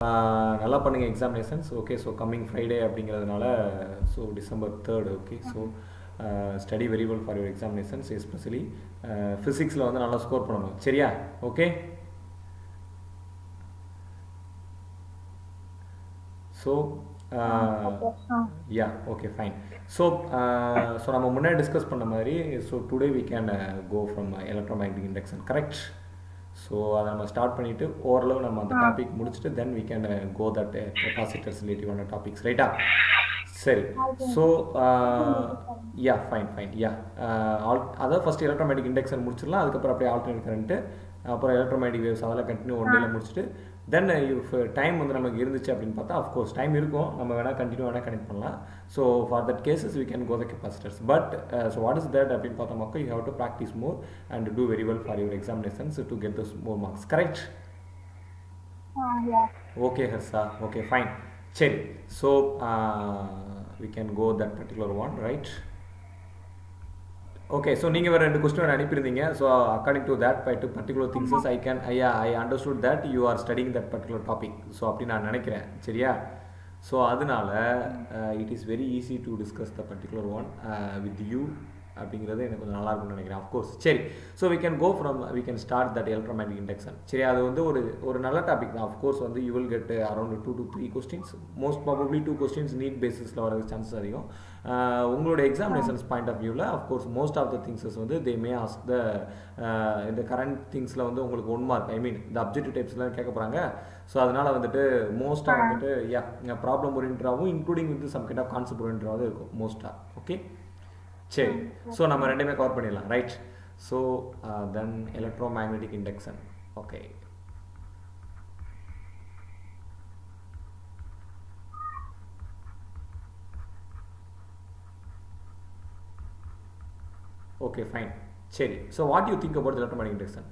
நல்லா பண்ணுங்கள் examinations okay so coming Friday அப்படிங்கிறதுனால so December third okay so study very well for your examinations especially ஃபிசிக்ஸில் வந்து நல்லா ஸ்கோர் பண்ணணும் சரியா okay so ya okay fine so so நம்ம முன்னாடி டிஸ்கஸ் பண்ண மாதிரி so today we can go from electromagnetic induction correct so அதை நம்ம ஸ்டார்ட் பண்ணிவிட்டு ஓரளவு நம்ம அந்த டாபிக் முடிச்சுட்டு then we can go that capacitors ரிலேட்டிவான டாபிக்ஸ் ரைட்டா சரி so ya fine fine ya all அதாவது ஃபஸ்ட் எலக்ட்ரோமேட்டிக் இண்டக்ஷன் முடிச்சிடலாம் அதுக்கப்புறம் அப்படியே ஆல்டர்னேட் கரண்ட்டு அப்புறம் எலக்ட்ரோமேட்டிக் வேவ்ஸ் அதெல்லாம் கண்டினியூ ஒன் டேல முடிச்சுட்டு தென் இஃப் டைம் வந்து நமக்கு இருந்துச்சு அப்படின்னு பார்த்தா அஃப்கோர்ஸ் டைம் இருக்கும் நம்ம வேணால் கண்டினியூ வேணால் கனெக்ட் பண்ணலாம் so for that cases we can go the capacitors but so what is that அப்படின்னு பார்த்தோம்னாக்கா you have to practice more and do very well for your examinations to get thus more marks correct okay Harsha okay fine சரி so we can go that particular one right okay so நீங்கள் வேறு ரெண்டு question அனுப்பியிருந்தீங்க so according to that by two particular things I can ஐயா I understood that you are studying that particular topic so அப்படி நான் நினைக்கிறேன் சரியா so அதனால it is very easy to discuss the particular one with you அப்படிங்கிறது எனக்கு கொஞ்சம் நல்லா இருக்கும்னு நினைக்கிறேன் அஃப்கோர்ஸ் சரி so we can go from we can start that electromagnetic induction சரி அது வந்து ஒரு ஒரு நல்ல டாபிக் தான் அஃப்கோர்ஸ் வந்து you will get around two to three questions most probably two questions NEET பேசிஸில் வரது சான்சஸ் அதிகம் உங்களோட எக்ஸாமினேஷன்ஸ் பாயிண்ட் ஆஃப் வியூவில் of course most of the things வந்து தே மே ஆஸ்க் த இந்த கரண்ட் திங்ஸில் வந்து உங்களுக்கு ஒன் மார்க் ஐ மீன் இந்த அப்ஜெக்டிவ் டைப்ஸ்லாம் கேட்க போகிறாங்க ஸோ அதனால் வந்துட்டு மோஸ்ட்டாக வந்துட்டு யா ப்ராப்ளம் ஓரியன்டாகவும் including with some kind of concept ஓரியன்டாகவும் இருக்கும் மோஸ்ட்டாக ஓகே சரி ஸோ நம்ம ரெண்டுமே கவர் பண்ணிடலாம் right so then electromagnetic induction okay okay fine சரி so what you think about electromagnetic induction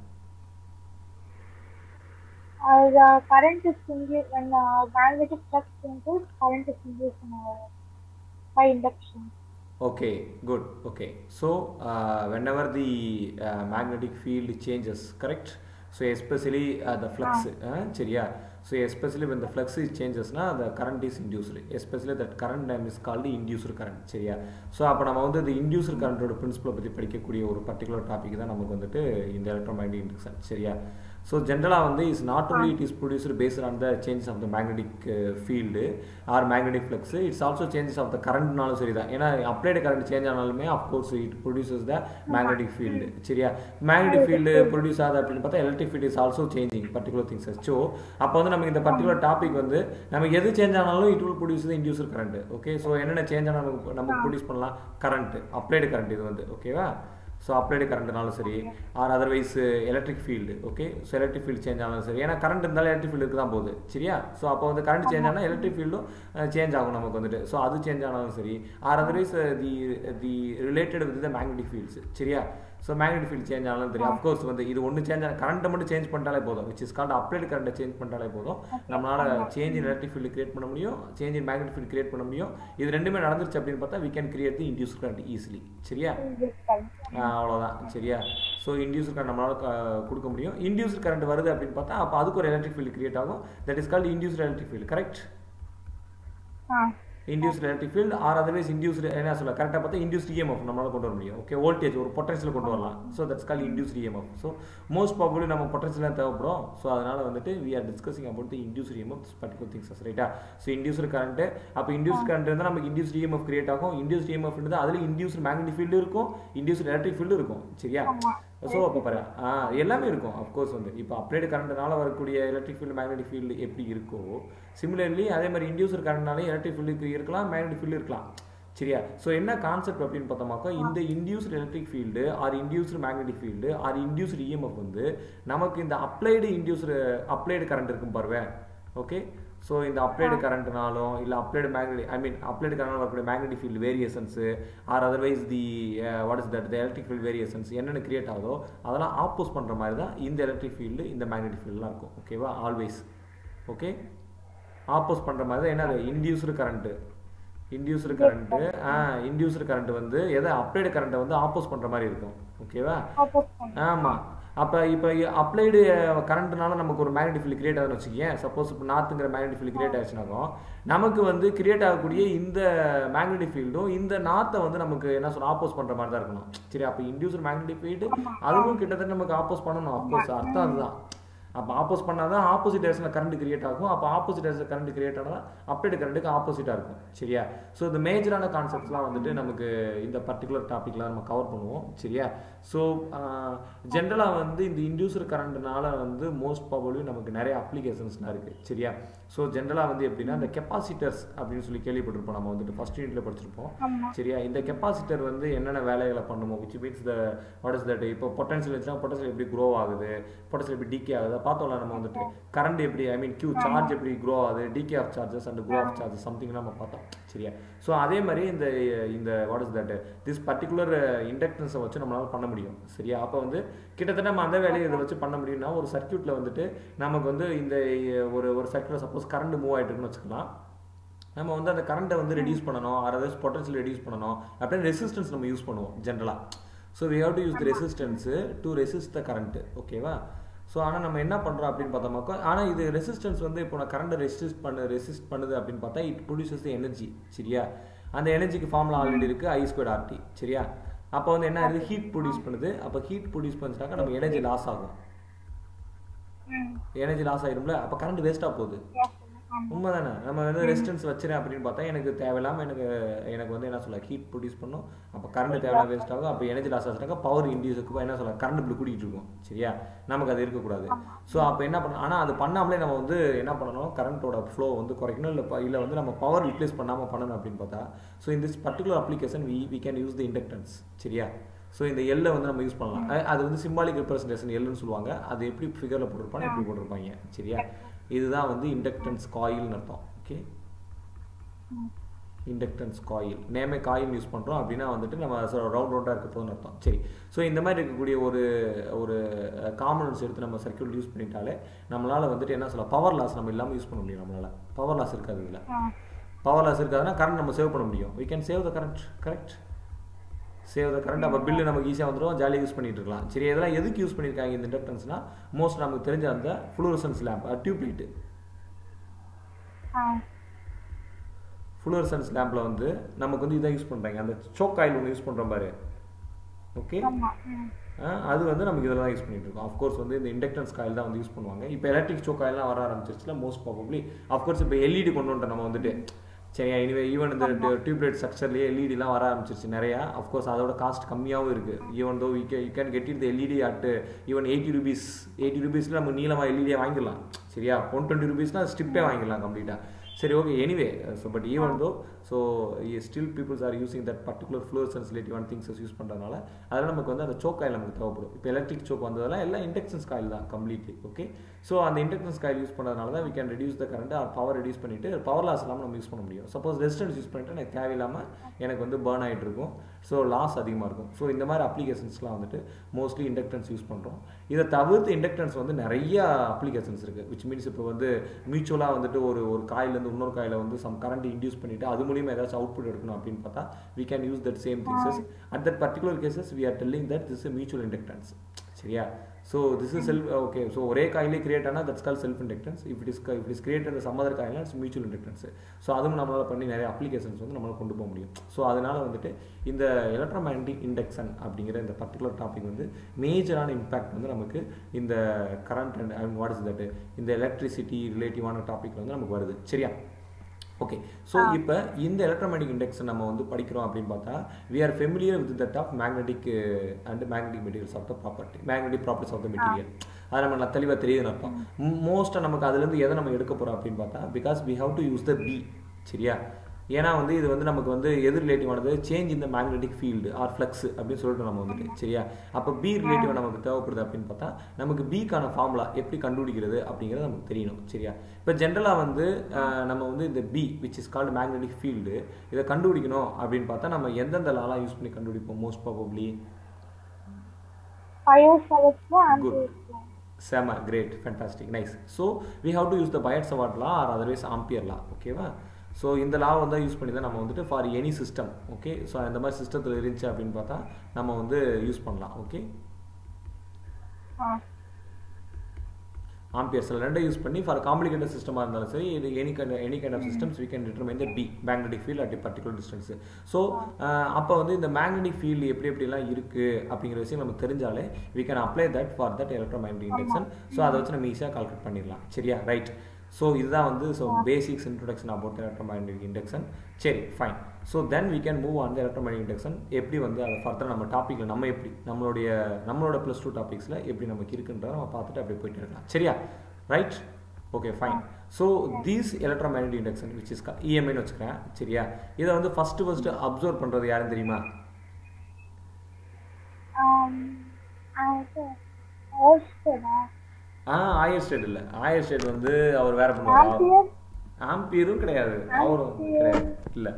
Uh, the current is induced when uh, magnetic flux changes, current is induced in, uh, by induction. Okay, good. Okay, so uh, whenever the uh, magnetic field changes, correct? So especially uh, the flux, uh, சரியா so especially when the flux is changes na the current is induced especially that current name is called induced current சரியா so அப்போ நம்ம வந்து இந்த inducer கரண்டோட பிரின்சிபலை பற்றி படிக்கக்கூடிய ஒரு particular topic தான் நமக்கு வந்துட்டு இந்த எலக்ட்ரோமேக்னெட்டிக் இண்டக்ஷன் சரியா ஸோ ஜென்ரலாக வந்து is not only it is produced based on the changes of the magnetic field or magnetic flux it's also changes of the கரண்ட்னாலும் சரி தான் ஏன்னா அப்ளைடு கரண்ட் சேஞ்ச் ஆனாலுமே of course it produces the magnetic field சரியா magnetic field produce ஆகுது அப்படின்னு பார்த்தா electric field is also changing particular things so அப்போ வந்து நமக்கு இந்த பர்டிகுலர் டாபிக் வந்து நமக்கு எது சேஞ்ச் ஆனாலும் it will produce the inducer current okay so என்னென்ன சேஞ்ச் ஆனால் நமக்கு நமக்கு ப்ரொடியூஸ் பண்ணலாம் கரண்ட் அப்ளைடு கரண்ட் இது வந்து ஓகேவா ஸோ அப்ளைடு கரண்ட்னாலும் சரி or otherwise electric field okay so electric field change ஆனாலும் சரி ஏன்னா கரண்ட் இருந்தாலும் எலக்ட்ரிக் ஃபீல்டு தான் போகுது சரியா ஸோ அப்போ வந்து கரண்ட் சேஞ்ச் ஆனால் எலக்ட்ரிக் ஃபீல்டும் சேஞ்ச் ஆகும் நமக்கு வந்துட்டு ஸோ அது சேஞ்ச் ஆனாலும் சரி or otherwise the the related with the magnetic fields சரியா ஸோ மேக்னெட்டிக் ஃபீல்ட் சேஞ்ச் ஆனாலும் தெரியும் அஃப்கோர்ஸ் வந்து இது ஒன்று சேஞ்ச் ஆன கரண்ட்டை மட்டும் சேஞ்ச் பண்ணிட்டாலே போதும் விச் இஸ் கால்ட் அப்ளைடு கரண்ட்டை சேஞ்ச் பண்ணிட்டாலே போதும் நம்மளால் change in electric field create பண்ண முடியும் change in magnetic field create பண்ண முடியும் இது ரெண்டுமே நடந்துருச்சு அப்படின்னு பார்த்தா we can create the induce current easily சரியா அவ்வளோதான் சரியா ஸோ இன்டியூசர் கரண்ட் நம்மளால் கொடுக்க முடியும் இன்டியூசர் கரண்ட் வருது அப்படின்னு பார்த்தா அப்போ அதுக்கு ஒரு எலக்ட்ரிக் ஃபீல்டு கிரியேட் ஆகும் that is called induced electric field correct induced electric field or otherwise induced என்ன சொல்ல கரெக்டாக பார்த்தா இன்டியூஸ்ட் இஎம்எஃப் நம்மளால் கொண்டு வர முடியும் ஓகே வோல்டேஜ் ஒரு பொட்டன்ஷியல் கொண்டு வரலாம் so that's call induced EMF so most probably நம்ம பொட்டன்ஷியல் தேவைப்படும் ஸோ அதனால் வந்துட்டு we are discussing about the induced EMF particular things ரைட்டா ஸோ இன்டியூஸ்ட் கரண்ட் அப்போ இன்டியூஸ்ட் கரண்ட் இருந்தால் நமக்கு இன்டியூஸ்ட் இஎம்எஃப் கிரியேட் ஆகும் இன்டியூஸ்ட் இஎம்எஃப் இருந்தால் அதில் இன்டியூஸ்ட் மேக்னெட்டிக் ஃபீல்டு இருக்கும் இன்டியூஸ்ட் எலக்ட்ரிக் ஃபீல்டு இருக்கும் சரியா ஸோ அப்போ பாரு ஆ எல்லாமே இருக்கும் அஃப்கோர்ஸ் வந்து இப்போ அப்ளைடு கரண்ட்னால வரக்கூடிய எலக்ட்ரிக் ஃபீல்டு மேக்னெட்டிக் ஃபீல்டு எப்படி இருக்கோ சிமிலர்லி அதே மாதிரி இன்டியூசர் கரண்ட்னாலே எலக்ட்ரிக் ஃபீல்டு இருக்கலாம் மேக்னெட்டிக் ஃபீல்டு இருக்கலாம் சரியா ஸோ என்ன கான்செப்ட் அப்படின்னு பார்த்தோமாக்கா இந்த induced electric field or induced magnetic field or induced EMF வந்து நமக்கு இந்த அப்ளைடு இன்டியூஸ்டு அப்ளைடு கரண்ட் இருக்கும் பாருவேன் ஓகே ஸோ இந்த அப்ளைடு கரண்ட்னாலும் இல்லை applied magnetic I mean applied current வரக்கூடிய magnetic field variations or otherwise the what is that the electric field variations என்னென்ன கிரியேட் ஆகுதோ அதெல்லாம் ஆப்போஸ் பண்ணுற மாதிரி தான் இந்த எலக்ட்ரிக் ஃபீல்டு இந்த மேக்னெட்டிக் ஃபீல்டுலாம் இருக்கும் ஓகேவா ஆல்வேஸ் ஓகே ஆப்போஸ் பண்ணுற மாதிரி தான் என்ன இன்டியூஸ்டு கரண்ட்டு இன்டியூஸ்டு கரண்ட்டு ஆ இன்டியூஸ்டு கரண்ட் வந்து எதை அப்ளைடு கரண்ட்டை வந்து ஆப்போஸ் பண்ணுற மாதிரி இருக்கும் ஓகேவா ஆமாம் அப்போ இப்போ அப்ளைடு கரண்ட்னால நமக்கு ஒரு மேக்னெட்டிக் ஃபீல்டு கிரியேட் ஆகுதுன்னு வச்சுக்கேன் சப்போஸ் இப்போ நார்த்துங்கிற மேக்னெட்டிக் ஃபீல்டு கிரியேட் ஆச்சுனாக்கும் நமக்கு வந்து கிரியேட் ஆகக்கூடிய இந்த மேக்னெட்டிக் ஃபீல்டும் இந்த நார்த்தை வந்து நமக்கு என்ன சொல்ல ஆப்போஸ் பண்ணுற மாதிரி தான் இருக்கணும் சரி அப்போ இண்டியூசர் மேக்னெட்டிக் ஃபீல்டு அதுவும் கிட்டத்தட்ட நமக்கு ஆப்போஸ் பண்ணணும் அஃப்கோர்ஸ் அர்த்தம் அதுதான் அப்போ ஆப்போஸ் பண்ணால் தான் ஆப்போசிட் டேரக்ஷனில் கரண்ட் கிரியேட் ஆகும் அப்போ ஆப்போசிட் டேரக்ஷனில் கரண்ட் கிரியேட் ஆனால் அப்டேட் கரண்ட்டுக்கு ஆப்போசிட்டாக இருக்கும் சரியா ஸோ இந்த மேஜரான கான்செப்ட்ஸ்லாம் வந்துட்டு நமக்கு இந்த பர்டிகுலர் டாப்பிக்லாம் நம்ம கவர் பண்ணுவோம் சரியா ஸோ ஜென்ரலாக வந்து இந்த இன்டியூசர் கரண்ட்னால வந்து மோஸ்ட் ப்ராபப்ளி நமக்கு நிறைய அப்ளிகேஷன்ஸ்லாம் இருக்குது சரியா ஸோ ஜென்ரலாக வந்து எப்படின்னா இந்த கெப்பாசிட்டர்ஸ் அப்படின்னு சொல்லி கேள்விப்பட்டிருப்போம் நம்ம வந்துட்டு ஃபஸ்ட் யூனிட்ல படிச்சிருப்போம் ஆமா சரியா இந்த கெப்பாசிட்டர் வந்து என்னென்ன வேலைகளை பண்ணுமோ which means the what is that இப்போ பொட்டன்ஷியல் வச்சுன்னா பொட்டன்ஷியல் எப்படி க்ரோ ஆகுது பொட்டன்ஷியல் எப்படி டிகே ஆகுது பார்த்தோம்ல நம்ம வந்துட்டு கரண்ட் எப்படி ஐ மீன் கியூ சார்ஜ் எப்படி க்ரோ ஆகுது decay of charges and grow of charges something நம்ம பார்த்தோம் சரியா ஸோ அதே மாதிரி இந்த இந்த what is that this particular இண்டக்டன்ஸை வச்சு நம்மளால பண்ண முடியும் சரியா அப்போ வந்து கிட்டத்தட்ட நம்ம அந்த வேலையை இதை வச்சு பண்ண முடியும்னா ஒரு சர்க்யூட்டில் வந்துட்டு நமக்கு வந்து இந்த ஒரு ஒரு சர்க்யூட்டில் சப்போஸ் கரண்ட் மூவ் ஆகிட்டு இருக்குன்னு வச்சுக்கலாம் நம்ம வந்து அந்த கரண்ட்டை வந்து ரெடியூஸ் பண்ணணும் அதர்வைஸ் பொட்டன்ஷியல் ரெடியூஸ் பண்ணணும் அப்படின்னு ரெசிஸ்டன்ஸ் நம்ம யூஸ் பண்ணுவோம் ஜென்ரலாக so we have to use the resistance to resist the current ஓகேவா ஸோ ஆனால் நம்ம என்ன பண்ணுறோம் அப்படின்னு பார்த்தோம்னாக்கா ஆனால் இது ரெசிஸ்டன்ஸ் வந்து இப்போ நான் கரண்ட்டை ரெசிஸ்ட் பண்ண ரெசிஸ்ட் பண்ணுது அப்படின்னு பார்த்தா இட் ப்ரொடியூசஸ் எனர்ஜி சரியா அந்த எனர்ஜிக்கு ஃபார்முலா ஆல்ரெடி இருக்குது ஐ ஸ்கொயர் ஆர்டி சரியா அப்போ வந்து என்ன ஆகுது ஹீட் ப்ரொடியூஸ் பண்ணுது அப்போ ஹீட் ப்ரொடியூஸ் பண்ணிட்டாக்கா நம்ம எனர்ஜி லாஸ் ஆகும் ம் எனர்ஜி லாஸ் ஆயிரும்ல அப்போ கரண்ட் வேஸ்ட்டாக போகுது yes ஆமா உண்மைதானே நம்ம வந்து ரெசிஸ்டன்ஸ் வச்சுறேன் அப்படின்னு பார்த்தா எனக்கு தேவையில்லாமல் எனக்கு எனக்கு வந்து என்ன சொல்ல ஹீட் ப்ரொடியூஸ் பண்ணும் அப்போ கரண்ட் தேவையில்லாம வேஸ்ட் ஆகும் அப்போ எனர்ஜி லாஸ் ஆச்சுனாக்கா பவர் இன்டியூஸுக்கு என்ன சொல்ல கரண்ட் இப்படி கூட்டிகிட்டு இருக்கும் சரியா நமக்கு அது இருக்கக்கூடாது ஸோ அப்போ என்ன பண்ணணும் ஆனால் அது பண்ணாமலே நம்ம வந்து என்ன பண்ணணும் கரண்ட்டோட ஃப்ளோ வந்து குறைக்கணும் இல்லை இல்லை வந்து நம்ம பவர் யூட்டிலைஸ் பண்ணாமல் பண்ணணும் அப்படின்னு பார்த்தா ஸோ இந்த particular application we we can use the inductance சரியா ஸோ இந்த எல்லை வந்து நம்ம யூஸ் பண்ணலாம் அ- அது வந்து சிம்பாலிக் ரெப்ரஸன்டேஷன் எல்லுன்னு சொல்லுவாங்க அது எப்படி ஃபிகரில் போட்டிருப்பாங்க எப்படி போட்டிருப்பாங்க சரியா இதுதான் வந்து இண்டக்டன்ஸ் காயில்னு அர்த்தம் ஓகே இண்டக்டன்ஸ் காயில் நேமே காயில் யூஸ் பண்ணுறோம் அப்படின்னா வந்துட்டு நம்ம ரவுண்ட் ரவுண்டாக இருக்க போதுன்னு அர்த்தம் சரி ஸோ இந்த மாதிரி இருக்கக்கூடிய ஒரு ஒரு காமனன்ஸ் எடுத்து நம்ம சர்க்கியூட் யூஸ் பண்ணிட்டாலே நம்மளால் வந்துட்டு என்ன சொல்ல பவர் லாஸ் நம்ம இல்லாமல் யூஸ் பண்ண முடியும் நம்மளால் பவர் லாஸ் இருக்காது இதில் ஆ பவர் லாஸ் இருக்காதுன்னா கரண்ட் நம்ம சேவ் பண்ண முடியும் we can save the current correct save the current அப்போ பில்லு நமக்கு ஈஸியாக வந்துடும் ஜாலியாக யூஸ் பண்ணிட்டு இருக்கலாம் சரி இதெல்லாம் எதுக்கு யூஸ் பண்ணியிருக்காங்க இந்த இண்டக்டன்ஸ்னா மோஸ்ட் நமக்கு தெரிஞ்ச அந்த ஃப்ளூரசன்ஸ் லேம்ப் டியூப் லைட்டு ஆ ஃப்ளூரசன்ஸ் லேம்பில் வந்து நமக்கு வந்து இதான் யூஸ் பண்ணுறாங்க அந்த சோக் ஆயில் ஒன்று யூஸ் பண்ணுறோம் பாரு ஓகே ஆமா ம் அது வந்து நமக்கு இதில் தான் யூஸ் பண்ணிட்டு இருக்கோம் அஃப்கோர்ஸ் வந்து இந்த இண்டக்டன்ஸ் காயில் தான் வந்து யூஸ் பண்ணுவாங்க இப்போ எலக்ட்ரிக் சோக் ஆயில்லாம் வர ஆரம்பிச்சிருச்சுல மோஸ்ட் ப்ராபப்ளி அஃப்கோர்ஸ் இப்போ எல்இடி கொண்டு வந்துட்டோம் நம்ம வந்துட்டு சரியா இனிமே ஈவன் இந்த டியூப்லைட் ஸ்ட்ரக்சர்லேயே எல்இடிலாம் வர ஆரம்பிச்சிருச்சு நிறையா அஃப்கோர்ஸ் அதோட காஸ்ட் கம்மியாகவும் இருக்குது ஈவன் தோ யூ கே you can get it LED at even eighty rupees eighty ருபீஸில் நம்ம நீளமாக எல்இடியை வாங்கிடலாம் சரியா ஒன் டுவெண்ட்டி ருபீஸ்னால் ஸ்டிப்பே வாங்கிடலாம் கம்ப்ளீட்டாக சரி okay anyway so but even though so still peoples are using that particular fluorescence ரிலேட்டிவான திங்ஸஸ் யூஸ் பண்ணுறதுனால அதெல்லாம் நமக்கு வந்து அந்த சோக் காயில் நமக்கு தேவைப்படும் இப்போ எலக்ட்ரிக் சோக் வந்ததெல்லாம் எல்லாம் இண்டக்ஷன்ஸ் காயில் தான் கம்ப்ளீட்லி ஓகே ஸோ அந்த இண்டக்ஷன்ஸ் காயில் யூஸ் பண்ணுறதுனால தான் we can reduce the current or power reduce பண்ணிட்டு பவர் லாஸ் இல்லாமல் நம்ம யூஸ் பண்ண முடியும் சப்போஸ் ரெசிஸ்டன்ஸ் யூஸ் பண்ணிட்டு எனக்கு தேவையில்லாமல் எனக்கு வந்து பேர்ன் ஆகிட்டு இருக்கும் ஸோ லாஸ் அதிகமாக இருக்கும் ஸோ இந்த மாதிரி அப்ளிகேஷன்ஸ்லாம் வந்துட்டு மோஸ்ட்லி இண்டக்டன்ஸ் யூஸ் பண்ணுறோம் இதை தவிர்த்து இண்டக்டன்ஸ் வந்து நிறைய அப்ளிகேஷன்ஸ் இருக்குது விச் மீன்ஸ் இப்போ வந்து மியூச்சுவலாக வந்துட்டு ஒரு ஒரு காயிலேருந்து இன்னொரு காயில வந்து சம் கரண்ட் இன்டியூஸ் பண்ணிட்டு அது மூலியமாக ஏதாச்சும் அவுட்புட் எடுக்கணும் அப்படின்னு பார்த்தா we can use that same things at that particular cases we are telling that this is a mutual inductance சரியா so this is self okay so ஒரே காயிலே கிரியேட் ஆனால் that's call self inductance if it is if is create அந்த some other காயிலாம் it's mutual inductance so அதுவும் நம்மளால் பண்ணி நிறைய அப்ளிகேஷன்ஸ் வந்து நம்மளால் கொண்டு போக முடியும் ஸோ அதனால வந்துட்டு இந்த எலக்ட்ரோமேக்னட்டிக் இண்டக்ஷன் அப்படிங்கிற இந்த பர்டிகுலர் டாபிக் வந்து மேஜரான இம்பாக்ட் வந்து நமக்கு இந்த current and I what is that இந்த எலக்ட்ரிசிட்டி ரிலேட்டிவான டாபிக் வந்து நமக்கு வருது சரியா ஓகே ஸோ இப்போ இந்த எலக்ட்ரோமேட்டிக் இண்டெக்ஸ் நம்ம வந்து படிக்கிறோம் அப்படின்னு பார்த்தா we are familiar with that of magnetic and magnetic materials of the property magnetic properties of the material அது நம்ம நல்லா தெளிவாக தெரியுதுன்னு அர்த்தம் மோஸ்ட்டாக நமக்கு அதுலேருந்து எதை நம்ம எடுக்க போகிறோம் அப்படின்னு பார்த்தா because we have to use the B சரியா ஏன்னா வந்து இது வந்து நமக்கு வந்து எது ரிலேட்டிவானது சேஞ்ச் இந்த மேக்னெட்டிக் ஃபீல்டு ஆர் ஃப்ளக்ஸ் அப்படின்னு சொல்லிட்டு நம்ம வந்துட்டு சரியா அப்போ பி ரிலேட்டிவ் நமக்கு தேவைப்படுது அப்படின்னு பார்த்தா நமக்கு பிக்கான ஃபார்முலா எப்படி கண்டுபிடிக்கிறது அப்படிங்கிறது நமக்கு தெரியணும் சரியா இப்போ ஜென்ரலாக வந்து அஹ், நம்ம வந்து இந்த B which is called magnetic field இதை கண்டுபிடிக்கணும் அப்படின்னு பார்த்தா நம்ம எந்தெந்த லாலாம் யூஸ் பண்ணி கண்டுபிடிப்போம் மோஸ்ட் ப்ராபப்ளி பயோசவத்ல Good. ஆன்டி செம great fantastic nice so we have to use the Biot Savart law or otherwise Ampere law ஓகேவா ஸோ இந்த லா வந்து யூஸ் பண்ணி தான் நம்ம வந்துட்டு for any system okay so இந்த மாதிரி சிஸ்டத்தில் இருந்துச்சு அப்படின்னு பார்த்தா நம்ம வந்து யூஸ் பண்ணலாம் ஓகே ஆ ஆ ஆம்பியர்ஸ் ரெண்டை யூஸ் பண்ணி ஃபார் காம்ப்ளிகேட்டட் சிஸ்டமாக இருந்தாலும் சரி இது any kind any kind of systems we can determine the B magnetic field at particular distance so அப்போ வந்து இந்த மேக்னெட்டிக் ஃபீல்டு எப்படி எப்படிலாம் இருக்குது அப்படிங்கிற விஷயம் நம்ம தெரிஞ்சாலே we can apply that for that electromagnetic induction so அதை வச்சு நம்ம ஈஸியாக கால்குலேட் பண்ணிடலாம் சரியா ரைட் ஸோ இதுதான் வந்து so basics introduction about electromagnetic induction சரி fine so then we can move on the electromagnetic induction எப்படி வந்து அதை ஃபர்தர் நம்ம டாப்பிக்கில் நம்ம எப்படி நம்மளுடைய நம்மளோட ப்ளஸ் டூ டாபிக்ஸில் எப்படி நமக்கு இருக்குன்றதை நம்ம பார்த்துட்டு அப்படியே போயிட்டு இருக்கலாம் சரியா right okay fine so these electromagnetic induction which is இஎம்ஐன்னு வச்சுக்கிறேன் சரியா இதை வந்து ஃபஸ்ட்டு ஃபஸ்ட்டு அப்சர்வ் பண்ணுறது யாருன்னு தெரியுமா Um, அது ஓஸ்டனா ஆ ஆயர் ஸ்டேட் இல்லை ஆயர் ஸ்டேட் வந்து அவர் வேற பண்ணுவார் ஆம்பியர் ஆம்பியரும் கிடையாது அவரும் கிடையாது இல்லை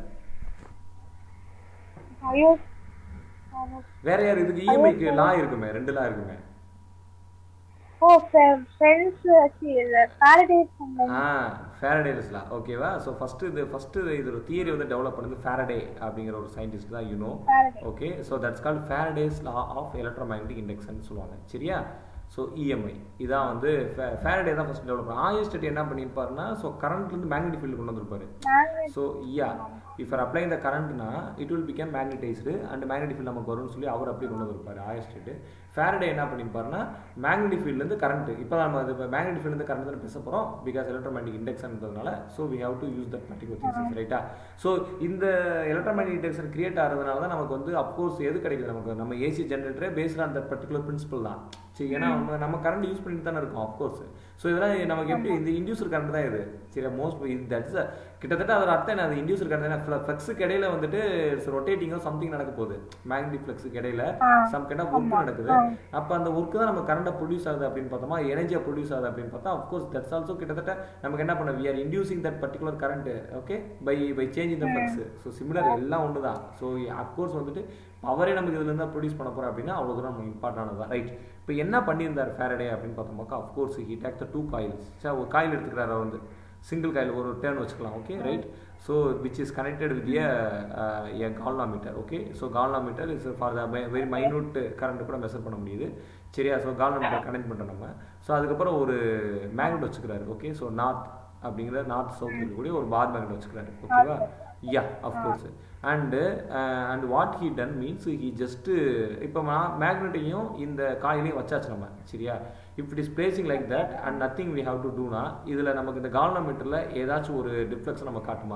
ஐயோ வேற யார் இதுக்கு இஎம்ஐக்கு லா இருக்குமே ரெண்டு லா இருக்குமே ஓ ஃப்ரெண்ட்ஸ் பாரடைஸ் ஆ ஃபேரடேஸ் லா ஓகேவா ஸோ ஃபஸ்ட்டு இது ஃபஸ்ட்டு இது ஒரு தியரி வந்து டெவலப் பண்ணது ஃபேரடே அப்படிங்கிற ஒரு சயின்டிஸ்ட் தான் you know Faraday. Okay so that's called Faraday's law of electromagnetic induction சொல்லுவாங்க சரியா ஸோ இஎம்ஐ இதான் வந்து ஃபேரடே தான் ஃபஸ்ட் டெவலப் பண்ண ஆயர் ஸ்டேட் என்ன பண்ணியிருப்பாருன்னா ஸோ கரண்ட்லேருந்து மேக்னெட்டிக் ஃபீல்டு கொண்டு வந்திருப்பாரு magnet so yeah if are apply இந்த கரண்ட்னா it will become magnetised and magnetic field நமக்கு வரும்னு சொல்லி அவர் அப்படி கொண்டு வந்திருப்பாரு ஆயர் ஸ்டேட்டு ஃபேரடே என்ன பண்ணியிருப்பாருன்னா மேக்னெட்டிக் ஃபீல்ட்லேருந்து கரண்ட் இப்போ நம்ம அது மேக்னெட்டிக் ஃபீல்ட்லேருந்து கரண்ட் தான் பேச போகிறோம் பிகாஸ் எலக்ட்ரோமேட்டிக் இண்டக்ஷன்றதுனால so we have to use that particular things ரைட்டா ஸோ இந்த எலக்ட்ரோமேட்டிக் இண்டக்ஷன் கிரியேட் ஆகிறதுனால தான் நமக்கு வந்து அப்கோர்ஸ் எது கிடைக்குது நமக்கு நம்ம ஏசி ஜென்ரேட்டரே based on that particular principle தான் சரி ஏன்னா நம்ம நம்ம கரண்ட் யூஸ் பண்ணிட்டு தானே இருக்கோம் அப்கோர்ஸ் ஸோ இதெல்லாம் நமக்கு எப்படி இந்த இன்டியூசர் கரண்ட் தான் இது சரி மோஸ்ட் தட்ஸ் கிட்டத்தட்ட அதோட அர்த்தம் என்ன அது இன்டியூசர் கரண்ட் என்ன ஃப்ளக்ஸுக்கு இடையில வந்துட்டு ரொட்டேட்டிங்கோ சம்திங் நடக்க போகுது மேக்னெட்டிக் ஃப்ளக்ஸுக்கு இடையில சம் கைண்ட் ஆஃப் ஒர்க் நடக்குது அப்போ அந்த ஒர்க்கு தான் நம்ம கரண்டை ப்ரொடியூஸ் ஆகுது அப்படின்னு பார்த்தோமா எனர்ஜியாக ப்ரொடியூஸ் ஆகுது அப்படின்னு பார்த்தா அஃப்கோர்ஸ் தட்ஸ் ஆல்சோ கிட்டத்தட்ட நமக்கு என்ன பண்ண we are inducing that particular current okay by by changing the flux so similar எல்லாம் ஒன்று தான் ஸோ அஃப்கோர்ஸ் வந்துட்டு பவரே நமக்கு இதுல இருந்தா ப்ரொடியூஸ் பண்ண போறோம் அப்படின்னா அவ்வளோ தூரம் நம்ம இம்பார்ட்டன்ட் தான் ரைட் இப்போ என்ன பண்ணியிருந்தார் ஃபேரடே அப்படின்னு பார்த்தோம்னாக்கா of course he take the two coils sir ஒரு காயில் எடுத்துக்கிறாரு அவர் வந்து சிங்கிள் காயில் ஒரு டேர்ன் வச்சுக்கலாம் okay right so which is connected with a galvanometer okay so galvanometer is for the very minute current கூட மெஷர் பண்ண முடியுது சரியா ஸோ கால்னாமீட்டர் கனெக்ட் பண்ணுறோம் நம்ம ஸோ அதுக்கப்புறம் ஒரு மேக்னெட் வச்சுக்கிறாரு ஓகே ஸோ நார்த் அப்படிங்கிற நார்த் சவுத் இருக்கக்கூடிய ஒரு பார் மேக்னெட் வச்சுக்கிறாரு ஓகேவா yeah of course and and what he done means he just இப்போ மேக்னெட்டையும் இந்த காயிலையும் வச்சாச்சு நம்ம சரியா if it is placing like that and nothing we have to டூனா இதில் நமக்கு இந்த கால்னாமீட்டரில் ஏதாச்சும் ஒரு டிஃப்ளெக்ஸ் நம்ம காட்டுமா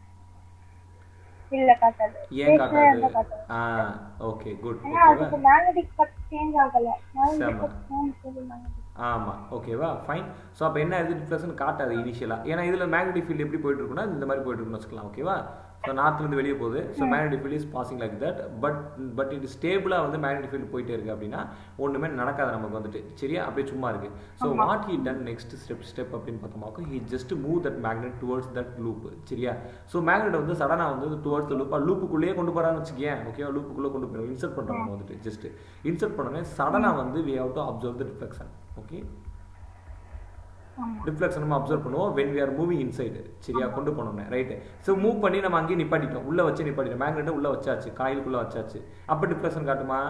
இல்ல காட்டாது ஏன் Stationary இருந்தா காட்டாது காட்டாது ஆ ஓகே குட் ஏன்னா ஓகேவா அதுக்கு மேக்னெட்டிக் ஃப்ளக்ஸ் சேஞ்ச் ஆகல மேக்னெட்டிக் செம. ஃப்ளக்ஸ் சேஞ்ச் சொல்லி magnetic. ஆமாம் ஓகேவா ஃபைன் ஸோ அப்போ என்ன இது டிஃப்ளெக்ஷன் காட்டாது இனிஷியலாக ஏன்னா இதில் மேக்னெட்டிக் ஃபீல்டு எப்படி போயிட்டு இருக்குன்னா இந்த மாதிரி போயிட்டு இருக்குன்னு வச்சுக்கலாம் ஓகேவா ஸோ நார்த்லேருந்து வெளியே போகுது so magnetic field is passing like that but but இது ஸ்டேபிளாக வந்து மேக்னெட்டிக் ஃபீல்டு போயிட்டே இருக்கு அப்படின்னா ஒன்றுமே நடக்காது நமக்கு வந்துட்டு சரியா அப்படியே சும்மா இருக்கு so what he done next step step அப்படின்னு பார்த்தோமாக்கோ he just move that magnet towards that loop சரியா ஸோ மேக்னெட் வந்து சடனாக வந்து டுவர்ட்ஸ் த லூப் லூப்புக்குள்ளேயே கொண்டு போகிறான்னு வச்சுக்கேன் ஓகேவா லூப்புக்குள்ளே கொண்டு போயிடும் இன்சர்ட் பண்ணுறோம் நம்ம வந்துட்டு ஜஸ்ட் இன்சர்ட் பண்ணோன்னே சடனாக வந்து we have to observe the reflection okay ஆமா. ரிஃப்ளெக்ஷன் நம்ம அப்சர்வ் பண்ணுவோம் when we are moving inside சரியா கொண்டு போனோம்னே ரைட்டு ஸோ மூவ் பண்ணி நம்ம அங்கேயே நிப்பாட்டிட்டோம் உள்ள வச்சு நிப்பாட்டிட்டோம் மேக்னெட்டை உள்ள வச்சாச்சு காயிலுக்குள்ள வச்சாச்சு அப்போ டிஃப்ளெக்ஷன் காட்டுமா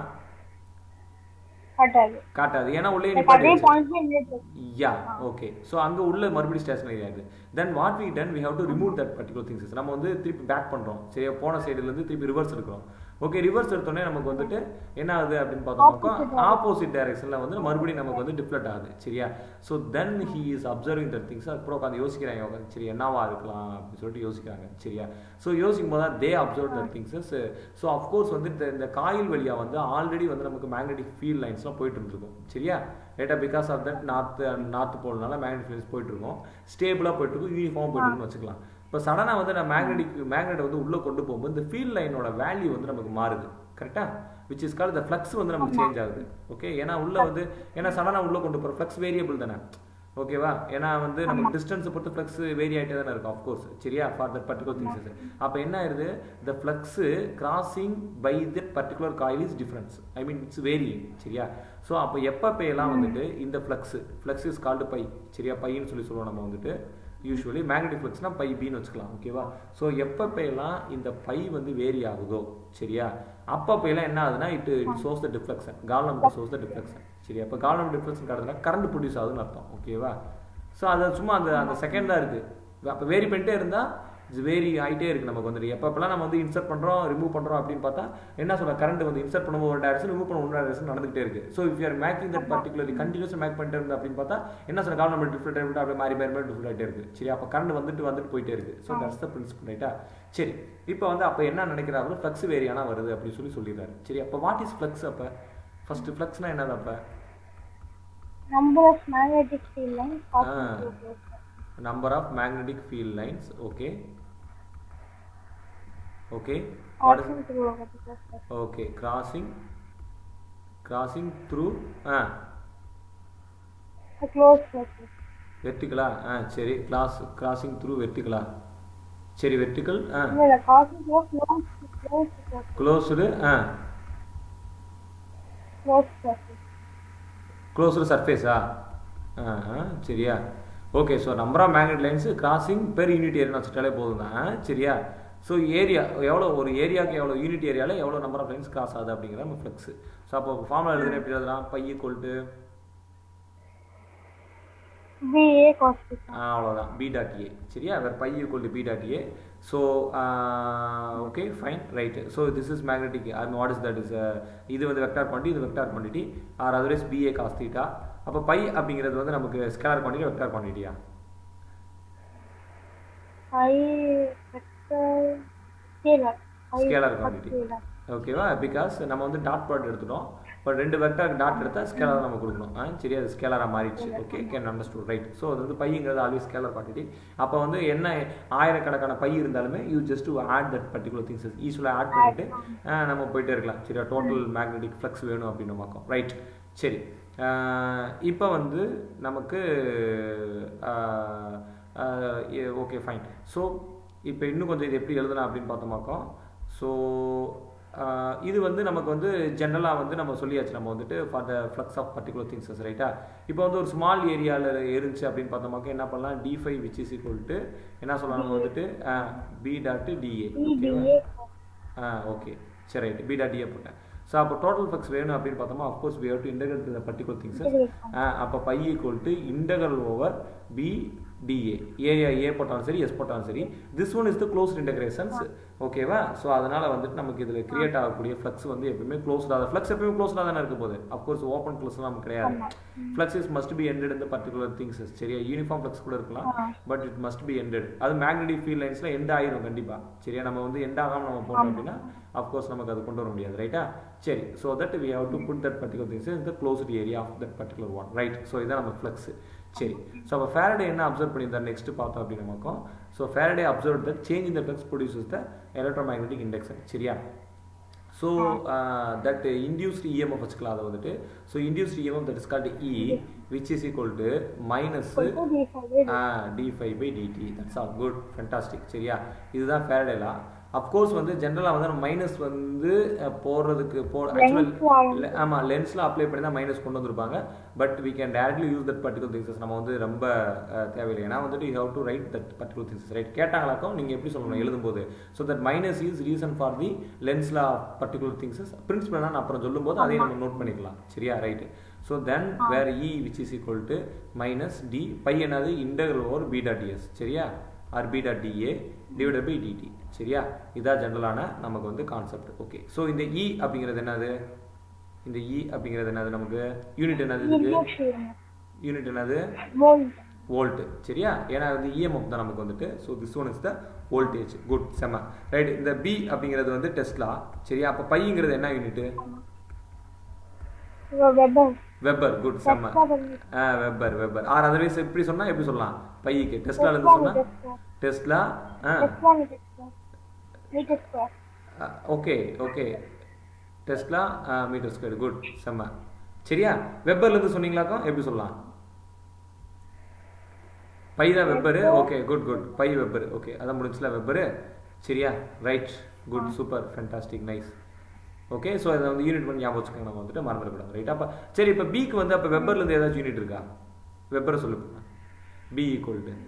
காட்டாது காட்டாது ஏன்னா உள்ளே Like அதே நிப்பாட்டி பாயிண்ட்ல நின்னுட்டு யா ஓகே ஸோ அங்கே உள்ள மறுபடியும் ஸ்டேஷனரி ஆகுது then what we done we have to remove that particular things நம்ம வந்து திருப்பி பேக் பண்ணுறோம் சரியா போன சைடுலேருந்து திருப்பி ரிவர்ஸ் எடுக்கிறோம் ஓகே ரிவர்ஸ் எடுத்தோடனே நமக்கு வந்துட்டு என்ன ஆகுது அப்படின்னு பார்த்தோம்னாக்கா ஆப்போசிட் டைரக்ஷனில் வந்து மறுபடியும் நமக்கு வந்து டிஃப்ளெக்ட் ஆகுது சரியா so then he is observing that things அப்புறம் உட்காந்து யோசிக்கிறாங்க உட்காந்து சரி என்னவா இருக்கலாம் அப்படின்னு சொல்லிட்டு யோசிக்கிறாங்க சரியா ஸோ யோசிக்கும் போது தான் they observe that things so of course வந்து இந்த இந்த காயில் வழியாக வந்து ஆல்ரெடி வந்து நமக்கு மேக்னெட்டிக் ஃபீல்ட் லைன்ஸ்லாம் போயிட்டு இருந்திருக்கும் சரியா ரைட்டா because of that north north போலனால மேக்னெட்டிக் ஃபீல்ட்ஸ் போயிட்டு இருக்கும் ஸ்டேபிளாக போயிட்டு இருக்கும் யூனிஃபார்ம் போயிட்டு இருக்குன்னு வச்சுக்கலாம் இப்போ சடனாக வந்து நான் மேக்னெட்டிக் மேக்னெட் வந்து உள்ளே கொண்டு போகும்போது இந்த ஃபீல்ட் லைனோட வேல்யூ வந்து நமக்கு மாறுது கரெக்டா which is call the flux வந்து நமக்கு சேஞ்ச் ஆகுது ஓகே ஏன்னா உள்ள வந்து ஏன்னா சடனாக உள்ளே கொண்டு போகிற ஃப்ளக்ஸ் வேரியபிள் தானே ஓகேவா ஏன்னா வந்து நமக்கு டிஸ்டன்ஸை பொறுத்து ஃப்ளக்ஸ் வேரி ஆகிட்டே தானே இருக்கும் அஃப்கோர்ஸ் சரியா ஃபார் தட் பர்டிகுலர் திங்ஸஸ் அப்போ என்ன ஆயிருது the flux crossing by that particular coil is difference I mean it's varying so so அப்போ எப்போ எல்லாம் வந்துட்டு இந்த flux flux is called phi சரியா பைன்னு சொல்லி சொல்லுவோம் நம்ம வந்துட்டு யூஸ்வலி மேக்னெட்டிக் ஃப்ளக்ஸ்னா பை பின்னு வச்சுக்கலாம் ஓகேவா ஸோ எப்போ எல்லாம் இந்த பை வந்து வேரி ஆகுதோ சரியா அப்போ எல்லாம் என்ன ஆகுதுன்னா it it shows the deflection காலம் சோஸ் த டிஃப்ளெக்ஷன் சரி அப்போ காலம் டிஃப்ரென்ஸ் காட்டுறதுனா கரண்ட் ப்ரொடியூஸ் ஆகுதுன்னு அர்த்தம் ஓகேவா ஸோ அது சும்மா அந்த அந்த செகண்ட் தான் இருக்குது அப்போ வேரி பண்ணிட்டே இருந்தால் இட்ஸ் வேரி ஆகிட்டே இருக்குது நமக்கு வந்துட்டு எப்பப்பெல்லாம் நம்ம வந்து இன்சர்ட் பண்ணுறோம் ரிமூவ் பண்ணுறோம் அப்படின்னு பார்த்தா என்ன சொல்ல கரண்ட் வந்து இன்சர்ட் பண்ணும்போது ஒரு டேரக்ஷன் ரிமூவ் பண்ண ஒரு டேரக்ஷன் நடந்துகிட்டே இருக்கு so if you're making that particular continuous make பண்ணிட்டே இருந்து அப்படின்னு பார்த்தா என்ன சொல்ல காலம் நம்ம டிஃப்ரெண்ட் டிஃப்ரெண்ட் அப்படியே மாறி மாறி மாறி டிஃப்ரெண்ட் ஆகிட்டே இருக்கு சரி அப்போ கரண்ட் வந்துட்டு வந்துட்டு போயிட்டே இருக்கு ஸோ தட்ஸ் த பிரின்சிபல் ரைட்டா சரி இப்போ வந்து அப்போ என்ன நினைக்கிறாரு ஃப்ளக்ஸ் வேரியானா வருது அப்படின்னு சொல்லி சொல்லிடுறாரு சரி அப்போ வாட் இஸ் ஃப்ளக்ஸ் அப்போ ஃபர்ஸ்ட் ஃப்ளக்ஸ்னா என்னது அப்போ number of magnetic field lines passing Ah. through closed number of magnetic field lines okay okay what is passing through a particular surface. okay crossing crossing through ah A closed surface. வெர்டிகலா ஆ சரி class crossing through வெர்டிகலா சரி vertical ஆ No, the passing through a closed, closed surface. Closed ஆ Closed surface. Closed சர்ஃபேஸா ஆ ஆ, சரியா okay so number of magnet lines crossing per unit area வச்சுட்டாலே போதும் தான் ஆ, சரியா ஸோ ஏரியா எவ்வளோ ஒரு ஏரியாவுக்கு எவ்வளோ யூனிட் ஏரியாவில் எவ்வளோ நம்பர் ஆஃப் லைன்ஸ் கிராஸ் ஆகுது அப்படிங்கிற நம்ம ஃப்ளெக்ஸ் ஸோ அப்போ ஃபார்முலா எழுதுனா எப்படி எழுதலாம் பைய கொல்ட்டு VA cos theta. அவ்வளோதான் பி டாட் ஏ சரியா வேறு phi equal to B dot A so okay fine right so this is magnetic I what is that is இது வந்து வெக்டார் குவான்டிட்டி இது vector quantity or otherwise B A cos theta அப்போ phi அப்படிங்கிறது வந்து நமக்கு scalar quantity vector குவான்டிட்டியா I vector scalar. I Scalar for quantity. scalar. ஓகேவா because நம்ம வந்து டாட் ப்ராடக்ட் எடுத்துட்டோம் பட் ரெண்டு வெக்டார் டாட் எடுத்தால் ஸ்கேலர் நம்ம கொடுக்கணும் ஆ சரி அது ஸ்கேலராக மாறிடுச்சு okay can understood right so அது வந்து பையங்கிறது ஆல்வேஸ் ஸ்கேலர் குவான்டிட்டி அப்போ வந்து என்ன ஆயிரக்கணக்கான பை இருந்தாலுமே you just to add that particular things ஈஸியாக ஆட் பண்ணிட்டு ஆ, நம்ம போயிட்டே இருக்கலாம் சரியா டோட்டல் மேக்னெட்டிக் ஃப்ளக்ஸ் வேணும் அப்படின்னு பார்க்கும் ரைட் சரி இப்போ வந்து நமக்கு ஓகே ஃபைன் ஸோ இப்போ இன்னும் கொஞ்சம் இது எப்படி எழுதலாம் அப்படின்னு பார்த்தோமாக்கோம் ஸோ இது வந்து நமக்கு வந்து ஜென்ரலாக வந்து நம்ம சொல்லியாச்சு நம்ம வந்துட்டு for the flux of particular things ரைட்டா இப்போ வந்து ஒரு ஸ்மால் ஏரியாவில் இருந்துச்சு அப்படின்னு பார்த்தோமாக்கா என்ன பண்ணலாம் D five which is equal to என்ன சொல்லலாம் நம்ம வந்துட்டு பி டாட் டிஏ ஓகேவா EDA cos ஆ ஓகே சரி ரைட் பி டாட் டிஏ போட்டேன் ஸோ அப்போ டோட்டல் ஃப்ளக்ஸ் வேணும் அப்படின்னு பார்த்தோமா of course we have to integrate the particular things Integrate. அப்போ phi equal to integral over B DA area A போட்டாலும் சரி எஸ் போட்டாலும் சரி this one is the closed integrations ஓகேவா ஸோ அதனால வந்துட்டு நமக்கு இதில் கிரியேட் ஆகக்கூடிய ஃப்ளக்ஸ் வந்து எப்பவுமே க்ளோஸ்டாக ஃப்ளக்ஸ் எப்பவுமே க்ளோஸ்டாக தானே இருக்க போகுது அஃப்கோர்ஸ் ஓப்பன் க்ளோஸ் நமக்கு கிடையாது flux is must be ended இந்த பர்டிகுலர் திங்ஸ் சரியா யூனிஃபார்ம் ஃப்ளக்ஸ் கூட இருக்கலாம் but it must be ended அது மேக்னெட்டிக் ஃபீல்ட் லைன்ஸில் எண்ட் ஆயிரும் கண்டிப்பாக சரியா நம்ம வந்து எண்ட் ஆகாமல் நம்ம போட்டோம் அப்படின்னா அஃப்கோர்ஸ் நமக்கு அது கொண்டு வர முடியாது ரைட்டா சரி so that we have to put that particular things in the closed area of that particular one right so இதான் நம்ம ஃப்ளக்ஸ் சரி ஸோ அப்போ ஃபேரடே என்ன அப்சர்வ் பண்ணியிருந்தார் நெக்ஸ்ட் பார்த்தோம் அப்படின்னு நமக்கும் so Faraday observe that change in the flux produces the electromagnetic induction சரியா ஸோ தட் இன்டியூஸ்ட் இஎம்எஃப் வச்சுக்கலாம் அதை வந்துட்டு so induced EMF that is called E which is equal to minus equal to D five. D five by DT that's all good fantastic சரியா இதுதான் ஃபேரடேலா of course வந்து ஜென்ரலாக வந்து நம்ம மைனஸ் வந்து அஹ், போடுறதுக்கு போ Lens ல ஆக்சுவல் ஆமாம் லென்ஸில் அப்ளை பண்ணி தான் மைனஸ் கொண்டு வந்திருப்பாங்க but we can directly use that particular things நம்ம வந்து ரொம்ப அஹ், தேவையில்லை ஏன்னா வந்துட்டு you have to write that particular things right கேட்டாங்களாக்கும் நீங்கள் எப்படி சொல்லணும் எழுதும்போது so that minus is reason for the லென்ஸில் பர்டிகுலர் திங்ஸஸ் பிரின்சிபல் நான் அப்புறம் சொல்லும்போது அதையும் நம்ம நோட் பண்ணிக்கலாம் சரியா right so then where E which is equal to minus D by என்னது integral over B dot DS சரியா R B dot DA divided by DT சரியா இதான் ஜென்ரலான நமக்கு வந்து கான்செப்ட் ஓகே ஸோ இந்த இ அப்படிங்கிறது என்னது இந்த இ அப்படிங்கிறது என்னது நமக்கு யூனிட் என்னது இதுக்கு Induced EMF. யூனிட் என்னது Volt. வோல்ட் சரியா ஏன்னா வந்து இஎம்எஃப் தான் நமக்கு வந்துட்டு so this one is the voltage good செம ரைட் இந்த பி அப்படிங்கிறது வந்து டெஸ்லா சரியா அப்போ பைங்கிறது என்ன யூனிட் Weber. வெப்பர் குட் செம்ம Tesla per meter. Ah weber weber or otherwise எப்படி சொன்னா எப்படி சொல்லலாம் பைக்கு டெஸ்லால இருந்து Tesla சொன்னா meter square. Tesla ah Tesla meter square. Meter square. Okay okay tesla metre square good செம்ம சரியா வெப்பர்ல இருந்து சொன்னீங்களாக்கா எப்படி சொல்லலாம் பை தான் weber okay good good phi weber okay அதான் முடிஞ்சுல வெப்பரு சரியா right good super fantastic nice okay so இதை வந்து யூனிட் பண்ணி ஞாபகம் வச்சுக்கோங்க நம்ம வந்துட்டு மறந்துடக்கூடாது ரைட் அப்போ சரி இப்போ பிக்கு வந்து அப்போ வெப்பர்ல இருந்து ஏதாச்சும் யூனிட் இருக்கா வெப்பரை சொல்லு B equal to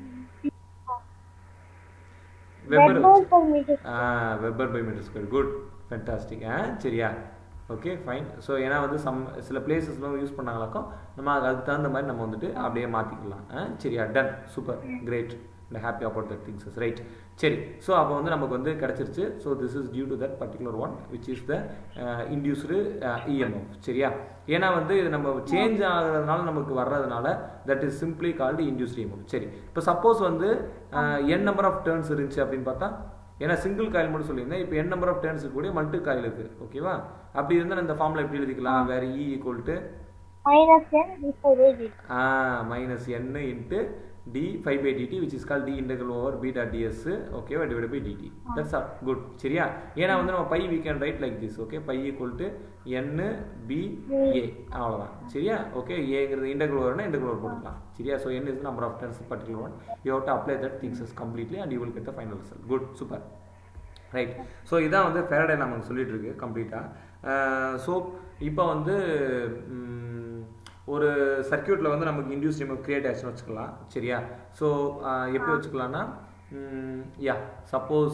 weber Weber per meter ah weber by metre square good fantastic ah சரியா ஓகே ஃபைன் ஸோ ஏன்னா வந்து சம் சில பிளேசஸ்லாம் யூஸ் பண்ணாங்களாக்கும் நம்ம அதுக்கு தகுந்த மாதிரி நம்ம வந்துட்டு அப்படியே மாற்றிக்கலாம் சரியா done super great and happy about that things right சரி ஸோ அப்போ வந்து நமக்கு வந்து கிடச்சிருச்சு so this is due to that particular one which is the induced EMF சரியா ஏன்னா வந்து இது நம்ம சேஞ்ச் ஆகிறதுனால நமக்கு வர்றதுனால that is simply called induced EMF சரி இப்போ சப்போஸ் வந்து என் நம்பர் ஆஃப் டேர்ன்ஸ் இருந்துச்சு அப்படின்னு பார்த்தா ஏன்னா சிங்கிள் காயில் மட்டும் சொல்லியிருந்தேன் இப்போ என் நம்பர் ஆஃப் டேர்ன்ஸ் இருக்கக்கூடிய மல்டி காயில் இருக்குது ஓகேவா அப்படி இருந்தால் இந்த ஃபார்மில் எப்படி எழுதிக்கலாம் வேறு E equal to minus N D five by D minus N into D five by DT which is call D integral over B dot DS ஓகேவா divide by DT that's all good சரியா ஏன்னா வந்து நம்ம phi we can write like this okay phi equal to N B A அவ்வளோதான் சரியா okay ஏங்கிறது integral ஓவர்னா integral over போட்டுக்கலாம் சரியா so N is number of turns particular one you have to apply that things is completely and you will get the final result good super right so இதான் வந்து Faraday நமக்கு சொல்லிட்டு இருக்கு கம்ப்ளீட்டாக so இப்போ வந்து ம், ஒரு சர்க்கியூட்டில் வந்து நமக்கு இன்டியூஸ் இஎம்எஃப் கிரியேட் ஆச்சுன்னு வச்சுக்கலாம் சரியா ஸோ எப்படி வச்சுக்கலாம்னா யா சப்போஸ்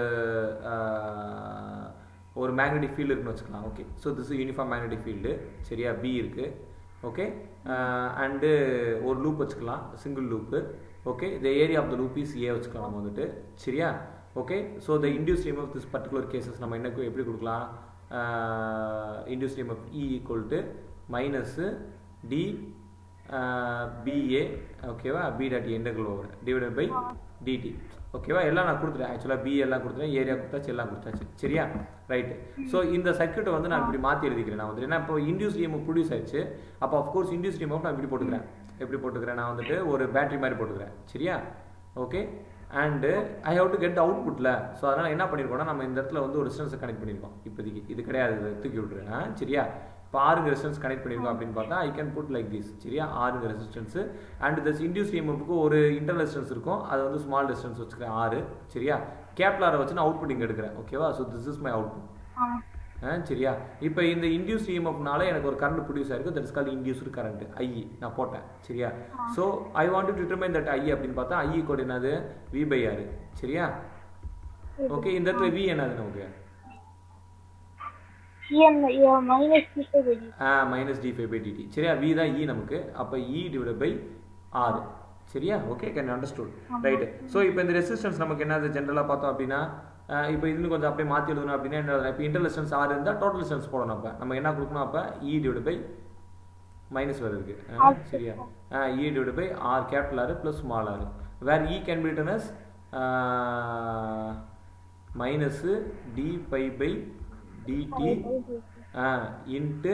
ஒரு மேக்னெட்டிக் ஃபீல்டு இருக்குன்னு வச்சுக்கலாம் okay so this uniform magnetic field சரியா பி இருக்குது ஓகே அண்டு ஒரு லூப் வச்சுக்கலாம் single loop okay the area of the loop is A வச்சுக்கலாம் நம்ம வந்துட்டு சரியா okay so the induce name of this particular cases நம்ம என்ன எப்படி கொடுக்கலாம் induce name of E equal to minus D BA ஓகேவா B dot integral over divided by DD ஓகேவா எல்லாம் நான் கொடுத்துட்டேன் ஆக்சுவலாக பி எல்லாம் கொடுத்துட்டேன் ஏரியா கொடுத்தாச்சு எல்லாம் கொடுத்தாச்சு சரியா ரைட்டு ஸோ இந்த சர்க்கியூட்டை வந்து நான் இப்படி மாற்றி எழுதிக்கிறேன் நான் வந்து ஏன்னா இப்போ இன்டியூஸ் டிஎம் ப்ரொடியூஸ் ஆயிடுச்சு அப்போ அஃப்கோர்ஸ் இன்டியூஸ் டிஎம் நான் இப்படி போட்டுக்கிறேன் எப்படி போட்டுக்கிறேன் நான் வந்துட்டு ஒரு பேட்டரி மாதிரி போட்டுக்கிறேன் சரியா okay and I have to get அவுட்புட்டில் ஸோ அதனால் என்ன பண்ணியிருக்கோம்னா நம்ம இந்த இடத்துல வந்து ஒரு ரெசிஸ்டன்ஸை கனெக்ட் பண்ணியிருக்கோம் இப்போதைக்கு இது கிடையாது இதை தூக்கி விட்றேன் ஆ, சரியா இப்போ ஆறுங்க ரெசிஸ்டன்ஸ் கனெக்ட் பண்ணியிருக்கோம் அப்படின்னு பார்த்தா I can put like this சரியா ஆறுங்க ரெசிஸ்டன்ஸ் அண்ட் திஸ் இன்டியூஸ் இஎம்எஃப்க்கு ஒரு இன்டர்னல் ரெசிஸ்டன்ஸ் இருக்கும் அது வந்து ஸ்மால் ரெசிஸ்டன்ஸ் வச்சுக்கிறேன் ஆறு சரியா கேப்லாரை வச்சு நான் அவுட்புட் இங்கே எடுக்கிறேன் ஓகேவா so this is my output ah ஆ சரியா இப்போ இந்த இன்டியூஸ் இஎம்எஃப்னால எனக்கு ஒரு கரண்ட் ப்ரொடியூஸ் ஆயிருக்கு that is call induced current I நான் போட்டேன் சரியா so I want to determine that I அப்படின்னு பார்த்தா ஐ கோட் என்னது வி பை ஆர் சரியா ஓகே இந்த இடத்துல வி என்னது நமக்கு EM minus D five by D ah minus D five by DT சரியா வி தான் இ நமக்கு அப்போ இ டிவைட் பை ஆர் சரியா okay can understood right so இப்போ இந்த ரெசிஸ்டன்ஸ் நமக்கு என்னது ஜென்ரலாக பார்த்தோம் அப்படின்னா ஆஹ் இப்போ இன்னும் கொஞ்சம் அப்படியே மாற்றி எழுதணும் அப்படின்னா என்ன எழுதணும்? இப்போ இன்டர் ரெசிஸ்டன்ஸ் ஆர் இருந்தால் டோட்டல் ரெசிஸ்டன்ஸ் போடணும் அப்போ நம்ம என்ன கொடுக்கணும் அப்போ இ டிவைட் பை மைனஸ் வேறு இருக்கு ஆ, சரியா E divide by R capital R plus small R where E can be written as minus D by by DT into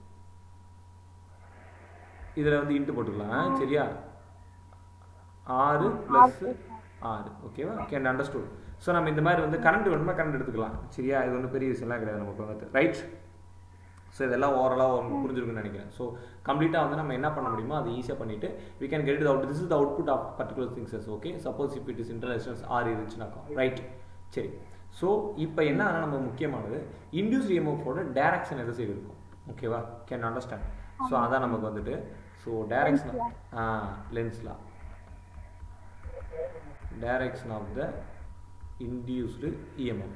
இதில் வந்து இன்ட்டு போட்டுக்கலாம் சரியா ஆறு ப்ளஸ் ஆறு ஓகேவா கேன் அண்டர்ஸ்டுட் ஸோ நம்ம இந்த மாதிரி வந்து கரண்ட் வேணுமா கரண்ட் எடுத்துக்கலாம் சரியா இது ஒன்றும் பெரிய விஷயம்லாம் கிடையாது நமக்கு வந்து ரைட் ஸோ இதெல்லாம் ஓவரலாக உங்களுக்கு புரிஞ்சிருக்குன்னு நினைக்கிறேன் ஸோ கம்ப்ளீட்டாக வந்து நம்ம என்ன பண்ண முடியுமோ அதை ஈஸியாக பண்ணிட்டு we can get it out this is the output of particular things as okay suppose if it is interactions R இருந்துச்சுனாக்கா ரைட் சரி ஸோ இப்போ என்ன ஆனா நம்ம முக்கியமானது இன்டியூஸ் இஎம்எஃபோட டைரக்ஷன் எதை சைடு இருக்கும் ஓகேவா கேன் அண்டர்ஸ்டாண்ட் ஸோ அதான் நமக்கு வந்துட்டு ஸோ டைரக்ஷன் ஆ லென்ஸ்லாம் direction of the induced EMF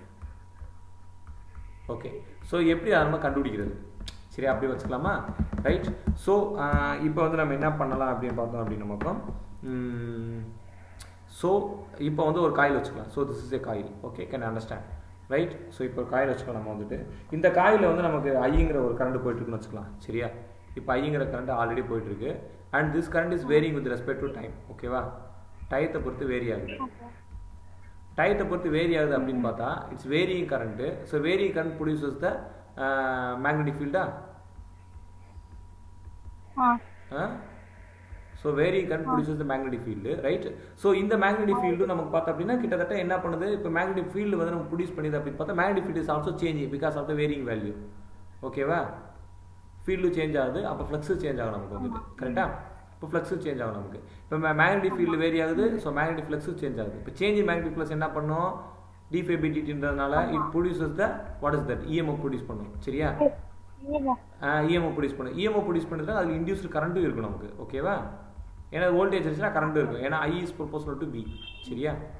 okay so எப்படி அதை நம்ம கண்டுபிடிக்கிறது சரி அப்படி வச்சுக்கலாமா ரைட் ஸோ இப்போ வந்து நம்ம என்ன பண்ணலாம் அப்படின்னு பார்த்தோம் அப்படின்னு நமக்கு ஸோ இப்போ வந்து ஒரு காயில் வச்சுக்கலாம் so this is a coil okay can understand right so இப்போ ஒரு காயில் வச்சுக்கலாம் நம்ம வந்துட்டு இந்த காயில் வந்து நமக்கு ஐங்கிற ஒரு கரண்ட் போயிட்டுருக்குன்னு வச்சுக்கலாம் சரியா இப்போ ஐங்கிற கரண்ட் ஆல்ரெடி போயிட்டுருக்கு and this current is varying with respect to time ஓகேவா டயத்தை பொறுத்து வேரி ஆகுது டயத்தை பொறுத்து வேரி ஆகுது அப்படின்னு பார்த்தா it's varying current so varying current produces the magnetic ஃபீல்டா ah so varying current produces the magnetic field right so இந்த மேக்னெட்டிக் ஃபீல்டு நமக்கு பார்த்தோம் அப்படின்னா கிட்டத்தட்ட என்ன பண்ணுது இப்போ மேக்னெட்டிக் ஃபீல்டு வந்து நம்ம ப்ரொடியூஸ் பண்ணுது அப்படின்னு பார்த்தா magnetic field is also change because of the varying value ஓகேவா ஃபீல்டு சேஞ்ச் ஆகுது அப்போ ஃப்ளக்ஸு சேஞ்ச் ஆகும் நமக்கு வந்துட்டு கரெக்டாக இப்போ ஃப்ளக்ஸு சேஞ்ச் ஆகும் நமக்கு இப்போ மேக்னெட்டிக் ஃபீல்டு வேரி ஆகுது ஸோ மேக்னெட்டிக் ஃப்ளக்ஸு சேஞ்ச் ஆகுது இப்போ சேஞ்ச் இன் மேக்னெட்டிக் ஃப்ளக்ஸ் என்ன பண்ணும் டிஃபைபிடின்றதுனால it produces the what is that EMO produce பண்ணும் சரியா இஎம்எஃப் இஎம்ஓ ப்ரொடியூஸ் பண்ணும் இஎம்ஓ ப்ரொடியூஸ் பண்ணுறது அதில் இன்டியூஸ்டு கரண்ட்டும் இருக்கும் நமக்கு ஓகேவா ஏன்னா வோல்டேஜ் இருந்துச்சுன்னா கரண்ட் இருக்கும் ஏன்னா I is proportional to B சரியா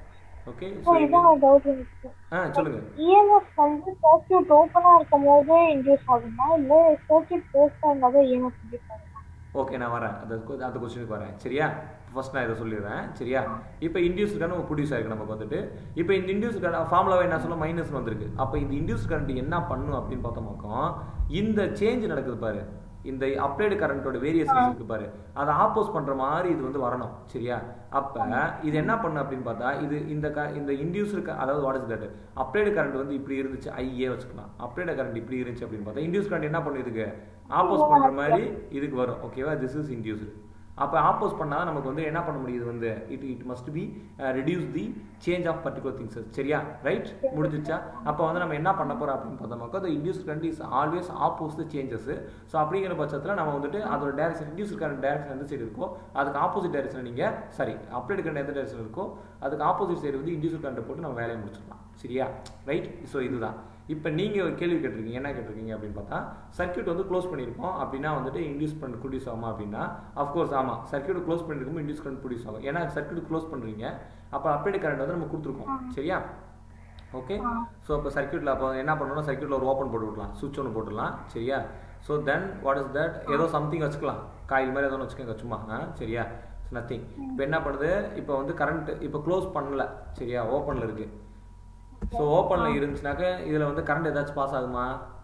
ஓகே ஸோ ஸோ இதான் ஒரு டவுட் இருந்துச்சு ஆ சொல்லுங்க இஎம்எஃப் வந்து சர்க்கியூட் ஓப்பனா இருக்கும் போது இன்டியூஸ் ஆகுமா இல்ல சர்க்கியூட் க்ளோஸ்டா இருந்தா இஎம்எஃப் இன்டியூஸ் ஆகுமா ஓகே நான் வரேன் அந்த கொ- அந்த கொஸ்டினுக்கு வரேன் சரியா ஃபர்ஸ்ட் நான் இதை சொல்லிடுறேன் சரியா இப்போ இன்டியூஸ் கரண்ட் ப்ரொடியூஸ் ஆயிருக்கு நமக்கு வந்துட்டு இப்போ இந்த இன்டியூஸ் கரண்ட் ஃபார்முலாவை என்ன சொல்ல மைனஸ் வந்திருக்கு அப்போ இந்த இன்டியூஸ் கரண்ட் என்ன பண்ணும் அப்படின்னு பார்த்தோமாக்கோ இந்த சேஞ்ச் நடக்குது பாரு இந்த அப்ளைடு கரண்ட்டோட வேரியேஷன்ஸ் இருக்கு பாரு அதை ஆப்போஸ் பண்ற மாதிரி இது வந்து வரணும் சரியா அப்ப இது என்ன பண்ணும் அப்படின்னு பார்த்தா இது இந்த க இந்த இன்டியூஸ் அதாவது what is that applied current வந்து இப்படி இருந்துச்சு ஐஏ வச்சுக்கலாம் அப்ளைடு கரண்ட் இப்படி இருந்துச்சு அப்படின்னு பார்த்தா இன்டியூஸ் கரண்ட் என்ன பண்ணும் இதுக்கு ஆப்போஸ் பண்ற மாதிரி இதுக்கு வரும் ஓகேவா திஸ் இஸ் இன்டியூஸ்டு அப்போ ஆப்போஸ் பண்ணால் நமக்கு வந்து என்ன பண்ண முடியுது வந்து it it must be reduce the change of particular things சரியா ரைட் முடிஞ்சிச்சா அப்போ வந்து நம்ம என்ன பண்ண போறோம் அப்படின்னு பார்த்தோம்னாக்கா the induced current is always oppose the changes so அப்படிங்கிற பட்சத்தில் நம்ம வந்துட்டு அதோட டேரக்ஷன் இன்டியூஸ் கரண்ட் டேரக்ஷன் எந்த சைடு இருக்கோ அதுக்கு ஆப்போசிட் டேரக்ஷன் நீங்கள் சாரி அப்ளைடு கரண்ட் எந்த டேரக்ஷன் இருக்கோ அதுக்கு ஆப்போசிட் சைடு வந்து இன்டியூஸ் கரண்ட் போட்டு நம்ம வேலையை முடிச்சிடலாம் சரியா ரைட் ஸோ இதுதான் இப்போ நீங்கள் ஒரு கேள்வி கேட்டிருக்கீங்க என்ன கேட்டிருக்கீங்க அப்படின்னு பார்த்தா சர்க்யூட் வந்து க்ளோஸ் பண்ணியிருக்கோம் அப்படின்னா வந்துட்டு இன்டியூஸ் பண்ண ப்ரொடியூஸ் ஆகுமா அப்படின்னா அஃப்கோர்ஸ் ஆமாம் சர்க்யூட் க்ளோஸ் பண்ணிருக்கும் இன்டியூஸ் கரண்ட் ப்ரொடியூஸ் ஆகும் ஏன்னா சர்க்யூட் க்ளோஸ் பண்ணுறீங்க அப்போ அப்டேட் கரண்ட் வந்து நம்ம கொடுத்துருக்கோம் சரியா ஓகே ஸோ அப்போ சர்க்யூட்டில் அப்போ என்ன பண்ணணும் சர்க்யூட்டில் ஒரு ஓப்பன் போட்டு விடலாம் சுவிட்ச் ஒன்று போட்டுடலாம் சரியா so then what is that ஏதோ சம்திங் வச்சுக்கலாம் காயில் மாதிரி ஏதோ ஒன்று வச்சுக்கோங்க சும்மா ஆ சரியா நத்திங் இப்போ என்ன பண்ணுது இப்போ வந்து கரண்ட் இப்போ க்ளோஸ் பண்ணல சரியா ஓப்பனில் இருக்கு ஸோ ஓப்பனில் இருந்துச்சுனாக்க இதில் வந்து கரண்ட் ஏதாச்சும் பாஸ் ஆகுமா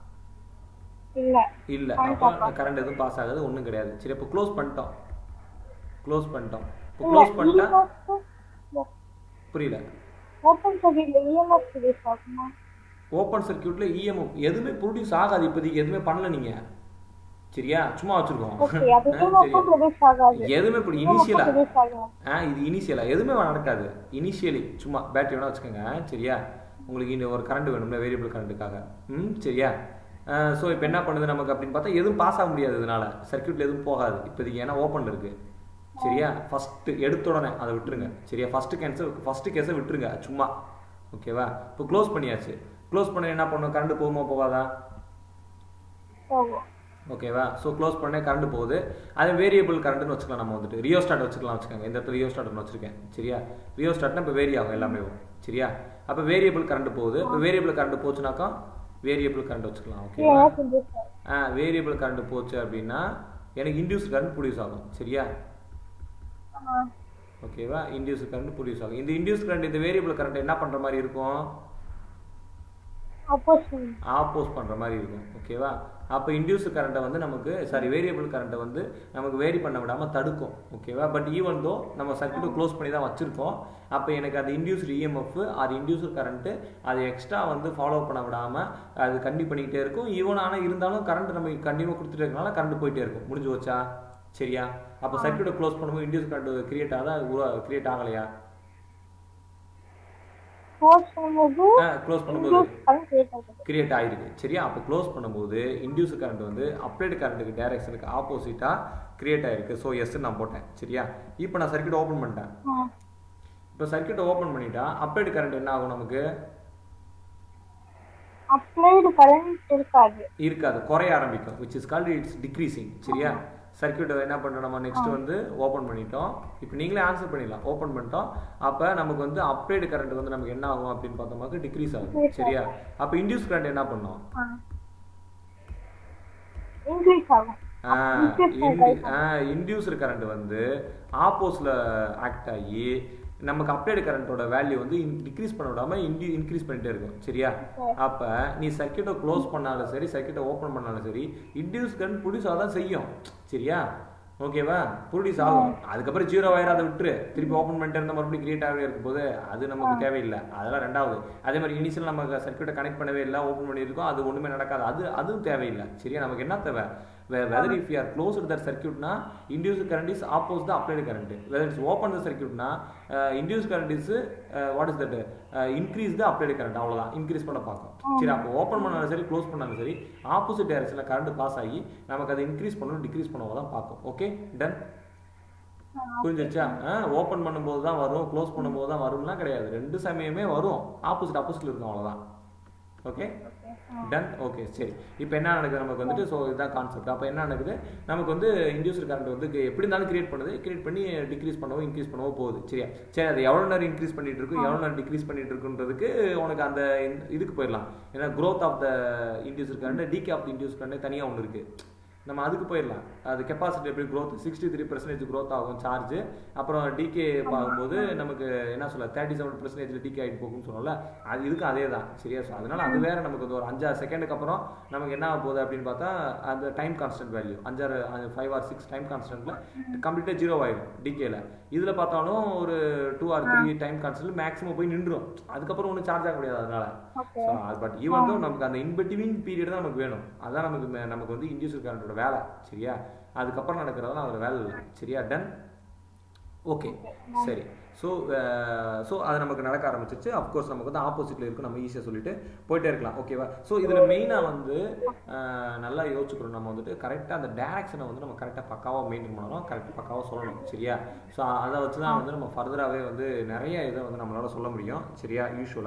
இல்ல இல்லை அப்போ கரண்ட் எதுவும் பாஸ் ஆகாது ஒன்றும் கிடையாது சரி இப்போ க்ளோஸ் பண்ணிட்டோம் க்ளோஸ் பண்ணிட்டோம் இப்போ க்ளோஸ் பண்ணிட்டா புரியல ஓப்பன் சர்க்கியூட்ல இஎம்எஃப் ப்ரொடியூஸ் ஆகுமா ஓப்பன் சர்க்யூட்ல இஎம்எஃப் எதுவுமே ப்ரொடியூஸ் ஆகாது இப்போதைக்கு எதுவுமே பண்ணல நீங்க சரியா சும்மா வச்சிருக்கோம் ஓகே அது ஆ, இஎம்எஃப் சரியா ப்ரொடியூஸ் ஆகாது எதுவுமே இப்படி இனிஷியலா ப்ரொடியூஸ் ஆகாது ஆ இது இனிஷியலா எதுவுமே நடக்காது இனிஷியலி சும்மா பேட்டரி வேணா வச்சுக்கோங்க சரியா உங்களுக்கு இந்த ஒரு கரண்ட் வேணும்ல வேரியபிள் கரண்ட்டுக்காக ம் சரியா ஸோ இப்போ என்ன பண்ணுது நமக்கு அப்படின்னு பார்த்தா எதுவும் பாஸ் ஆக முடியாது இதனால சர்க்யூட்ல எதுவும் போகாது இப்போதைக்கு ஏன்னா ஓப்பன்ல இருக்கு சரியா ஃபர்ஸ்ட் எடுத்த உடனே அதை விட்டுருங்க சரியா ஃபர்ஸ்ட் கேன்சர் ஃபர்ஸ்ட் கேஸை விட்டுருங்க சும்மா ஓகேவா இப்போ க்ளோஸ் பண்ணியாச்சு க்ளோஸ் பண்ண என்ன பண்ணும் கரண்ட் போகுமா போகாதா போகும் ஓகேவா ஸோ க்ளோஸ் பண்ணே கரண்ட் போகுது அது வேரியபிள் கரண்ட்னு வச்சுக்கலாம் நம்ம வந்துட்டு ரியோ ஸ்டார்ட் வச்சுக்கலாம் வச்சுக்கோங்க இந்த இடத்துல ரியோ ஸ்டார்ட்னு வச்சிருக்கேன் சரியா ரியோ ஸ்டார்ட்னா இப்போ வேரி ஆகும் எல்லாமே சரியா அப்போ வேரியபிள் கரண்ட் போகுது இப்போ வேரியபிள் கரண்ட் போச்சுனாக்கா வேரியபிள் கரண்ட் வச்சுக்கலாம் ஓகேவா இஎம்எஃப் ப்ரொடியூஸ் ஆகும் ஆ வேரியபிள் கரண்ட் போச்சு அப்படின்னா எனக்கு இன்டியூஸ் கரண்ட் ப்ரொடியூஸ் ஆகும் சரியா ஆ. ஓகேவா இன்டியூஸ் கரண்ட் ப்ரொடியூஸ் ஆகும் இந்த இன்டியூஸ் கரண்ட் இந்த வேரியபிள் கரண்ட் என்ன பண்ணுற மாதிரி இருக்கும் ஆப்போசிட் ஆப்போஸ் பண்ணுற மாதிரி இருக்கும் ஓகேவா அப்போ இன்டியூஸ் கரண்ட்டை வந்து நமக்கு சாரி வேரியபிள் கரண்ட்டை வந்து நமக்கு வேரி பண்ண விடாமல் தடுக்கும் ஓகேவா பட் ஈவன் தோ நம்ம சர்க்யூட்டை க்ளோஸ் பண்ணி தான் வச்சுருக்கோம் அப்போ எனக்கு அது இன்டியூஸ்டு இஎம்எஃப் அது இன்டியூசர் கரண்ட்டு அது எக்ஸ்ட்ரா வந்து ஃபாலோ பண்ண விடாமல் அது கண்டினியூ பண்ணிக்கிட்டே இருக்கும் ஈவன் ஆனால் இருந்தாலும் கரண்ட் நம்ம கண்டினியூ கொடுத்துட்டே இருக்கனால கரண்ட் போயிட்டே இருக்கும் முடிஞ்சு வச்சா சரியா அப்போ சர்க்யூட்டை க்ளோஸ் பண்ணும்போது இன்டியூஸ் கரண்ட் கிரியேட் ஆகுதா உருவா கிரியேட் ஆகலையா க்ளோஸ் பண்ணும்போது க்ளோஸ் பண்ணும்போது இன்டியூஸ் கரண்ட் கிரியேட் ஆகுது கிரியேட் ஆயிருக்கு சரியா அப்போ க்ளோஸ் பண்ணும்போது இன்டியூஸ் கரண்ட் வந்து அப்ளைடு கரண்ட்டுக்கு டைரக்ஷனுக்கு ஆப்போசிட்டாக கிரியேட் ஆயிருக்கு ஸோ எஸ் நான் போட்டேன் சரியா இப்போ நான் சர்க்யூட் ஓப்பன் பண்ணிட்டேன் ஆ. இப்போ சர்க்யூட்டை ஓப்பன் பண்ணிட்டா அப்ளைடு கரண்ட் என்ன ஆகும் நமக்கு அப்ளைடு கரண்ட் இருக்காது இருக்காது குறைய ஆரம்பிக்கும் which is called it's decreasing சரியா சர்க்யூட்டை என்ன பண்ணுறோம் நம்ம நெக்ஸ்ட் வந்து ஓப்பன் பண்ணிட்டோம் இப்போ நீங்களே ஆன்சர் பண்ணிடலாம் ஓப்பன் பண்ணிட்டோம் அப்போ நமக்கு வந்து அப்ளைடு கரண்ட் வந்து நமக்கு என்ன ஆகும் அப்படின்னு பார்த்தோம்னாக்க டிக்ரீஸ் ஆகும் சரியா அப்போ இன்டியூஸ் கரண்ட் என்ன பண்ணும் இன்க்ரீஸ் ஆகும் இன்டியூசர் கரண்ட் வந்து ஆப்போஸில் ஆக்ட் ஆகி நமக்கு அப்ளைடு கரண்ட்டோட வேல்யூ வந்து டிக்ரீஸ் பண்ண விடாம இன்டி இன்க்ரீஸ் பண்ணிட்டே இருக்கும் சரியா அப்போ நீ சர்க்யூட்டை க்ளோஸ் பண்ணாலும் சரி சர்க்யூட்டை ஓப்பன் பண்ணாலும் சரி இன்டியூஸ் கரண்ட் ப்ரொடியூஸ் ஆக தான் செய்யும் சரியா ஓகேவா ப்ரொடியூஸ் ஆகும் அதுக்கப்புறம் ஜீரோ ஆயிரம் அதை விட்டுரு திருப்பி ஓப்பன் பண்ணிட்டு இருந்த மறுபடியும் கிரியேட் ஆகவே இருக்கும் போது அது நமக்கு தேவையில்லை அதெல்லாம் ரெண்டாவது அதே மாதிரி இனிஷியல் நம்ம சர்க்யூட்டை கனெக்ட் பண்ணவே இல்லை ஓப்பன் பண்ணியிருக்கோம் அது ஒன்றுமே நடக்காது அது அதுவும் தேவையில்லை சரியா நமக்கு என்ன தேவை whether if you are close that சர்க்யூட்னா induce current is oppose the applied current whether it's open the சர்க்யூட்னா induce current is what is that increase the applied current அவ்வளோதான் இன்க்ரீஸ் பண்ண பார்க்கும் சரி அப்போ ஓப்பன் பண்ணாலும் சரி க்ளோஸ் பண்ணாலும் சரி ஆப்போசிட் டைரக்ஷனில் கரண்ட் பாஸ் ஆகி நமக்கு அதை இன்க்ரீஸ் பண்ணணும் டிக்ரீஸ் பண்ணவோ தான் பார்க்கும் ஓகே டன் புரிஞ்சிருச்சா ஓப்பன் பண்ணும்போது தான் வரும் க்ளோஸ் பண்ணும்போது தான் வரும்லாம் கிடையாது ரெண்டு சமயமே வரும் ஆப்போசிட் ஆப்போசிட்ல இருக்கும் அவ்வளோதான் ஓகே ஓகே டன் ஓகே சரி இப்போ என்ன நடக்குது நமக்கு வந்துட்டு ஸோ இதுதான் கான்செப்ட் அப்போ என்ன நடக்குது நமக்கு வந்து இன்டியூசர் கரண்ட் வந்து கு- எப்படி இருந்தாலும் கிரியேட் பண்ணுது கிரியேட் பண்ணி டிக்ரீஸ் பண்ணவோ இன்க்ரீஸ் பண்ணவோ போகுது சரியா சரி அது எவ்வளோ நேரம் இன்க்ரீஸ் பண்ணிட்டு இருக்கு எவ்வளோ நேரம் டிக்ரீஸ் பண்ணிட்டு இருக்குன்றதுக்கு உனக்கு அந்த இந்த- இதுக்கு போயிடலாம் ஏன்னா growth of the inducer current decay of the inducer current தனியாக ஒன்று இருக்கு நம்ம அதுக்கு போயிடலாம் அது கெப்பாசிட்டி எப்படி growth sixty three percentage growth ஆகும் சார்ஜ் அப்புறம் டிகே பார்க்கும்போது நமக்கு என்ன சொல்ல தேர்ட்டி செவன் பர்சன்டேஜில் டிகே ஆகிட்டு போகும்னு சொன்னோம்ல அது இதுக்கும் அதே தான் சரியா ஸோ அதனால அது வேற நமக்கு வந்து ஒரு அஞ்சாறு செகண்டுக்கு அப்புறம் நமக்கு என்ன ஆக போகுது அப்படின்னு பார்த்தா அந்த டைம் கான்ஸ்டன்ட் வேல்யூ அஞ்சாறு ஃபைவ் ஆர் சிக்ஸ் டைம் கான்ஸ்டன்ட்ல கம்ப்ளீட்டாக ஜீரோ ஆயிடும் டிகேல இதில் பார்த்தாலும் ஒரு two or three time constant maximum போய் நின்றுடும் அதுக்கப்புறம் ஒன்றும் சார்ஜ் ஆக முடியாது அதனால ஓகே ஸோ அது பட் ஈவன் தோ நமக்கு அந்த இன்பிட்வீன் பீரியட் தான் நமக்கு வேணும் அதான் நமக்கு மே- நமக்கு வந்து இன்டியூசர் கரண்டோட வேலை சரியா அதுக்கப்புறம் நடக்கிறதெல்லாம் அதோட வேலை இல்லை சரியா டன் ஓகே சரி ஸோ ஸோ அது நமக்கு நடக்க ஆரம்பிச்சிச்சு அஃப்கோர்ஸ் நமக்கு வந்து ஆப்போசிட்டில் இருக்கும் நம்ம ஈஸியாக சொல்லிட்டு போயிட்டே இருக்கலாம் ஓகேவா ஸோ இதில் மெயினாக வந்து அஹ், நல்லா யோசிச்சுக்கிறோம் நம்ம வந்துட்டு கரெக்டாக அந்த டேரக்ஷனை வந்து நம்ம கரெக்டாக பக்காவாக மெயின்டைன் பண்ணணும் கரெக்டாக பக்காவாக சொல்லணும் சரியா ஸோ அதை வச்சு தான் வந்து நம்ம ஃபர்தராகவே வந்து நிறைய இதை வந்து நம்மளால சொல்ல முடியும் சரியா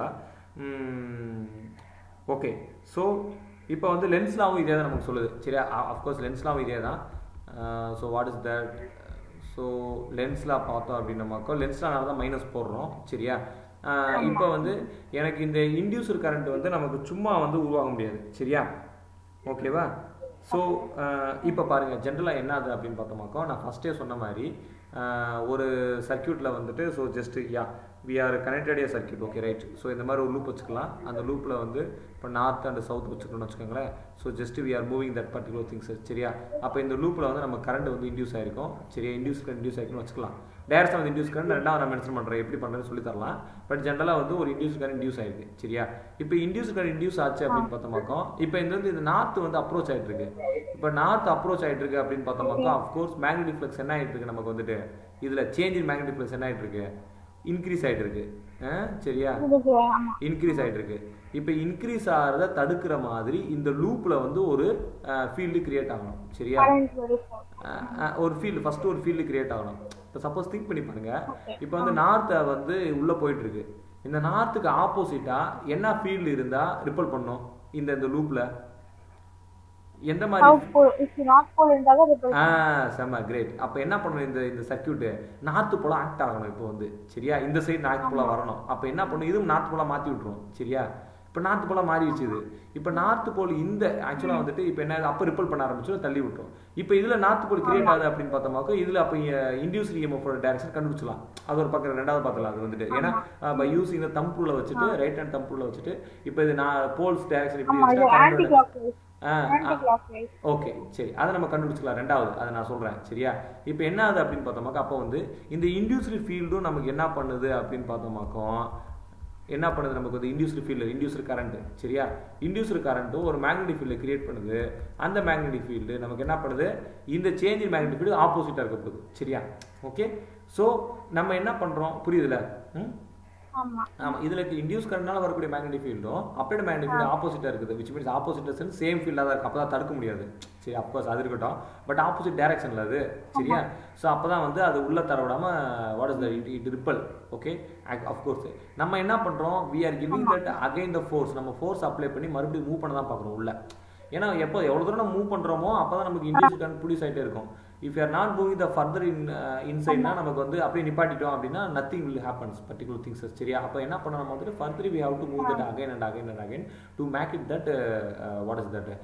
யூஸ்வலாக ஓகே ஸோ இப்போ வந்து லென்ஸ்லாவும் இதே தான் நமக்கு சொல்லுது சரியா அஃப்கோர்ஸ் லென்ஸ்லாவும் இதே தான் so what is that so லென்ஸ்லாம் பார்த்தோம் அப்படின்னமாக்கோ லென்ஸ்லானால தான் மைனஸ் போடுறோம் சரியா இப்போ வந்து எனக்கு இந்த இன்டியூசர் கரண்ட் வந்து நமக்கு சும்மா வந்து உருவாக முடியாது சரியா ஓகேவா ஸோ இப்போ பாருங்கள் ஜென்ரலாக என்ன ஆகுது அப்படின்னு பார்த்தோமாக்கோ நான் ஃபஸ்ட்டே சொன்ன மாதிரி அஹ், ஒரு சர்க்யூட்டில் வந்துட்டு so just yeah we are connected a circuit okay right so இந்த மாதிரி ஒரு லூப் வச்சுக்கலாம் அந்த லூப்பில் வந்து இப்போ நார்த் அண்ட் சவுத் வச்சுக்கணும்னு வச்சுக்கோங்களேன் so just we are moving that particular things சரியா அப்போ இந்த லூப்பில் வந்து நம்ம கரண்ட் வந்து இன்டியூஸ் ஆயிருக்கும் சரியா இன்டியூஸ் கரண்ட் இன்டியூஸ் ஆயிருக்குன்னு வச்சுக்கலாம் டேரக்டாக வந்து இன்டியூஸ் கரண்ட் ரெண்டாவது நான் மென்ஷன் பண்ணுறேன் எப்படி பண்ணுறேன்னு சொல்லி தரலாம் பட் ஜென்ரலாக வந்து ஒரு இன்டியூஸ் கரண்ட் இன்டியூஸ் ஆயிருக்கு சரியா இப்போ இன்டியூஸ் கரண்ட் இன்டியூஸ் ஆச்சு அப்படின்னு பார்த்தோமாக்கோ இப்போ இந்த வந்து இந்த நார்த் வந்து அப்ரோச் ஆயிட்டு இருக்கு இப்போ நார்த் அப்ரோச் ஆயிட்டு இருக்கு அப்படின்னு பார்த்தோமாக்கோ அஃப்கோர்ஸ் மேக்னெட்டிக் ஃப்ளக்ஸ் என்ன ஆயிட்டு இருக்கு நமக்கு வந்துட்டு இதில் சேஞ்ச் இன் மேக்னெட்டிக் ஃப்ளக்ஸ் என்ன ஆயிட்டு இருக்கு இன்க்ரீஸ் ஆயிட்டு இருக்கு ஆ, சரியா இதுக்கு ஆமா இன்க்ரீஸ் ஆயிட்டு இருக்கு இப்போ இன்க்ரீஸ் ஆகிறத தடுக்கிற மாதிரி இந்த லூப்ல வந்து ஒரு ஃபீல்டு கிரியேட் ஆகணும் சரியா current very for uh uh ஒரு ஃபீல்டு ஃபர்ஸ்ட் ஒரு ஃபீல்டு கிரியேட் ஆகணும் இப்போ சப்போஸ் திங்க் பண்ணி பாருங்க இப்போ வந்து நார்த்தை வந்து உள்ள போயிட்டு இருக்கு இந்த நார்த்துக்கு ஆப்போசிட்டா என்ன ஃபீல்டு இருந்தா ரிப்பல் பண்ணும் இந்த இந்த லூப்ல எந்த மாதிரி south pole if north pole இருந்தாலும் ரிப்பல் ஆ செம்ம கிரேட் அப்போ என்ன பண்ணணும் இந்த இந்த சர்க்கியூட்டு நார்த்து போல ஆக்ட் ஆகணும் இப்போ வந்து சரியா இந்த சைடு நார்த் போல வரணும் அப்போ என்ன பண்ணும் இதுவும் நார்த் போல மாற்றி விட்ரும் சரியா இப்போ நார்த் போல மாறிடுச்சு இது இப்போ நார்த் போல் இந்த ஆக்சுவலாக வந்துட்டு இப்போ என்ன அப்போ ரிப்பல் பண்ண ஆரம்பிச்சிடும் தள்ளி விட்டுரும் இப்போ இதில் நார்த் போல் கிரியேட் ஆகுது அப்படின்னு பார்த்தோமாக்கோ இதில் அப்போ இண்டியூஸ் இஎம்எஃபோட டேரக்ஷன் கண்டுபிடிச்சலாம் அது ஒரு பக்கம் ரெண்டாவது பார்த்துலாம் அது வந்துட்டு ஏன்னா பை யூஸிங் தம் ரூலை வச்சுட்டு ரைட் ஹேண்ட் தம் ரூலை வச்சுட்டு இப்போ இது நான் போல்ஸ் டேரக்ஷன் இப்படி ஆமா இது இருந்துச்சுன்னா ஆன்டி current கிளாக் வைஸ் ஆ ஆன்டி கிளாக் வைஸ் ஓகே சரி அதை நம்ம கண்டுபிடிச்சிக்கலாம் ரெண்டாவது அதை நான் சொல்கிறேன் சரியா இப்போ என்ன ஆகுது அப்படின்னு பார்த்தோமாக்கா அப்போ வந்து இந்த இண்டியூஸ்ரி ஃபீல்டும் நமக்கு என்ன பண்ணுது அப்படின்னு பார்த்தோமாக்கோ என்ன பண்ணுது நமக்கு வந்து இண்டியூஸ்ரி ஃபீல்டு இண்டியூஸ்ரி கரண்ட் சரியா இண்டியூஸ்ரி கரண்ட்டும் ஒரு மேக்னெட்டிக் ஃபீல்டு கிரியேட் பண்ணுது அந்த மேக்னெட்டிக் ஃபீல்டு நமக்கு என்ன பண்ணுது இந்த சேஞ்ச் இன் மேக்னெட்டிக் ஃபீல்டு ஆப்போசிட்டாக இருக்க போகுது சரியா ஓகே ஸோ நம்ம என்ன பண்ணுறோம் புரியுதுல ம் ஆமா ஆமா இதுல இண்டியூஸ் கரண்ட்னால வரக்கூடிய மேக்னெட்டிக் ஃபீல்டும் அப்ளைட் மேக்னெட்டிக் ஃபீல்டு ஆப்போசிட்டா இருக்குது which means opposite sense same ஃபீல்டாக தான் இருக்கு அப்போ தான் தடுக்க முடியாது சரி அப்கோர்ஸ் அது இருக்கட்டும் பட் ஆப்போசிட் டைரக்ஷன்ல அது சரியா ஸோ அப்போ தான் வந்து அது உள்ள தர விடாம what is the it it ripple okay of course நம்ம என்ன பண்றோம் we are giving that again the force நம்ம ஃபோர்ஸ் அப்ளை பண்ணி மறுபடியும் மூவ் பண்ண தான் பார்க்குறோம் உள்ள ஏன்னா எப்போ எவ்வளோ தூரம் நம்ம மூவ் பண்ணுறோமோ அப்போ தான் நமக்கு இண்டியூஸ் கரண்ட் ப்ரொடியூஸ் ஆகிட்டே இருக்கும் if you are not moving the further in இன்சைட்னா நமக்கு வந்து அப்படியே நிப்பாட்டிட்டோம் அப்படின்னா nothing will happens particular things சரியா அப்போ என்ன பண்ண நம்ம வந்துட்டு further we have to move that again and again and again to make it that what is that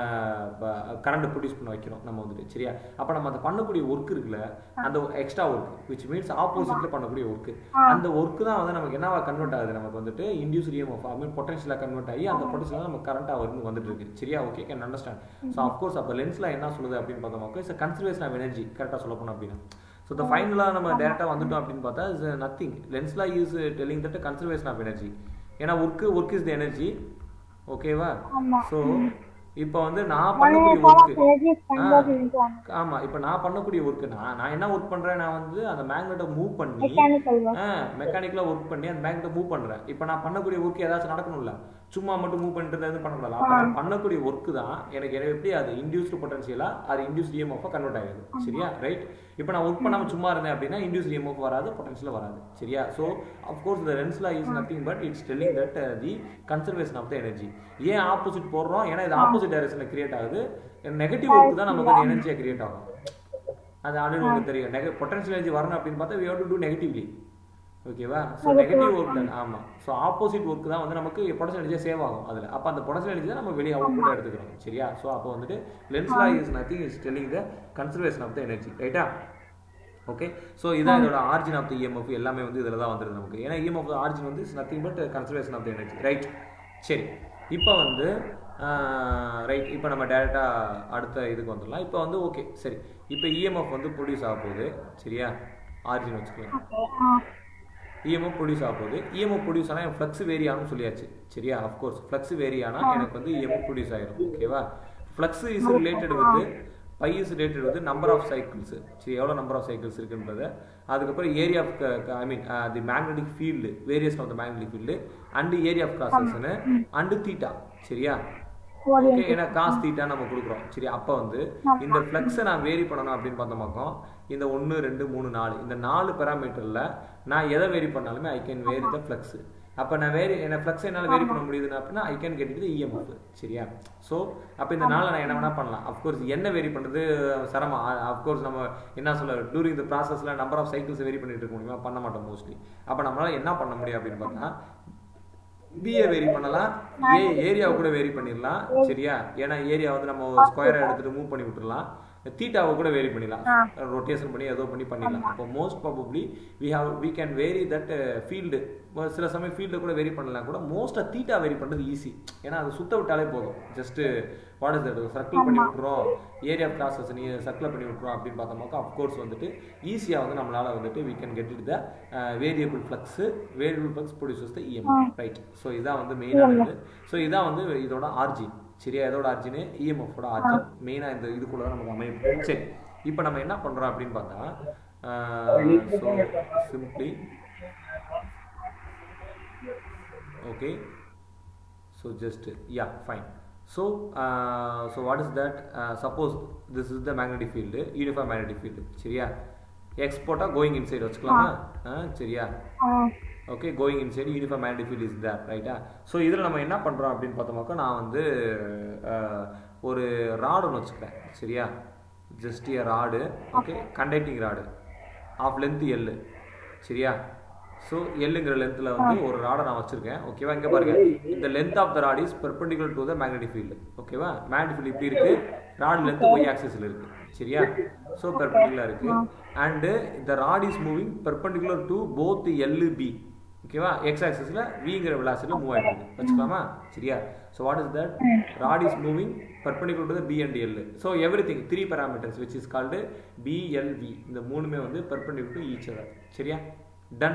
current produce பண்ண வைக்கிறோம் நம்ம வந்துட்டு சரியா அப்போ நம்ம அந்த பண்ணக்கூடிய ஒர்க் இருக்குல்ல அந்த எக்ஸ்ட்ரா ஒர்க் விச் மீன்ஸ் ஆப்போசிட்ல பண்ணக்கூடிய ஒர்க் அந்த ஒர்க் தான் வந்து நமக்கு என்னவா கன்வெர்ட் ஆகுது நமக்கு வந்துட்டு இண்டியூஸ் இஎம்எஃப் ஐ மீன் பொட்டன்ஷியலாக கன்வெர்ட் ஆகி அந்த பொட்டன்ஷியலாக நமக்கு கரண்ட்டாக வந்து வந்துட்டு இருக்கு சரியா okay can understand so of course அப்போ லென்ஸ்ல என்ன சொல்லுது அப்படின்னு பார்த்தோம்னா இட்ஸ் கன்சர்வேஷன் ஆஃப் எனர்ஜி கரெக்டாக சொல்ல போனோம் அப்படின்னா ஸோ இந்த ஃபைனலாக நம்ம டேரெக்டாக வந்துட்டோம் அப்படின்னு பார்த்தா is nothing Lenz law use telling that conservation of energy ஏன்னா work work is the energy ஓகேவா ஆமா ஸோ இப்போ வந்து நான் One பண்ணக்கூடிய form of work energy is converted into one. ஆமா இப்போ நான் பண்ணக்கூடிய ஒர்க்கு நான் நான் என்ன ஒர்க் பண்றேன் நான் வந்து அந்த மேக்னெட்டை மூவ் பண்ணி Mechanical work. மெக்கானிக்கலாக ஒர்க் பண்ணி அந்த மேக்னெட்டை மூவ் பண்றேன் இப்போ நான் பண்ணக்கூடிய ஒர்க் ஏதாச்சும் நடக்கணும்ல சும்மா மட்டும் மூவ் பண்ணிட்டு இருந்தா எதுவும் பண்ணக்கூடாது அப்போ நான் பண்ணக்கூடிய ஒர்க்கு தான் எனக்கு எனக்கு எப்படி அது இன்டியூஸ்டு பொட்டன்ஷியலா அது இன்டியூஸ் இஎம்எஃப் கன்வெர்ட் ஆகுது சரியா ரைட் இப்போ நான் ஒர்க் பண்ணாம சும்மா இருந்தேன் அப்படின்னா இன்டியூஸ் இஎம்எஃப் வராது பொட்டன்ஷியல் வராது சரியா so of course the Lenz law is nothing but it's telling that the conservation of the energy ஏன் ஆப்போசிட் போடுறோம் ஏன்னா இது ஆப்போசிட் டைரக்ஷனில் கிரியேட் ஆகுது நெகட்டிவ் ஒர்க் தான் நமக்கு அந்த எனர்ஜியாக கிரியேட் ஆகும் அது ஆல்ரெடி உங்களுக்கு தெரியும் நெக பொட்டன்ஷியல் எனர்ஜி வரணும் அப்படின்னு பார்த்தா we have to do negatively ஓகேவா ஸோ நெகட்டிவ் ஒர்க் தான் ஆமாம் ஸோ ஆப்போசிட் ஒர்க் தான் வந்து நமக்கு பொட்டன்ஷியல் எனர்ஜியாக சேவ் ஆகும் அதில் அப்போ அந்த பொட்டன்ஷியல் எனர்ஜி தான் நம்ம வெளியே அவுட்புட்டாக எடுத்துக்கிறோம் சரியா ஸோ அப்போ வந்துட்டு Lenz law is nothing is telling the conservation of the energy ரைட்டா ஓகே ஸோ இதான் இதோட ஆர்ஜின் ஆஃப் த இஎம்எஃப் எல்லாமே வந்து இதில் தான் வந்துருது நமக்கு ஏன்னா இஎம்எஃப் ஆர்ஜின் வந்து is nothing but conservation of the energy right சரி இப்போ வந்து ரைட் இப்போ நம்ம டேரெக்டாக அடுத்த இதுக்கு வந்துடலாம் இப்போ வந்து ஓகே சரி இப்போ இஎம்எஃப் வந்து ப்ரொடியூஸ் ஆக போகுது சரியா ஆர்ஜின் வச்சுக்கலாம் Okay. Ah. இஎம்எஃப் ப்ரொடியூஸ் ஆக போகுது இஎம்எஃப் ப்ரொடியூஸ் ஆனால் ஃப்ளக்ஸ் வேரி ஆகும்னு சொல்லியாச்சு சரியா அஃப்கோர்ஸ் ஃப்ளக்ஸ் வேரி ஆனால் எனக்கு வந்து இஎம்எஃப் ப்ரொடியூஸ் ஆயிரும் ஓகேவா flux is related with phi is related with number of cycles சரி எவ்வளோ நம்பர் ஆஃப் சைக்கிள்ஸ் இருக்குன்றது அதுக்கப்புறம் area of I mean the magnetic field variation of the magnetic field and area of cross section and theta சரியா okay ஏன்னா cos theta நம்ம கொடுக்குறோம் சரி அப்போ வந்து இந்த ஃப்ளக்ஸை நான் வேரி பண்ணணும் அப்படின்னு பார்த்தோமாக்கோ இந்த ஒன்று ரெண்டு மூணு நாலு இந்த நாலு பேராமீட்டரில் நான் எதை வேரி பண்ணாலுமே I can vary the flux அப்போ நான் வேரி என்ன ஃப்ளக்ஸ் என்னால் வேரி பண்ண முடியுதுன்னா அப்படின்னா ஐ கேன் கெட் இது இஎம்எஃப் சரியா ஸோ அப்போ இந்த நாளில் நான் என்ன வேணால் பண்ணலாம் அஃப்கோர்ஸ் என்ன வேரி பண்ணுறது சிரமம் அஃப்கோர்ஸ் நம்ம என்ன சொல்ல டூரிங் த ப்ராசஸில் நம்பர் ஆஃப் சைக்கிள்ஸ் வேரி பண்ணிட்டு இருக்க முடியுமா பண்ண மாட்டோம் மோஸ்ட்லி அப்போ நம்மளால் என்ன பண்ண முடியும் அப்படின்னு பார்த்தா பிஏ வேரி பண்ணலாம் ஏ ஏரியாவை கூட வேரி பண்ணிடலாம் சரியா ஏன்னா ஏரியா வந்து நம்ம ஸ்கொயரா எடுத்துட்டு மூவ் பண்ணி விட்டுறலாம் தீட்டாவை கூட வேரி பண்ணிடலாம் ரொட்டேஷன் பண்ணி ஏதோ பண்ணி பண்ணிடலாம் அப்போ most probably we have we can vary that field சில சமயம் ஃபீல்டு கூட வேரி பண்ணலாம் கூட மோஸ்ட்டாக தீட்டா வேரி பண்ணுறது ஈஸி ஏன்னா அது சுத்த விட்டாலே போதும் just what is that circle பண்ணி விட்டுறோம் ஏரியா ப்ராசஸ் நீ சர்க்கிள் பண்ணி விட்டுறோம் அப்படின்னு பார்த்தோம்னாக்கா அஃப்கோர்ஸ் வந்துட்டு ஈஸியாக வந்து நம்மளால் வந்துட்டு we can get it the variable flux variable flux produces the EM right so இதான் வந்து மெயினானது ஸோ இதான் வந்து இதோட ஆர்ஜின் சரியா எதோட ஆர்ஜின் இஎம்எஃபோட ஆர்ஜின் மெயினாக இந்த இதுக்குள்ள தான் நமக்கு அமையும் சரி இப்போ நம்ம என்ன பண்ணுறோம் அப்படின்னு பார்த்தா so simply okay so just yeah fine so uh, so what is that uh, suppose this is the magnetic field uniform magnetic field சரியா எக்ஸ்போர்ட்டா கோயிங் இன்சைட் வச்சுக்கலாமா ஆ, சரியா Ah. Okay going inside uniform magnetic field is there ரைட்டா so இதில் நம்ம என்ன பண்ணுறோம் அப்படின்னு பார்த்தோமாக்கா நான் வந்து அஹ், ஒரு ராடு ஒன்று வச்சுக்கிறேன் சரியா just a rod okay conducting rod of length L சரியா ஸோ எல்லுங்கிற லென்த்தில் வந்து ஒரு ராடை நான் வச்சிருக்கேன் ஓகேவா இங்கே பாருங்க இந்த length of the rod is perpendicular to the magnetic field ஓகேவா மேக்னெட்டிக் ஃபீல்டு இப்படி இருக்கு ராட் லென்த் ஒய் ஆக்சிஸில் இருக்கு சரியா ஸோ பெர்பெண்டிகுலர் இருக்கு அண்டு இந்த rod is moving perpendicular to both L B ஓகேவா எக்ஸ் ஆக்சிஸில் விங்கிற விளாசில் மூவ் ஆகிட்டு இருக்கு வச்சுக்கலாமா சரியா so what is that rod is moving perpendicular to the B and L so everything three parameters which is called BLV இந்த மூணுமே வந்து perpendicular to each other சரியா டன்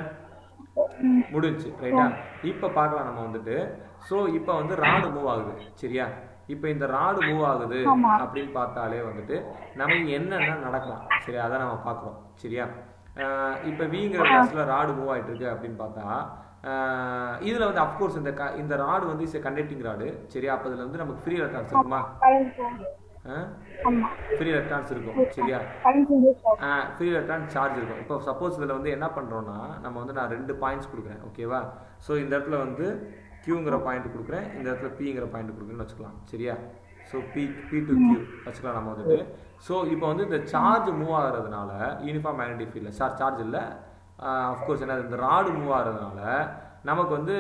முடிஞ்சு ரைட்டா இப்போ பார்க்கலாம் நம்ம வந்துட்டு ஸோ இப்போ வந்து ராடு மூவ் ஆகுது சரியா இப்போ இந்த ராடு மூவ் ஆகுது அப்படின்னு பார்த்தாலே வந்துட்டு நமக்கு என்னென்ன நடக்கலாம் சரி அதை நம்ம பார்க்குறோம் சரியா ஆஹ் இப்போ விங்கிற கிளாஸில் ராடு மூவ் ஆயிட்டு இருக்கு அப்படின்னு பார்த்தா ஆஹ் இதுல வந்து அஃப்கோர்ஸ் இந்த க- இந்த ராடு வந்து இஸ் கண்டக்டிங் ராடு சரியா அப்போ இதுல வந்து நமக்கு ஃப்ரீ எலக்ட்ரான்ஸ் இருக்குமா current போகும். ஆமா ஃப்ரீ எலக்ட்ரான்ஸ் இருக்கும் சரியா current induce ஆகும். ஃப்ரீ எலக்ட்ரான் சார்ஜ் இருக்கும் இப்போ சப்போஸ் இதில் வந்து என்ன பண்ணுறோன்னா நம்ம வந்து நான் ரெண்டு பாயிண்ட்ஸ் கொடுக்குறேன் ஓகேவா ஸோ இந்த இடத்துல வந்து கியூங்கிற பாயிண்ட் கொடுக்குறேன் இந்த இடத்துல பிங்கிற பாயிண்ட் கொடுக்குறேன்னு வச்சுக்கலாம் சரியா so P P to Q வச்சுக்கலாம் நம்ம வந்துட்டு ஸோ இப்போ வந்து இந்த சார்ஜ் மூவ் ஆகுறதுனால யூனிஃபார்ம் மேக்னெட்டிக் ஃபீல்டில் சார் சார்ஜ் இல்லை அஃப்கோர்ஸ் என்ன இந்த ராடு மூவ் ஆகுறதுனால நமக்கு வந்து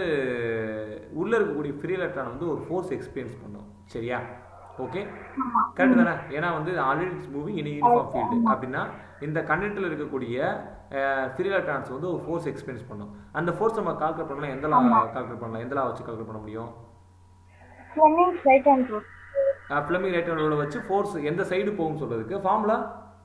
உள்ளே இருக்கக்கூடிய ஃப்ரீ எலக்ட்ரான் வந்து ஒரு ஃபோர்ஸ் எக்ஸ்பீரியன்ஸ் பண்ணும் சரியா ஓகே கரெக்ட் தானே ஏன்னா வந்து already it's moving in uniform field அப்படின்னா இந்த கண்டக்டில் இருக்கக்கூடிய ஃப்ரீ எலக்ட்ரான்ஸ் வந்து ஒரு ஃபோர்ஸ் எக்ஸ்பீரியன்ஸ் பண்ணும் அந்த ஃபோர்ஸ் நம்ம கால்குலேட் பண்ணலாம் எந்த லா கால்குலேட் பண்ணலாம் எந்த லா வச்சு கால்குலேட் பண்ண முடியும் Fleming's right hand rule. Fleming right ஹேண்டோட வச்சு ஃபோர்ஸ் எந்த சைடு போகும் சொல்றதுக்கு ஃபார்முலா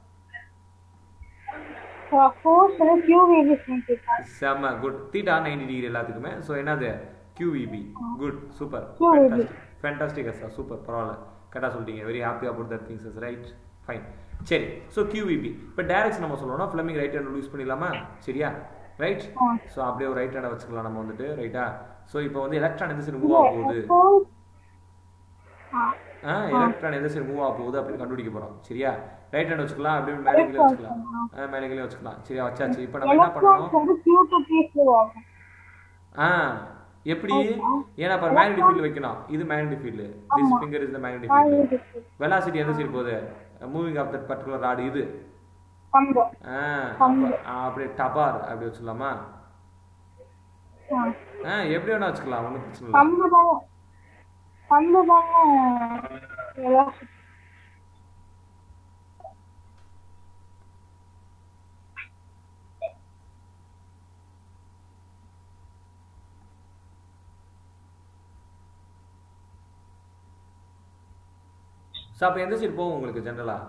So, force வந்து QVB செஞ்சிருக்காங்க. செம்ம குட் தீட்டா நைன்டி டிகிரி எல்லாத்துக்குமே ஸோ என்னது QVB good super QVB. Fantastic fantastic sir super பரவாயில்ல கரெக்டாக சொல்லிட்டீங்க very happy about that things is right fine சரி ஸோ கியூவிபி இப்போ டைரக்ஷன் நம்ம சொல்லணும்னா ஃபிளமிங் ரைட் ஹேண்ட் யூஸ் பண்ணிடலாமா சரியா ரைட் ஆ. ஸோ அப்படியே ஒரு ரைட் ஹேண்டை வச்சுக்கலாம் நம்ம வந்துட்டு ரைட்டா ஸோ இப்போ வந்து எலக்ட்ரான் எந்த சைடு மூவ் ஆக போகுது Suppose- ஆ, எலக்ட்ரான் எந்த சைடு மூவ் ஆக போகுது அப்படின்னு கண்டுபிடிக்க போறோம் சரியா ரைட் ஹேண்ட் வச்சுக்கலாம் அப்படியே மேலே கீழே வச்சுக்கலாம் ஆ, மேலே கீழே வச்சுக்கலாம் சரியா வச்சாச்சு இப்போ நம்ம என்ன electrons பண்ணணும் வந்து Q to P flow ஆகும் ஆ எப்படி ஏன்னா இப்போ மேக்னெட்டிக் ஃபீல்டு வைக்கணும் இது magnetic field this finger is the magnetic field Magnetic velocity எந்த சைடு போகுது moving of that particular rod இது கம்பு ஆ அப்ப- ஆ, அப்படியே டபார் அப்படி வச்சுக்கலாமா ஆ. ஆ எப்படி வேணா வச்சுக்கலாம் ஒன்றும் பிரச்சனை இல்லை கம்பு தானே கம்பு தானே velocity. ஸோ அப்போ எந்த சைடு போகும் உங்களுக்கு ஜென்ரலாக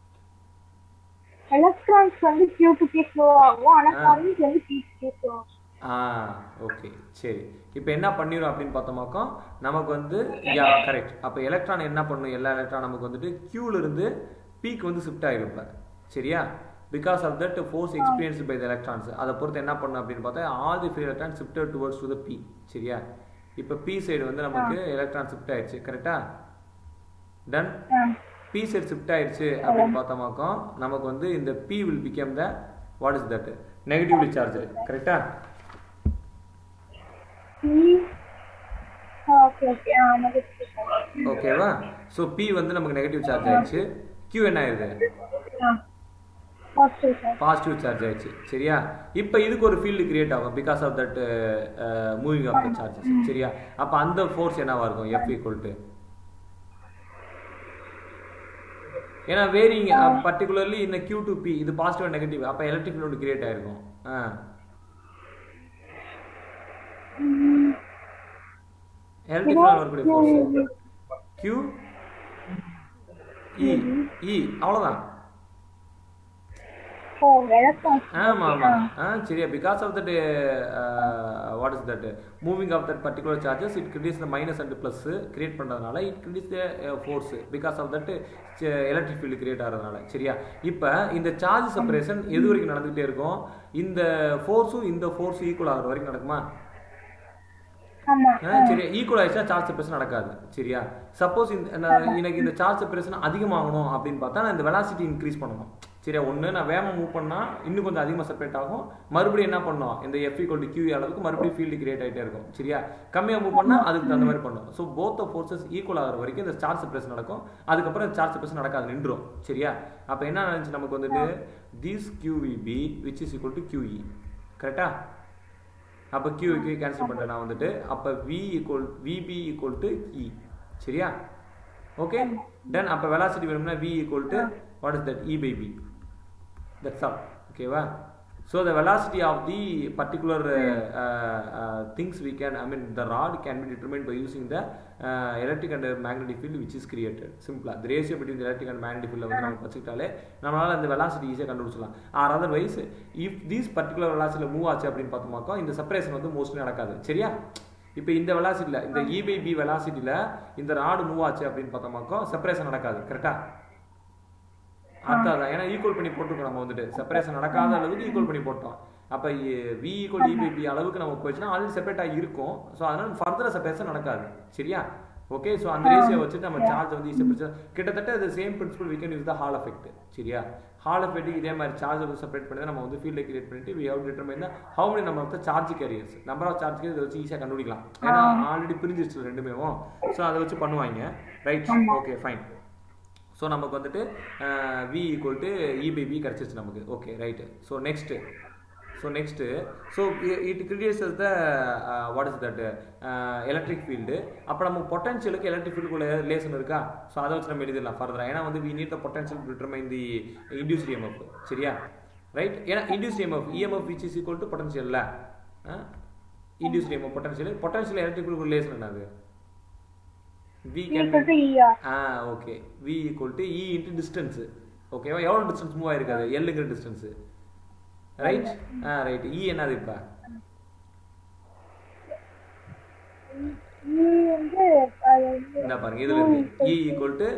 electrons வந்து Q to P flow ஆகும் ஆனா current வந்து P to P flow ஆகும் ஆ ஓகே சரி இப்போ என்ன பண்ணிடும் அப்படின்னு பார்த்தோமாக்கோ நமக்கு வந்து யா கரெக்ட் அப்போ எலக்ட்ரான் என்ன பண்ணும் எல்லா எலக்ட்ரான் நமக்கு வந்துட்டு Q ல இருந்து பீக்கு வந்து ஷிஃப்ட் ஆகிடும் இப்போ சரியா because of that force experience by the electrons அதை பொறுத்து என்ன பண்ணும் அப்படின்னு பார்த்தா all the free electron shifted towards to the B சரியா இப்போ பி சைடு வந்து நமக்கு எலக்ட்ரான் ஷிஃப்ட் ஆயிடுச்சு கரெக்டா டன் ஆ. பி சைடு ஷிஃப்ட் ஆயிடுச்சு அப்படின்னு பார்த்தோமாக்கோ நமக்கு வந்து இந்த P will become the what is that negatively charge கரெக்டா P ஓகே ஓகே ஆ negative charge. ஓகேவா ஸோ பி வந்து நமக்கு நெகட்டிவ் சார்ஜ் ஆயிடுச்சு Q என்ன ஆயிருது ஆ positive charge. பாசிட்டிவ் சார்ஜ் ஆயிடுச்சு சரியா இப்போ இதுக்கு ஒரு ஃபீல்டு கிரியேட் ஆகும் because of that moving of the charges சரியா அப்போ அந்த ஃபோர்ஸ் என்னவா இருக்கும் எஃப் ஈக்குவல் டு ஏன்னா வேரிங் பர்டிகுலர்லி இந்த கியூ டு பி இது பாசிட்டிவ் அண்ட் நெகட்டிவ் அப்போ எலக்ட்ரிக் ஃபீல்டு கிரியேட் ஆயிருக்கும் ஆ எலக்ட்ரிக் ஃபீல்டு வரக்கூடிய ஃபோர்ஸ் கியூ இ இ அவ்வளோதான் ஓ electrons ஆமா ஆமா ஆ சரியா because of that what is that moving of that particular charges it creates the minus and plus create பண்றதுனால it creates the force because of that electric field create ஆகிறதுனால சரியா இப்போ இந்த சார்ஜ் செப்பரேஷன் எது வரைக்கும் நடந்துகிட்டே இருக்கும் இந்த ஃபோர்ஸும் இந்த ஃபோர்ஸும் ஈக்குவல் ஆகிற வரைக்கும் நடக்குமா ஆமா ஆ, சரியா ஈக்குவல் ஆயிடுச்சா சார்ஜ் செப்பரேஷன் நடக்காது சரியா சப்போஸ் இந்த நான் எனக்கு இந்த சார்ஜ் செப்பரேஷன் அதிகமாகணும் அப்படின்னு பார்த்தா நான் இந்த வெலாசிட்டி இன்க்ரீஸ் பண்ணணும் சரியா ஒன்று நான் வேகமாக மூவ் பண்ணால் இன்னும் கொஞ்சம் அதிகமாக செப்பரேட் ஆகும் மறுபடியும் என்ன பண்ணணும் இந்த எஃப் ஈக்குவல் டு கியூ அளவுக்கு மறுபடியும் ஃபீல்டு கிரியேட் ஆகிட்டே இருக்கும் சரியா கம்மியாக மூவ் பண்ணால் அதுக்கு தகுந்த மாதிரி பண்ணும் ஸோ போத் ஃபோர்ஸஸ் ஈக்குவல் ஆகிற வரைக்கும் இந்த சார்ஜ் செப்பரேஷன் நடக்கும் அதுக்கப்புறம் சார்ஜ் செப்பரேஷன் நடக்காது நின்றும் சரியா அப்போ என்ன நினச்சி நமக்கு வந்துட்டு this QVB which is equal to QE கரெக்டா அப்போ கியூ கியூ கேன்சல் பண்ணிட்டேன் நான் வந்துட்டு அப்போ V equal VB equal to E சரியா ஓகே தென் அப்போ வெலாசிட்டி வேணும்னா V equal to what is that E by B that's all ஓகேவா so the velocity of the particular things we can I mean the rod can be determined by using the uh, electric and magnetic field which is created சிம்பிளா the ratio between the electric and magnetic field வந்து நம்ம வச்சுக்கிட்டாலே நம்மளால அந்த velocity ஈஸியாக கண்டுபிடிச்சலாம் or otherwise if these particular வெலாசிட்டியில் move ஆச்சு அப்படின்னு பார்த்தோமாக்கோ இந்த செப்பரேஷன் வந்து மோஸ்ட்லி நடக்காது சரியா இப்போ இந்த வெலாசிட்டியில் இந்த இ பை பி வெலாசிட்டியில் இந்த ராடு மூவ் ஆச்சு அப்படின்னு பார்த்தோமாக்கோ செப்பரேஷன் நடக்காது கரெக்டா அதான் ஏன்னா ஈக்குவல் பண்ணி போட்டிருக்கோம் நம்ம வந்துட்டு செப்பரேஷன் நடக்காத அளவுக்கு ஈக்குவல் பண்ணி போட்டோம் அப்போ V equal E by B அளவுக்கு நம்ம போயிடுச்சுன்னா ஆல்ரெடி செப்பரேட்டாக இருக்கும் ஸோ அதனால ஃபர்தர் செப்பரேஷன் நடக்காது சரியா ஓகே ஸோ அந்த ரேஷியோ வச்சுட்டு நம்ம சார்ஜ் வந்து ஈஸியாக பிடிச்சா கிட்டத்தட்ட இது same principle we can use the Hall effect சரியா ஹால் எஃபெக்ட்டுக்கு இதே மாதிரி சார்ஜ் வந்து செப்பரேட் பண்ணி தான் நம்ம வந்து ஃபீல்டை கிரியேட் பண்ணிட்டு we have determine how many number of the charge carriers number of charge carriers வச்சு ஈஸியாக கண்டுபிடிக்கலாம் ஏன்னா ஆல்ரெடி பிரிஞ்சிருச்சு ரெண்டுமே ஸோ அதை வச்சு பண்ணுவாங்க ரைட் ஓகே ஃபைன் ஸோ நமக்கு வந்துட்டு V equal to E by B கிடச்சிருச்சு நமக்கு okay right so next so next so it creates the what is that electric field அப்போ நம்ம பொட்டன்ஷியலுக்கு எலக்ட்ரிக் ஃபீல்டுக்குள்ள ரிலேஷன் இருக்கா ஸோ அதை வச்சு நம்ம எழுதிடலாம் ஃபர்தராக ஏன்னா வந்து we need the potential determine the induced EMF சரியா ரைட் ஏன்னா induced EMF EMF which is equal to பொட்டன்ஷியல்ல induced EMF potential potential electric field relation என்னது we E can equal to ER. ஆ okay V equal to E into distance ஓகேவா எவ்வளோ distance move ஆயிருக்காது எல்லுங்கிற distance right ஆ right E என்னது இப்போ E வந்து அது வந்து இந்த பாருங்க இதுல இருக்கு E equal to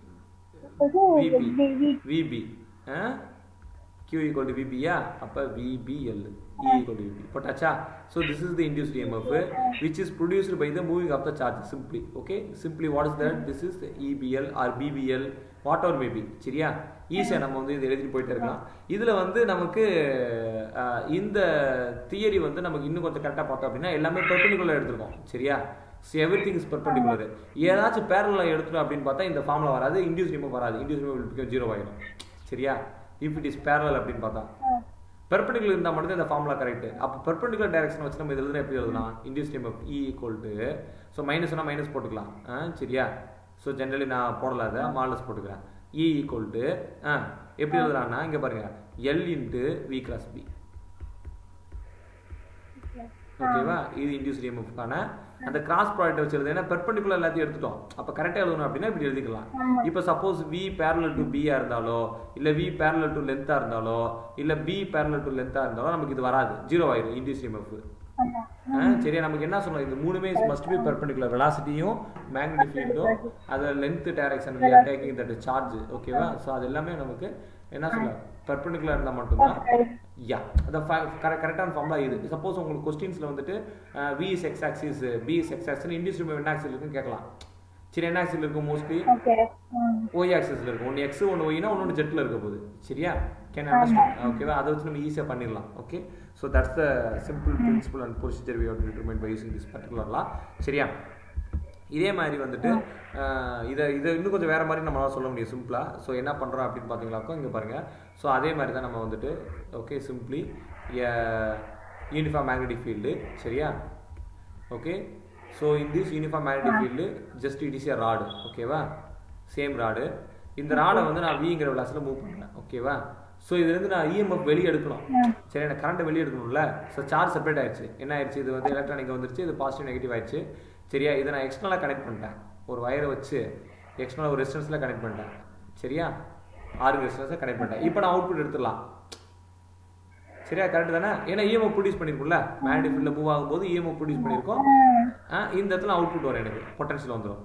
VB VB q equal to VB yeah அப்ப VBL E equal to VB போட்டாச்சா so this is the induced EMF which is produced by the moving of the charge simply okay simply what is that this is the EBL or BBL whatever may be சரியா ஈஸியாக நம்ம வந்து இது எழுதிட்டு போயிட்டே இருக்கலாம் இதுல வந்து நமக்கு அஹ், இந்த தியரி வந்து நமக்கு இன்னும் கொஞ்சம் கரெக்டாக பார்த்தோம் அப்படின்னா எல்லாமே பெர்பெண்டிகுலர் எடுத்திருக்கோம் சரியா எவ்ரி திங் இஸ் பெர்பெண்டிகுலர் ஏதாச்சும் பேரலாக எடுத்துட்டோம் அப்படின்னு பார்த்தா இந்த ஃபார்முலா வராது இண்டியூஸ் EMF வராது இண்டியூஸ் EMF ஜீரோ ஆயிடும் சரியா இஃப் இட் இஸ் பேரலல் அப்படின்னு பார்த்தா பெர்பெண்டிகுலர் இருந்தால் மட்டும் இந்த ஃபார்முலா கரெக்ட் அப்போ பெர்பெண்டிகுலர் டைரக்ஷன் வச்சு நம்ம இதில் எப்படி எழுதலாம் induced time of E equal to so மைனஸ்னா மைனஸ் போட்டுக்கலாம் ஆ சரியா ஸோ ஜென்ரலி நான் போடல அதை மாலஸ் போட்டுக்கிறேன் இ ஈக்குவல் டு ஆ எப்படி எழுதலாம்னா இங்கே பாருங்க L into V cross B ஓகேவா இது இன்டியூஸ் டிஎம்எஃப்கான அந்த கிராஸ் ப்ராடக்ட் வச்சு எழுது ஏன்னா பெர்பெண்டிகுலர் எல்லாத்தையும் எடுத்துட்டோம் அப்போ கரெக்டாக எழுதணும் அப்படின்னா இப்படி எழுதிக்கலாம் இப்போ சப்போஸ் வி பேரலல் டு பியா இருந்தாலோ இல்லை வி பேரலல் டு லென்த்தாக இருந்தாலோ இல்லை பி பேரலல் டு லென்த்தாக இருந்தாலோ நமக்கு இது வராது ஜீரோ ஆயிடும் இன்டியூஸ் டிஎம்எஃப் சரியா நமக்கு என்ன சொல்லணும் இது மூணுமே மஸ்ட் பி பெர்பெண்டிகுலர் வெலாசிட்டியும் மேக்னெட்டிக் ஃபீல்டும் அது length direction we are taking that charge ஓகேவா ஸோ அது எல்லாமே நமக்கு என்ன சொல்ல பெர்பெண்டிகுலர் இருந்தால் மட்டும்தான் யா அந்த கரெக்டான ஃபார்முலா இது சப்போஸ் உங்களுக்கு கொஸ்டின்ஸில் வந்துட்டு V is X axis B is X axis induced என்ன ஆக்சில் இருக்குன்னு கேட்கலாம் சரி என்ன ஆக்சில் இருக்கும் மோஸ்ட்லி ஓகே ஒய் ஆக்சிஸில் இருக்கும் ஒன்று எக்ஸ் ஒன்று ஒய்னா ஒன்று ஜெட்டில் இருக்க போகுது சரியா கேன் அண்டர்ஸ்டாண்ட் ஓகேவா அதை வச்சு நம்ம ஈஸியாக பண்ணிடலாம் okay so that's the simple principle and procedure we have determine by using this பர்டிகுலர்லா சரியா இதே மாதிரி வந்துட்டு அஹ், இதை இதை இன்னும் கொஞ்சம் வேற மாதிரி நம்மளால சொல்ல முடியும் சிம்பிளாக ஸோ என்ன பண்ணுறோம் அப்படின்னு பார்த்தீங்களாக்கோ இங்கே பாருங்கள் ஸோ அதே மாதிரி தான் நம்ம வந்துட்டு okay simply uniform magnetic field சரியா okay so in this uniform magnetic field just it is a rod ஓகேவா சேம் ராடு இந்த ராடை வந்து நான் விங்கிற விளாஸில் மூவ் பண்ணுறேன் ஓகேவா ஸோ இதுலேருந்து நான் இஎம்எஃப் வெளியே எடுக்கணும் சரி எனக்கு கரண்ட்டை வெளியே எடுக்கணும்ல ஸோ சார்ஜ் செப்பரேட் ஆயிடுச்சு என்ன ஆயிடுச்சு இது வந்து எலக்ட்ரானிக் வந்துருச்சு இது பாசிட்டிவ் நெகட்டிவ் ஆயிடுச்சு சரியா இதை நான் எக்ஸ்டர்னலாக கனெக்ட் பண்ணிட்டேன் ஒரு வயரை வச்சு எக்ஸ்டர்னல் ஒரு ரெசிஸ்டன்ஸில் கனெக்ட் பண்ணிட்டேன் சரியா ஆறு ரெசிஸ்டன்ஸை கனெக்ட் பண்ணிட்டேன் இப்போ நான் அவுட்புட் எடுத்துடலாம் சரியா கரெக்ட் தானே ஏன்னா இஎம்எஃப் ப்ரொடியூஸ் பண்ணிருக்கும்ல மேக்னெட்டிக் ஃபீல்டில் மூவ் ஆகும்போது இஎம்எஃப் ப்ரொடியூஸ் பண்ணியிருக்கோம் ஆ, இந்த இடத்துல அவுட்புட் வரும் எனக்கு பொட்டன்ஷியல் வந்துடும்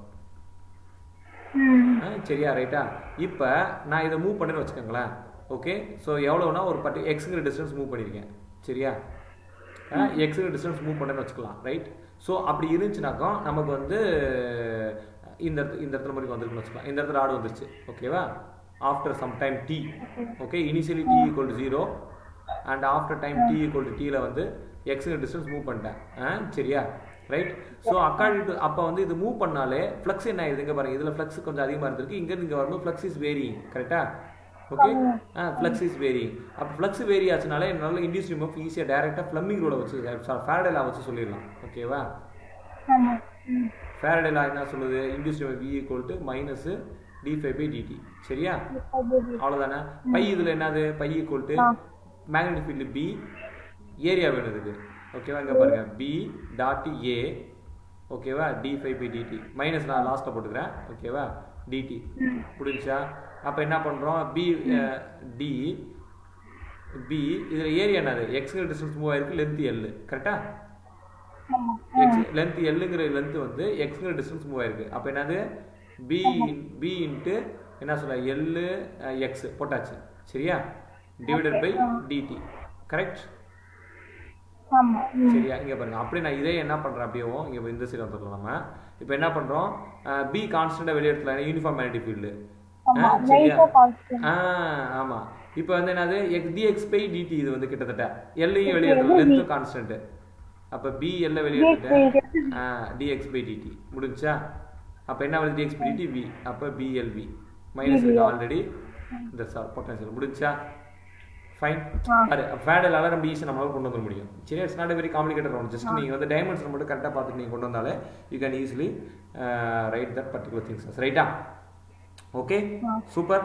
ம் ஆ, சரியா ரைட்டா இப்போ நான் இதை மூவ் பண்ணேன்னு வச்சுக்கோங்களேன் ஓகே ஸோ எவ்வளோனா ஒரு பர்டி எக்ஸுங்கிற டிஸ்டன்ஸ் மூவ் பண்ணியிருக்கேன் சரியா எக்ஸுங்கிற டிஸ்டன்ஸ் மூவ் பண்ணேன்னு வச்சுக்கலாம் ரைட் ஸோ அப்படி இருந்துச்சுனாக்கா நமக்கு வந்து இந்த இடத்து- இந்த இடத்துல மாதிரி வந்துருக்குன்னு வச்சுக்கலாம் இந்த இடத்துல ஆடு வந்துருச்சு ஓகேவா after some time T okay initially T equal to zero and after time T equal to டீல வந்து எக்ஸுங்கிற டிஸ்டன்ஸ் மூவ் பண்ணிட்டேன் ஆ சரியா ரைட் ஸோ அக்கார்டிங் டு அப்போ வந்து இது மூவ் பண்ணாலே ஃப்ளக்ஸ் என்ன ஆயிடுது இங்கே பாருங்க இதில் ஃப்ளக்ஸ் கொஞ்சம் அதிகமாக இருந்திருக்கு இங்கேருந்து இங்கே வரும்போது ஃப்ளக்ஸ் இஸ் வேரிங் கரெக்டா ஓகே ஆ ஃப்ளக்ஸ் இஸ் வேரிங் அப்போ ஃப்ளக்ஸ் வேரி ஆச்சுனாலே என்னால் இண்டியூஸ் ரிமூவ் ஈஸியாக டேரெக்டாக ஃப்ளம்மிங் ரோட வச்சு ஃபேரடே லா வச்சு சொல்லிடலாம் ஓகேவா ஆமா ம் ஃபேரடே லா என்ன சொல்லுது இண்டியூஸ் ரிமூவ் V equal to minus D five by DT சரியா அவ்வளோதானே பை இதில் என்னது phi equal to magnetic field B area வேணும் இதுக்கு ஓகேவா இங்கே பாருங்க பி டாட் ஏ ஓகேவா D five by DT minus நான் லாஸ்ட்டில் போட்டுக்கிறேன் ஓகேவா டிடி புரிஞ்சா அப்போ என்ன பண்ணுறோம் பி டி பி இதில் ஏரியா என்னது எக்ஸ்ங்கிற டிஸ்டன்ஸ் மூவ் ஆயிருக்கு லென்த் எல் கரெக்டா ஆமா எக்ஸ் லென்த் எல்லுங்கிற லென்த் வந்து எக்ஸ்ங்கிற டிஸ்டன்ஸ் மூவ் ஆயிருக்கு அப்போ என்னது பி பி இன்ட்டு என்ன சொல்ல எல்லு எக்ஸ் போட்டாச்சு சரியா டிவைடட் பை டிடி கரெக்ட் ஆமா ம் சரியா இங்க பாருங்க அப்படியே நான் இதே என்ன பண்றேன் அப்படியேவும் இங்க இந்த சைடு வந்துடலாம் நம்ம இப்போ என்ன பண்றோம் பி கான்ஸ்டன்டா வெளியே எடுத்துலாம் யூனிஃபார்ம் மேக்னெட்டிக் ஃபீல்டு ஆமா சரியா லைட்டா கான்ஸ்டன்ட் ஆ ஆமா இப்போ வந்து என்னது எக்ஸ் டிஎக்ஸ் பை டிடி இது வந்து கிட்டத்தட்ட எல்லையும் வெளியே எடுத்துலாம் லென்த் கான்ஸ்டன்ட் அப்போ பி எல்ல வெளியே எடுத்துட்டேன் டிஎக்ஸ் பை டிடி முடிஞ்சா அப்போ என்ன வருது டிஎக்ஸ் பை டிடி வி அப்போ பிஎல்வி மைனஸ் இருக்கு ஆல்ரெடி இந்த சார் பொட்டன்ஷியல் முடிஞ்சா ஃபைன் அது ஃபேடலால நம்ம ஈஸியாக நம்மளால கொண்டு வந்துட முடியும் சரி it's not very complicated one just நீங்கள் வந்து டைமென்ஷன் மட்டும் கரெக்டாக பார்த்துட்டு நீங்கள் கொண்டு வந்தாலே you can easily write that particular things ரைட்டா ஓகே சூப்பர்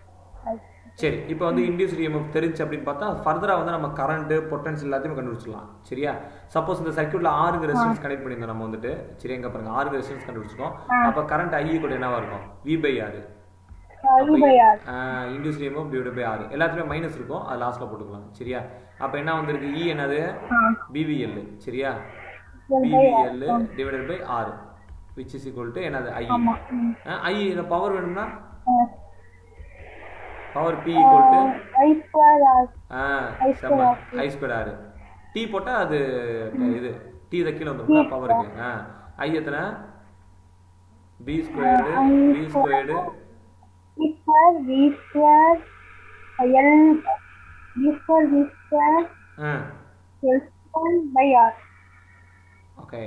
சரி இப்போ வந்து இண்டியூஸ் இஎம்எஃப் தெரிஞ்சு அப்படின்னு பார்த்தா ஃபர்தராக வந்து நம்ம கரண்ட் பொட்டன்ஷியல் எல்லாத்தையும் கண்டுபிடிச்சிடலாம் சரியா சப்போஸ் இந்த சர்க்யூட்ல ஆறு ரெசிஸ்டன்ஸ் கனெக்ட் பண்ணியிருந்தோம் நம்ம வந்துட்டு சரி எங்க பாருங்க ஆறு ரெசிஸ்டன்ஸ் கண்டுபிடிச்சிருக்கோம் அப்போ கரண்ட் ஐ கூட என்னவா இருக்கும் V by R U by R induced EMF divide by R எல்லாத்துலேயும் மைனஸ் இருக்கும் அது லாஸ்ட்ல போட்டுக்கலாம் சரியா அப்போ என்ன வந்திருக்கு இ என்னது பிவிஎல் சரியா BVL divided by R which is equal to என்னது ஐ ஆமா ம். ஐ இந்த பவர் வேணும்னா ஆ. Power P equal to I square R ஆ I செம்ம square I square R T போட்டால் அது இது டி இதை கீழே வந்துடும் பவருக்கு ஆ ஐ எத்தனை B squared B squared V square V square L V square V square ஆ L square by R okay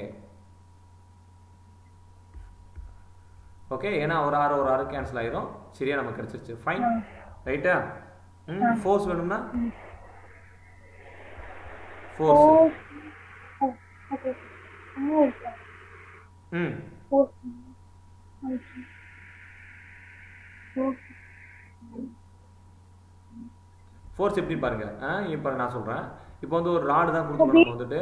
okay ஏன்னா ஒரு ஆறு ஒரு ஆறு கேன்சல் ஆயிரும் சரியா நமக்கு கிடைச்சிருச்சு ஃபைன் ரைட்டா ம் ஃபோர்ஸ் வேணும்னா ஃபோர்ஸ் ஃபோர் ஓகே ம் ஃபோர் ஃபோர்ஸ் எப்படி பாருங்க ஆ இப்போ நான் சொல்கிறேன் இப்போ வந்து ஒரு ராடு தான் கொடுத்துருக்கோம் நம்ம வந்துட்டு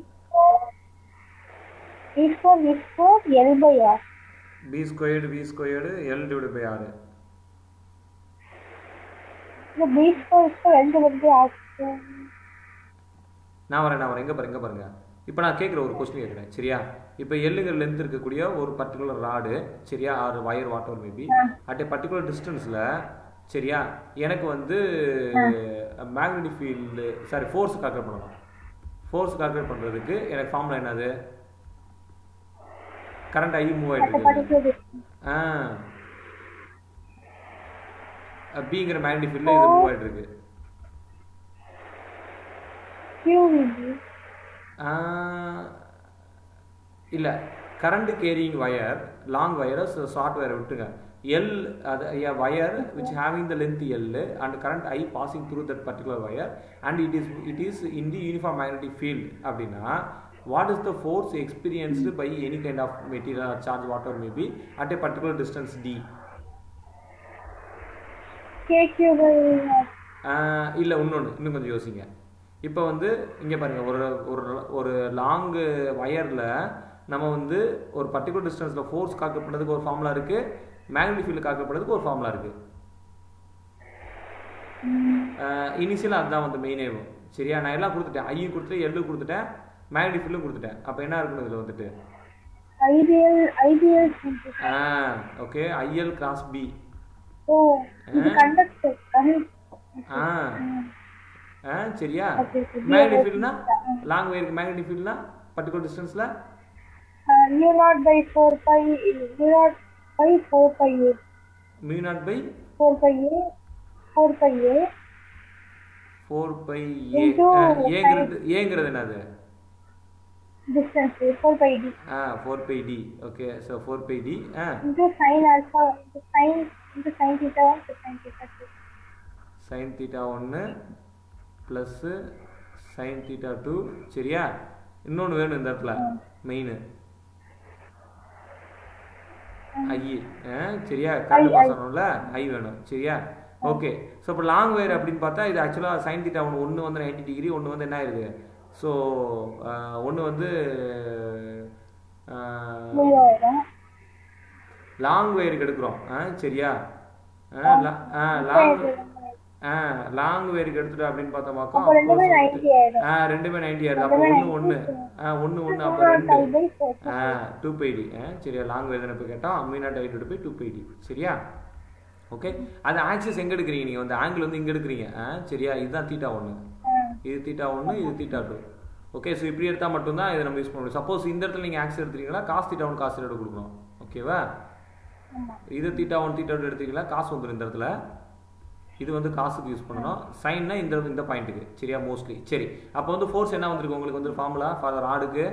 V square V square L by R B squared B squared L divide by R இந்த B square square L divide by R நான் வரேன் நான் வரேன் எங்கே பாருங்க பாருங்க இப்போ நான் கேட்குற ஒரு கொஸ்டின் கேட்குறேன் சரியா இப்போ எல்லுங்கிற லென்த் இருக்கக்கூடிய ஒரு பர்டிகுலர் ராடு சரியா ஆறு வயர் வாட் ஒரு மேபி அட் ஏ பர்டிகுலர் டிஸ்டன்ஸில் சரியா எனக்கு வந்து magnetic field sorry force calculate பண்ணணும் ஃபோர்ஸ் கால்குலேட் பண்ணுறதுக்கு எனக்கு ஃபார்முலா என்னது கரண்ட் ஐ மூவ் ஆகிட்டு இருக்கு பர்டிகுலர் ஆ பிங்கிற மேக்னெட்டிக் ஃபீல்டில் இது மூவ் ஆகிட்டு இருக்கு கியூவிபி இல்லை கரண்ட் கேரியிங் வயர் லாங் வயரை ஷார்ட் வயரை விட்டுங்க எல் அது wire which having the length L and current I passing through that particular wire and it is it is in the uniform magnetic field அப்படின்னா what is the force experienced by any kind of material charge what ever maybe at a particular distance D K Q by இல்லை இன்னொன்று இன்னும் கொஞ்சம் யோசிங்க இப்போ வந்து இங்கே பாருங்கள் ஒரு ஒரு ஒரு லாங்கு வயரில் நம்ம வந்து ஒரு பர்டிகுலர் டிஸ்டன்ஸில் ஃபோர்ஸ் கால்குலேட் பண்ணுறதுக்கு ஒரு ஃபார்முலா இருக்குது மேக்னெட்டிக் ஃபீல்டு கால்குலேட் பண்ணுறதுக்கு ஒரு ஃபார்முலா இருக்குது இனிஷியலாக அதுதான் வந்து மெயினே சரியா நான் எல்லாம் கொடுத்துட்டேன் ஐயும் கொடுத்துட்டேன் எல்லு கொடுத்துட்டேன் மேக்னெட்டிக் ஃபீல்டும் கொடுத்துட்டேன் அப்போ என்ன இருக்கணும் இதில் வந்துட்டு ஐடியல் ஐடியல் ஆ ஓகே ஐஎல் கிராஸ் பி ஓ இது கண்டக்டர் கரண்ட் ஆ ஆ சரியா Okay, okay. மேக்னெட்டிக் ஃபீல்ட்னா லாங் வயருக்கு மேக்னெட்டிக் ஃபீல்ட்னா பர்டிகுலர் டிஸ்டன்ஸில் mu naught by four pi mu naught by four pi A mu naught by four pi A four pi A four pi A Into ஏங்கிறது ஏங்கிறது என்னது distance four pi D ஆ four pi D okay so four pi D ஆ into sin alpha into sin into sin theta 1 to sin theta 2 sine theta ஒன்று plus sine theta two சரியா இன்னொன்று வேணும் இந்த இடத்துல மெயின் ஐ சரியா கரண்ட் பாஸ் ஆகணும்ல ஐ வேணும் சரியா ஓகே ஸோ இப்போ லாங் வயர் அப்படின்னு பார்த்தா இது ஆக்சுவலாக சைன் தீட்டா ஒன்று ஒன்று வந்து நைன்டி டிகிரி ஒன்று வந்து என்ன ஆயிருது ஸோ ஒன்று வந்து move ஆயிடும் லாங் வயருக்கு எடுக்கிறோம் ஆ சரியா ஆ லா- ஆ லாங் ஆ லாங் வயருக்கு எடுத்துட்டோம் அப்படின்னு பார்த்தோமாக்கா அப்போ ரெண்டுமே 90 ஆயிடும் ஆ ரெண்டுமே நைன்டி ஆயிடுது அப்போ ஒன்று ஒன்று ஆ ஒன்று ஒன்று அப்போ ரெண்டு பை பை ஃபோர் ஆ டூ பைடி ஆ சரியா லாங் வேதனை போய் கேட்டோம் மீனா டைட்டு போய் டூ பைடி சரியா ஓகே அது ஆக்சிஸ் எங்கே எடுக்கிறீங்க நீங்கள் வந்து ஆங்கிள் வந்து இங்கே எடுக்கிறீங்க ஆ சரியா இதுதான் தீட்டா ஒன்று இது தீட்டா ஒன்று இது தீட்டா டூ ஓகே ஸோ இப்படி எடுத்தால் மட்டும்தான் இதை நம்ம யூஸ் பண்ண முடியும் சப்போஸ் இந்த இடத்துல நீங்கள் ஆக்சிஸ் எடுத்துட்டீங்கன்னா காசு தீட்டா ஒன் காசு எடுத்து கொடுக்கணும் ஓகேவா ஆமா இது தீட்டா ஒன் தீட்டா டூ எடுத்தீங்கன்னா காசு வந்துடும் இந்த இடத்துல இது வந்து காசுக்கு யூஸ் பண்ணணும் சைன்னா இந்த இந்த பாயிண்ட்டுக்கு சரியா மோஸ்ட்லி சரி அப்போ வந்து ஃபோர்ஸ் என்ன வந்திருக்கு உங்களுக்கு வந்து ஃபார்முலா ஃபார் ராடுக்கு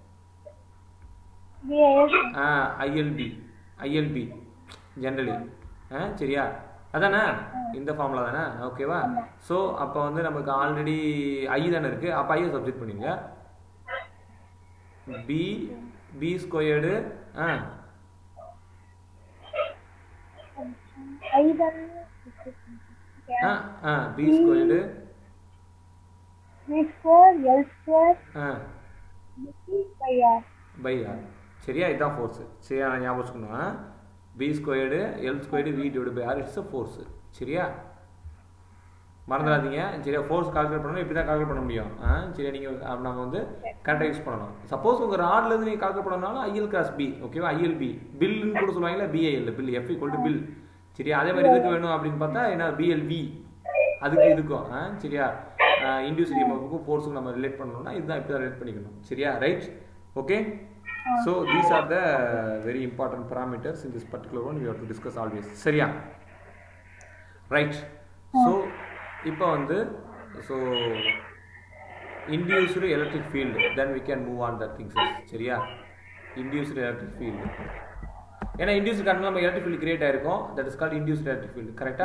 VIS ஐஎல்பி ஐஎல்பி ஜென்ரலி ஆ சரியா அதானே இந்த ஃபார்முலா தானே ஓகேவா ஸோ அப்போ வந்து நமக்கு ஆல்ரெடி ஐ தானே இருக்குது அப்போ ஐயை சப்ஜெக்ட் பண்ணிங்க பி பி ஸ்கொயர்டு ஆ I then ஆ ஆ B squared V square L square ஆ B by R by R சரியா இதுதான் ஃபோர்ஸு சரியா நான் ஞாபகம் வச்சுக்கணும் B squared L squared V divide by R it's a force சரியா மறந்துடாதீங்க சரியா ஃபோர்ஸ் கால்குலேட் பண்ணணும் இப்படி தான் கால்குலேட் பண்ண முடியும் ஆ சரியா நீங்கள் நம்ம வந்து கரெக்டாக யூஸ் பண்ணணும் சப்போஸ் உங்கள் ராட்லேருந்து நீங்கள் கால்குலேட் பண்ணனாலும் ஐஎல் கிராஸ் பி ஓகேவா ஐஎல்பி பில்லுன்னு கூட சொல்லுவாங்களா BIL BIL F equal to BIL சரியா அதே மாதிரி இதுக்கு வேணும் அப்படின்னு பார்த்தா என்ன பிஎல்வி அதுக்கு இதுக்கும் ஆ சரியா இண்டியூஸ் இஎம்எஃப்க்கும் ஃபோர்ஸுக்கும் நம்ம ரிலேட் பண்ணணும்னா இதுதான் இப்படி தான் ரிலேட் பண்ணிக்கணும் சரியா right okay so these are the very important parameters in this particular one we have to discuss always சரியா ரைட் ஸோ இப்போ வந்து so induced electric field then we can move on that things சரியா induced electric field ஏன்னா induced current நம்ம electric field create ஆயிருக்கும் that is called induced electric field கரெக்டா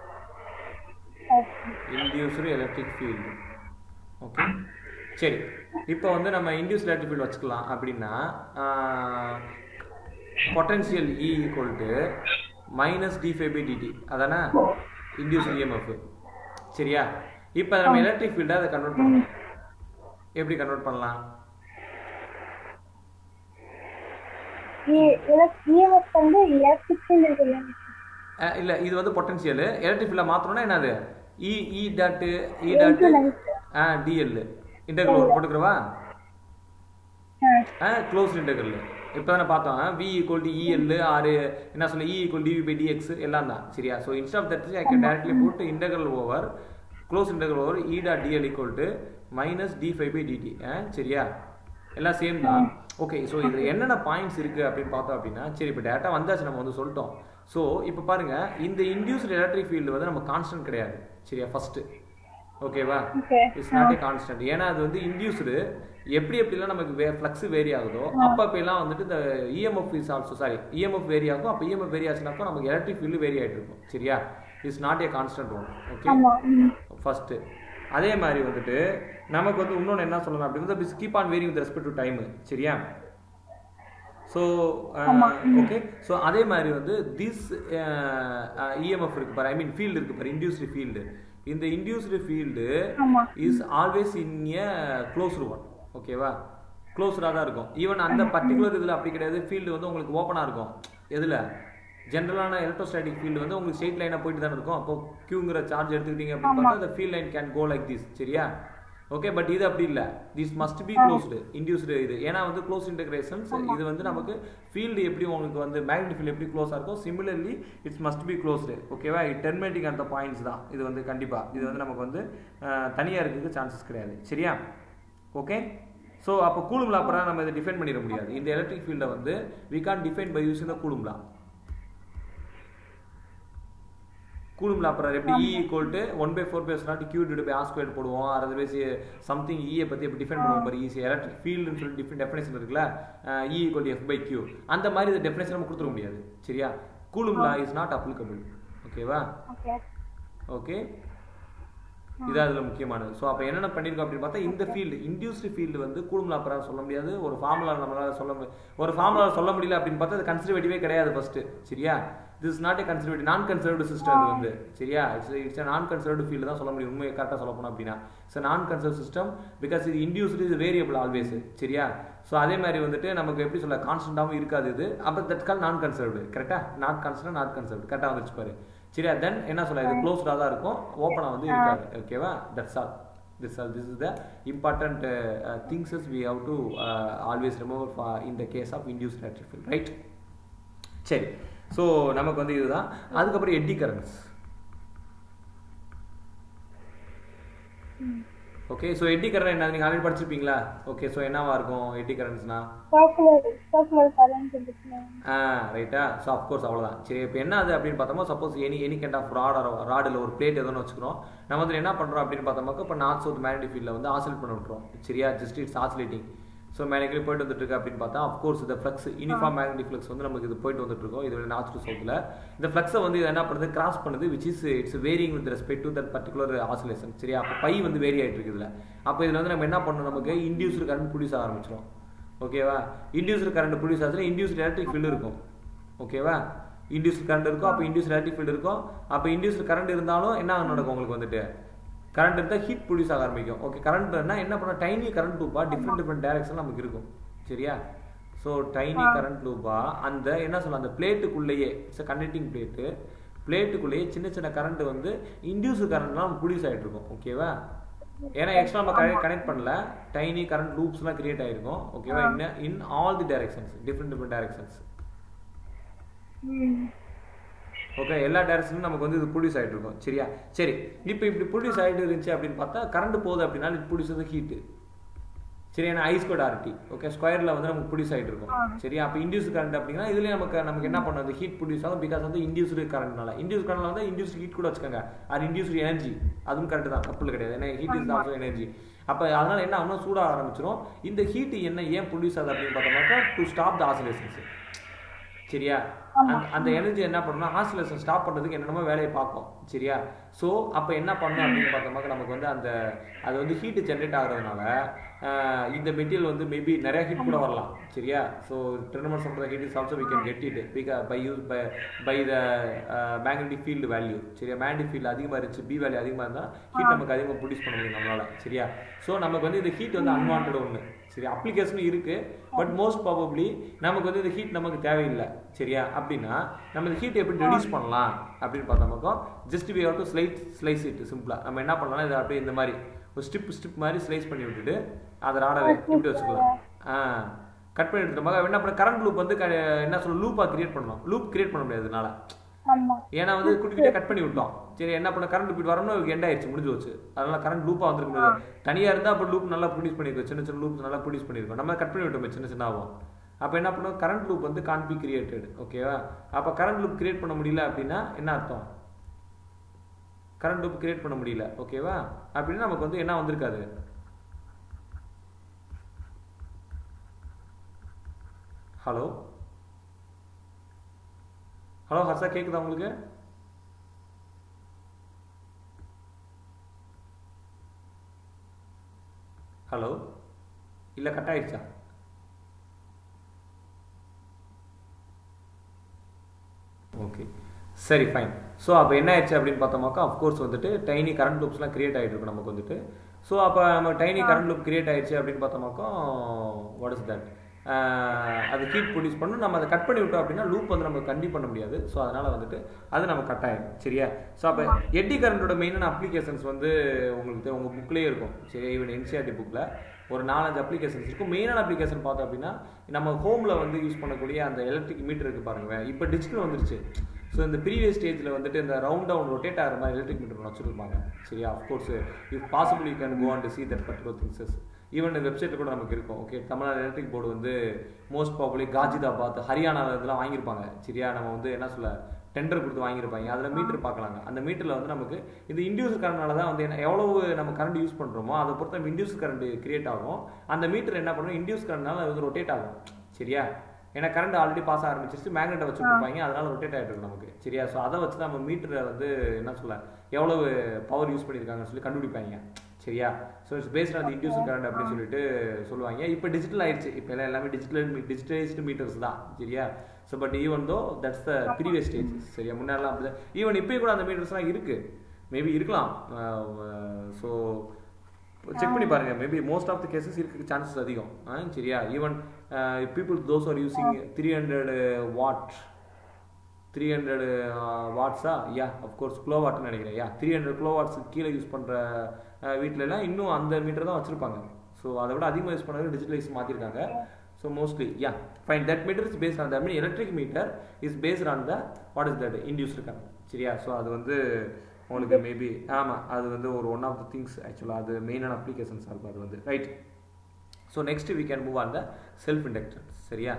induced electric field okay சரி இப்போ வந்து நம்ம induced electric field வச்சுக்கலாம் அப்படின்னா potential E equal to minus D five by DT அதானே இன்டியூஸ் இஎம்எஃப் சரியா இப்போ நம்ம எலக்ட்ரிக் ஃபீல்டை அதை கன்வெர்ட் பண்ணலாம் எப்படி கன்வெர்ட் பண்ணலாம் இஎம்எஃப் வந்து எலக்ட்ரிக் ஃபீல்ட் இருக்குல்ல அஹ் இல்ல இது வந்து பொட்டன்ஷியல் எலக்ட்ரிக் ஃபீல்ட மாத்தணும்னா என்னது E E dot E dot ஆ டிஎல் இன்டெகிரல் ஒரு போட்டுக்கிறவா ஆ க்ளோஸ் இன்டெகிரல் இப்போ தானே பார்த்தோம் V equal to EL or என்ன சொல்ல E equal DV by DX எல்லாம் தான் சரியா so instead of that I can directly போட்டு integral over close integral over E dot DL equal to minus D five by DT சரியா எல்லாம் same தான் okay so இதில் என்னென்ன பாயிண்ட்ஸ் இருக்குது அப்படின்னு பார்த்தோம் அப்படின்னா சரி இப்போ டேட்டா வந்தாச்சு நம்ம வந்து சொல்லிட்டோம் ஸோ இப்போ பாருங்க இந்த இன்டியூஸ்டு எலக்ட்ரிக் ஃபீல்டு வந்து நம்ம கான்ஸ்டன்ட் கிடையாது சரியா ஃபர்ஸ்ட் ஓகேவா okay it's not a constant ஏன்னா அது வந்து இன்டியூஸ்டு எப்படி எப்படிலாம் நமக்கு வே ஃப்ளக்ஸ் வேரி ஆகுதோ அப்போ அப்பெல்லாம் வந்துட்டு இந்த EMF is also sorry EMF vary ஆகும் அப்போ இஎம்எஃப் வேரி ஆச்சுனாக்கோ நமக்கு எலக்ட்ரிக் ஃபீல்டு வேரி ஆகிட்டு இருக்கும் சரியா it's not a constant one okay ஆமா ம். ஃபர்ஸ்ட் அதே மாதிரி வந்துட்டு நமக்கு வந்து இன்னொன்று என்ன சொல்லலாம் அப்படின்னா phi's keep on vary with respect to time சரியா ஸோ ஓகே ஸோ அதே மாதிரி வந்து திஸ் இஎம்எஃப் இருக்கு பாரு ஐ மீன் ஃபீல்டு இருக்கு பாரு இன்டியூஸ்டு ஃபீல்டு இந்த இன்டியூஸ்டு ஃபீல்டு ஆமா is always in a closed one ஓகேவா க்ளோஸ்டாக தான் இருக்கும் ஈவன் அந்த பர்டிகுலர் இதில் அப்படி கிடையாது ஃபீல்டு வந்து உங்களுக்கு ஓப்பனாக இருக்கும் எதில் ஜென்ரலான எலக்ட்ரோஸ்டாட்டிக் ஃபீல்டு வந்து உங்களுக்கு ஸ்ட்ரெயிட் லைனாக போயிட்டு தானே இருக்கும் அப்போ கியூங்கிற சார்ஜ் எடுத்துக்கிட்டீங்க அப்படின்னு பார்த்தா அந்த field line can go like this சரியா ஓகே பட் இது அப்படி இல்லை this must be closed induced இது ஏன்னா வந்து க்ளோஸ் இன்டகிரேஷன்ஸ் இது வந்து நமக்கு ஃபீல்டு எப்படி உங்களுக்கு வந்து மேக்னெட் ஃபீல்டு எப்படி க்ளோஸாக இருக்கும் similarly it's must be closed ஓகேவா இட் டெர்மேட்டிங் அந்த பாயிண்ட்ஸ் தான் இது வந்து கண்டிப்பாக இது வந்து நமக்கு வந்து தனியாக இருக்கிறதுக்கு சான்சஸ் கிடையாது சரியா ஓகே ஸோ அப்போ கூலும் லாப்பரா நம்ம இதை டிஃபைன் பண்ணிட முடியாது இந்த எலக்ட்ரிக் ஃபீல்டை வந்து we can define by using the Coulomb law Coulomb லாப்பரர் எப்படி E equal to one by four பேஸ் naught Q divide by R square போடுவோம் அதை பேசி சம்திங் இயை பற்றி எப்படி டிஃபைன் பண்ணுவோம் பாரு ஈஸி எலக்ட்ரிக் ஃபீல்டுன்னு சொல்லி டிஃபைன் டெஃபினேஷன் இருக்குல்ல E equal to F by Q அந்த மாதிரி இந்த டெஃபினேஷன் நம்ம கொடுத்துட முடியாது சரியா Coulomb law is not applicable ஓகேவா ஓகே ஓகே இது அதில் முக்கியமானது ஸோ அப்போ என்னென்ன பண்ணியிருக்கோம் அப்படின்னு பார்த்தா இந்த ஃபீல்டு இன்டியூஸ்டு ஃபீல்டு வந்து கூடும் லாப்பராக சொல்ல முடியாது ஒரு ஃபார்முலா நம்மளால சொல்ல முடியாது ஒரு ஃபார்முலா சொல்ல முடியல அப்படின்னு பார்த்தா அது கன்சர்வேட்டிவே கிடையாது ஃபர்ஸ்ட் சரியா this is not a conservative non conservative system இது வந்து சரியா it's it's non conservative field தான் சொல்ல முடியும் உண்மையை கரெக்டாக சொல்ல போனோம் அப்படின்னா it's non conserve system because இது இன்டியூஸ்டு இது வேரியபிள் ஆல்வேஸ் சரியா ஸோ அதே மாதிரி வந்துட்டு நமக்கு எப்படி சொல்ல கான்ஸ்டன்டாகவும் இருக்காது இது அப்போ தட் கால் நான் கன்சர்வ்டு கரெக்டாக நாட் கன்சர்வ் நாட் கன்சர்வ்டு கரெக்டாக வந்துச்சு பாரு சரியா தென் என்ன சொல்ல இது க்ளோஸ்டாக தான் இருக்கும் ஓப்பனாக வந்து இருக்காது ஓகேவா that's all this all this is the important things is we have to always remove in the case of induce electric field right சரி ஸோ நமக்கு வந்து இதுதான் அதுக்கப்புறம் eddy currents okay so eddy current என்ன நீங்கள் ஆல்ரெடி படிச்சிருப்பீங்களா ஓகே ஸோ என்னவா இருக்கும் எட்டி கரண்ட்ஸ்னா சர்க்குலர் சர்க்குலர் கரண்ட் இருக்குல்ல ஆ ரைட்டா ஸோ அஃப்கோர்ஸ் அவ்வளோதான் சரி இப்போ என்ன அது அப்படின்னு பார்த்தோமா suppose any any kind of rod ராடில் ஒரு பிளேட் எதோன்னு வச்சுக்கிறோம் நம்ம வந்து என்ன பண்ணுறோம் அப்படின்னு பார்த்தோமாக்கா இப்போ நார்த் சவுத் மேக்னெட்டிக் ஃபீல்டில் வந்து ஆசிலேட் பண்ண விட்றோம் சரியா ஜஸ்ட் இட்ஸ் ஆசிலேட்டிங் ஸோ மேனக்கில் போயிட்டு வந்துட்டு இருக்கு அப்படின்னு பார்த்தா அஃப்கோர்ஸ் இந்த ஃப்ளக்ஸ் யூனிஃபார்ம் மேக்னெட்டிக் ஃப்ளக்ஸ் வந்து நமக்கு இது போயிட்டு வந்துட்டு இருக்கோம் இது நார்த் டு சவுத்தில் இந்த ஃப்ளக்ஸை வந்து இது என்ன பண்ணுது கிராஸ் பண்ணுது which is it's varying with respect to that particular oscillation சரியா அப்போ பை வந்து வேரி ஆகிட்டு இருக்குது இதில் அப்போ இதில் வந்து நம்ம என்ன பண்ணணும் நமக்கு இன்டியூஸ்டு கரண்ட் ப்ரொடியூஸ் ஆரம்பிச்சிடும் ஓகேவா இன்டியூஸ்டு கரண்ட் ப்ரொடியூஸ் ஆச்சுன்னா இன்டியூஸ்டு எலக்ட்ரிக் ஃபீல்டு இருக்கும் ஓகேவா இன்டியூஸ்டு கரண்ட் இருக்கும் அப்போ இன்டியூஸ்டு எலக்ட்ரிக் ஃபீல்டு இருக்கும் அப்போ இன்டியூஸ்டு கரண்ட் இருந்தாலும் என்ன நடக்கும் உங்களுக்கு வந்துட்டு கரண்ட் இருந்தால் ஹீட் ப்ரொடியூஸ் ஆக ஆரம்பிக்கும் ஓகே கரண்ட்னா என்ன பண்ண டைனி கரண்ட் லூப்பா டிஃப்ரெண்ட் டிஃப்ரெண்ட் டைரக்ஷன் நமக்கு இருக்கும் சரியா ஸோ டைனி கரண்ட் லூப்பா அந்த என்ன சொல்ல அந்த பிளேட்டுக்குள்ளேயே இட்ஸ் கண்டக்டிங் பிளேட்டு பிளேட்டுக்குள்ளேயே சின்ன சின்ன கரண்ட் வந்து இன்டியூஸ் கரண்ட்லாம் ப்ரொடியூஸ் ஆகிட்டு இருக்கும் ஓகேவா ஏன்னா எக்ஸ்ட்ரா நம்ம கனெக்ட் கனெக்ட் பண்ணல டைனி கரண்ட் லூப்ஸ்லாம் கிரியேட் ஆகிருக்கும் ஓகேவா in in all the directions different different directions hmm okay எல்லா டைரக்ஷனும் நமக்கு வந்து இது ப்ரொடியூஸ் ஆகிட்டு இருக்கும் சரியா சரி இப்போ இப்படி ப்ரொடியூஸ் ஆகிட்டு இருந்துச்சு அப்படின்னு பார்த்தா கரண்ட் போகுது அப்படின்னா இது ப்ரொடியூஸ் ஹீட்டு சரி ஏன்னா ஐ ஸ்கொயர் ஆர்டி ஓகே ஸ்கொயரில் வந்து நமக்கு ப்ரொடியூஸ் ஆகிட்டு இருக்கும் சரியா அப்போ இன்டியூஸ் கரண்ட் அப்படின்னா இதுலேயே நமக்கு நமக்கு என்ன பண்ணும் அந்த ஹீட் ப்ரொடியூஸ் ஆகும் பிகாஸ் வந்து இன்டியூஸ்டு கரண்ட்னால இன்டியூஸ் கரண்ட்ல வந்து இன்டியூஸ் ஹீட் கூட வச்சுக்கோங்க அது இன்டியூஸ்டு எனர்ஜி அதுவும் கரெக்ட் தான் தப்பு கிடையாது ஏன்னா ஹீட் இஸ் ஆல்சோ எனர்ஜி அப்போ அதனால என்ன ஆகும் சூடாக ஆரம்பிச்சிடும் இந்த ஹீட் என்ன ஏன் ப்ரொடியூஸ் ஆகுது அப்படின்னு பார்த்தோம்னாக்கா டு ஸ்டாப் த ஆசிலேஷன்ஸ் சரியா அந்த அந்த எனர்ஜி என்ன பண்ணணும்னா ஆசிலேஷன் ஸ்டாப் பண்ணுறதுக்கு என்னென்னமோ வேலையை பார்க்கும் சரியா ஸோ அப்போ என்ன பண்ணணும் அப்படின்னு பார்த்தோம்னாக்க நமக்கு வந்து அந்த அது வந்து ஹீட்டு ஜென்ரேட் ஆகுறதுனால ஆஹ், இந்த மெட்டீரியல் வந்து மேபி நிறைய ஹீட் கூட வரலாம் சரியா so terms of the heat is also we can get it because by use by by the magnetic field value சரியா மேக்னெட்டிக் ஃபீல்டு அதிகமாக இருந்துச்சு பி வேல்யூ அதிகமாக இருந்தால் ஹீட் நமக்கு அதிகமாக ப்ரொடியூஸ் பண்ண முடியும் நம்மளால சரியா ஸோ நமக்கு வந்து இந்த ஹீட் வந்து அன்வான்ட் ஒன்று சரி அப்ளிகேஷனும் இருக்கு பட் மோஸ்ட் ப்ராபப்ளி நமக்கு வந்து இந்த ஹீட் நமக்கு தேவையில்லை சரியா அப்படின்னா நம்ம இந்த ஹீட் எப்படி ரெடியூஸ் பண்ணலாம் அப்படின்னு பார்த்தோம்னாக்கா just we have to slice slice it சிம்பிளாக நம்ம என்ன பண்ணலாம் இதை அப்படியே இந்த மாதிரி ஒரு ஸ்டிப் ஸ்டிப் மாதிரி ஸ்லைஸ் பண்ணி விட்டுட்டு அதை ராடவை இப்படி வச்சுக்கலாம் ஆ கட் பண்ணி எடுத்துட்டோம் என்ன பண்ண கரண்ட் லூப் வந்து க- என்ன சொல்ல லூப்பாக கிரியேட் பண்ணணும் லூப் கிரியேட் பண்ண முடியாது இதனால ஆமா ஏன்னா வந்து குட்டிக்கிட்டே கட் பண்ணி விட்டோம் சரி என்ன பண்ண கரண்ட் இப்படி வரணும் எண்ட் ஆயிடுச்சு முடிஞ்சு வச்சு அதனால கரண்ட் லூப்பாக வந்துருக்க முடியாது தனியாக இருந்தால் அப்போ லூப் நல்லா ப்ரொடியூஸ் பண்ணியிருக்கோம் சின்ன சின்ன லூப் நல்லா ப்ரொடியூஸ் பண்ணியிருக்கோம் நம்ம கட் பண்ணி விட்டோமே சின்ன சின்ன ஆகும் அப்போ என்ன பண்ணுவோம் கரண்ட் லூப் வந்து கான் பி கிரியேட்டட் ஓகேவா அப்போ கரண்ட் லூப் கிரியேட் பண்ண முடியல அப்படின்னா என்ன அர்த்தம் கரண்ட் லூப் கிரியேட் பண்ண முடியல ஓகேவா அப்படின்னா நமக்கு வந்து என்ன வந்திருக்காது ஹலோ ஹலோ ஹர்ஷா கேக்குதா உங்களுக்கு ஹலோ இல்லை கட் ஆயிடுச்சா ஓகே சரி ஃபைன் ஸோ அப்போ என்ன ஆயிடுச்சு அப்படின்னு பார்த்தோமாக்கா அஃப்கோர்ஸ் வந்துட்டு டைனி கரண்ட் லூப்ஸ்லாம் கிரியேட் ஆகிட்டு இருக்கு நமக்கு வந்துட்டு ஸோ அப்போ நம்ம டைனி கரண்ட் லூப் கிரியேட் ஆயிடுச்சு அப்படின்னு பார்த்தோமாக்கா வாட் இஸ் தட் அது ஹீட் ப்ரொடியூஸ் பண்ணணும் நம்ம அதை கட் பண்ணி விட்டோம் அப்படின்னா லூப் வந்து நம்ம கண்டி பண்ண முடியாது ஸோ அதனால் வந்துட்டு அது நம்ம கட் ஆயிடும் சரியா ஸோ அப்போ எட்டி கரண்டோட மெயினான அப்ளிகேஷன்ஸ் வந்து உங்களுக்கு தெ- உங்க புக்லேயே இருக்கும் சரி ஈவன் என்சிஆர்டி புக்கில் ஒரு நாலஞ்சு அப்ளிகேஷன்ஸ் இருக்கும் மெயினான அப்ளிகேஷன் பார்த்தோம் அப்படின்னா நம்ம ஹோமில் வந்து யூஸ் பண்ணக்கூடிய அந்த எலக்ட்ரிக் மீட்டர் இருக்கு பாருங்க இப்போ டிஜிட்டல் வந்துருச்சு ஸோ இந்த ப்ரீவியஸ் ஸ்டேஜில் வந்துட்டு இந்த ரவுண்ட் டவுன் ரொட்டேட் ஆகிற மாதிரி எலக்ட்ரிக் மீட்டர் வச்சுருப்பாங்க சரியா of course if possible you can go and see that particular things even இந்த வெப்சைட்டில் கூட நமக்கு இருக்கும் ஓகே தமிழ்நாடு எலக்ட்ரிக் போர்டு வந்து மோஸ்ட் ப்ராபப்ளி காஜிதாபாத் ஹரியானாவில் இதெல்லாம் வாங்கியிருப்பாங்க சரியா நம்ம வந்து என்ன சொல்ல டெண்டர் கொடுத்து வாங்கியிருப்பாங்க அதில் மீட்டர் பார்க்கலாங்க அந்த மீட்டரில் வந்து நமக்கு இந்த இண்டியூஸ் கரண்ட்னால தான் வந்து என்ன எவ்வளவு நம்ம கரண்ட் யூஸ் பண்ணுறோமோ அதை பொறுத்த நம்ம இண்டியூஸ் கரண்ட் கிரியேட் ஆகும் அந்த மீட்டர் என்ன பண்ணும் இண்டியூஸ் கரண்ட்னால அது வந்து ரொட்டேட் ஆகும் சரியா ஏன்னா கரண்ட் ஆல்ரெடி பாஸ் ஆரம்பிச்சிருச்சு மேக்னெட்டை வச்சு கொடுப்பாங்க அதனால ரொட்டேட் ஆகிட்டு இருக்கும் நமக்கு சரியா ஸோ அதை வச்சு நம்ம மீட்டரை வந்து என்ன சொல்ல எவ்வளவு பவர் யூஸ் பண்ணியிருக்காங்கன்னு சொல்லி கண்டுபிடிப்பாங்க சரியா so it's based on induce current அப்படின்னு சொல்லிட்டு சொல்லுவாங்க இப்போ டிஜிட்டல் ஆயிடுச்சு இப்போ எல்லாம் எல்லாமே டிஜிட்டல் டிஜிட்டலைஸ்டு மீட்டர்ஸ் தான் சரியா so but even though that's the previous stage சரியா முன்னாடிலாம் அப்படி ஈவன் இப்போயும் கூட அந்த மீட்டர்ஸ்லாம் இருக்கு மேபி இருக்கலாம் ஸோ செக் பண்ணி பாருங்க maybe most of the cases இருக்கு சான்சஸ் அதிகம் ஆ, சரியா even people those are using three hundred watt three hundred வாட்ஸா யா அஃப்கோர்ஸ் கிலோ வாட்னு நினைக்கிறேன் yeah three hundred kilo watts கீழே யூஸ் பண்ணுற வீட்டிலலாம் இன்னும் அந்த மீட்டர் தான் வச்சுருப்பாங்க ஸோ அதை விட அதிகமாக யூஸ் பண்ணது டிஜிட்டலைஸ் மாற்றிருக்காங்க so mostly yeah fine that meter is based on the mean electric meter is based on the what is that induced current சரியா ஸோ அது வந்து உங்களுக்கு மேபி ஆமாம் அது வந்து ஒரு ஒன் ஆஃப் த திங்ஸ் ஆக்சுவலாக அது மெயினான அப்ளிகேஷன்ஸாக இருக்கும் அது வந்து right so next we can move on the self inductance சரியா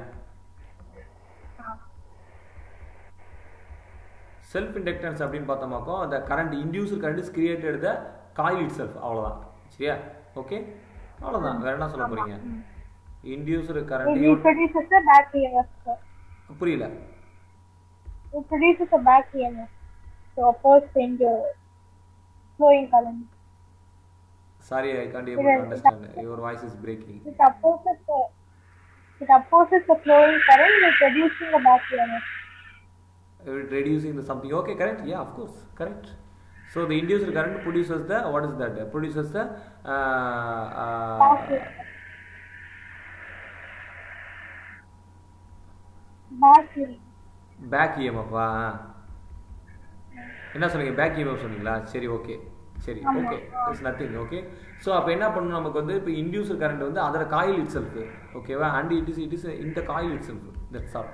செல்ஃப் இண்டக்டன்ஸ் அப்படின்னு பார்த்தோமாக்கோ அந்த current inducer current is created the coil itself அவ்வளோதான் சரியா ஓகே அவ்வளோதான் வேற என்ன சொல்ல போறீங்க inducer It current produces a back EMF. sir. புரியல It produces a back EMF. So opposed into flowing current. Sorry I can't able to understand your voice is breaking It opposes the it opposes the flowing current by producing a back EMF. reducing the something okay correct yeah of course correct so the induced current produces the what is that produces the uh, Back uh, EMF. Back EMF. back emf ஆ என்ன சொன்னீங்க back EMF சொன்னீங்களா சரி okay சரி okay it's nothing okay so அப்போ என்ன பண்ணணும் நமக்கு வந்து இப்போ இன்டியூசர் கரண்ட் வந்து அதர் காயில் இட் செல்ஃப் ஓகேவா and it is it is இந்த coil itself that's all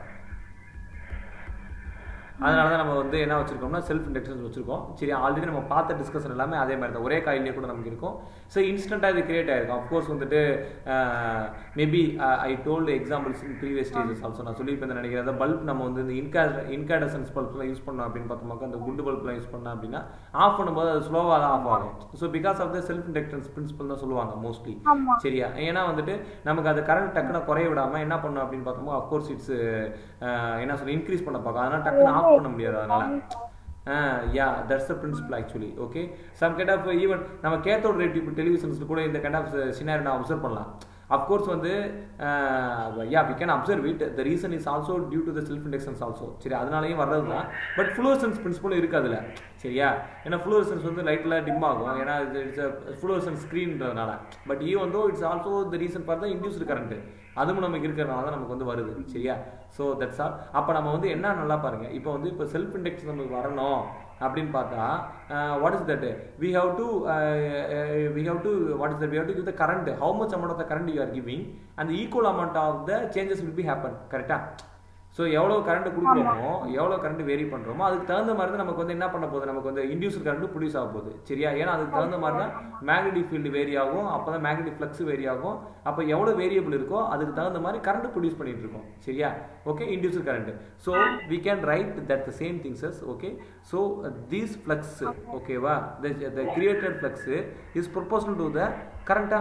அதனால தான் நம்ம வந்து என்ன வச்சிருக்கோம்னா செல்ஃப் இண்டக்ஷன்ஸ் வச்சிருக்கோம் சரி ஆல்ரெடி நம்ம பார்த்த டிஸ்கஷன் எல்லாமே அதே மாதிரி தான் ஒரே காயிலே கூட நமக்கு இருக்கும் ஸோ இன்ஸ்டண்ட்டாக இது கிரியேட் ஆயிருக்கும் அஃப்கோர்ஸ் வந்துட்டு maybe I told examples in previous stages also நான் சொல்லியிருப்பேன் நினைக்கிறேன் அந்த பல்ப் நம்ம வந்து இந்த இன்கா இன்காடசன்ஸ் பல்ப்லாம் யூஸ் பண்ணோம் அப்படின்னு பார்த்தோம்னாக்கா அந்த குண்டு பல்ப்லாம் யூஸ் பண்ணோம் அப்படின்னா ஆஃப் பண்ணும்போது அது ஸ்லோவாக தான் ஆஃப் ஆகும் so because of the self inductance principle தான் சொல்லுவாங்க மோஸ்ட்லி ஆமா சரியா ஏன்னா வந்துட்டு நமக்கு அது கரண்ட் டக்குன்னு குறைய விடாம என்ன பண்ணும் அப்படின்னு பார்த்தோம்னா அஃப்கோர்ஸ் இட்ஸ் என்ன சொல்ல இன்க்ரீஸ் பண்ண பார்க்கும் அதனால டக்குன்னு ஆஃப் பண்ண முடியாது அதனால yeah that's the principle actually okay some kind of even நம்ம கேத்தோட் ரேட் இப்போ டெலிவிஷன்ஸ் கூட இந்த கைண்ட் ஆஃப் சினாரி நான் அப்சர்வ் பண்ணலாம் அஃப்கோர்ஸ் வந்து yeah we can observe it the reason is also due to the self inductions also சரி அதனாலயும் வர்றது தான் பட் ஃப்ளூரசன்ஸ் பிரின்சிபலும் இருக்கு அதுல சரியா ஏன்னா ஃப்ளூரசன்ஸ் வந்து லைட்ல டிம் ஆகும் ஏன்னா இட்ஸ் ஃப்ளூரசன்ஸ் ஸ்க்ரீன்றதுனால பட் ஈ வந்து it's also the reason for the induced current அதுவும் நமக்கு இருக்கிறனால தான் நமக்கு வந்து வருது சரியா ஸோ தட்ஸ் ஆல் அப்போ நம்ம வந்து என்ன நல்லா பாருங்க இப்போ வந்து இப்போ செல்ஃப் இண்டெக்ஸ் நமக்கு வரணும் அப்படின்னு பார்த்தா what is that we have to we have to what is that we have to give the current how much amount of the current you are giving அந்த equal amount of the changes will be happen கரெக்டா so எவ்வளோ current கொடுக்குறோமோ எவ்வளோ current vary பண்ணுறோமோ அதுக்கு தகுந்த மாதிரி தான் நமக்கு வந்து என்ன பண்ண போகுது நமக்கு வந்து இன்டியூசர் கரண்ட் ப்ரொடியூஸ் ஆக போகுது சரியா ஏன்னா அதுக்கு தகுந்த மாதிரி தான் மேக்னெட்டிக் ஃபீல்டு வேரி ஆகும் அப்போ தான் மேக்னெட்டிக் ஃப்ளக்ஸ் வேரி ஆகும் அப்போ எவ்வளோ வேரியபிள் இருக்கோ அதுக்கு தகுந்த மாதிரி கரண்ட் ப்ரொடியூஸ் பண்ணிட்டு இருக்கோம் சரியா okay inducer current so we can write that the same things okay so these flux ஓகேவா the created flux is proportional to the கரண்டா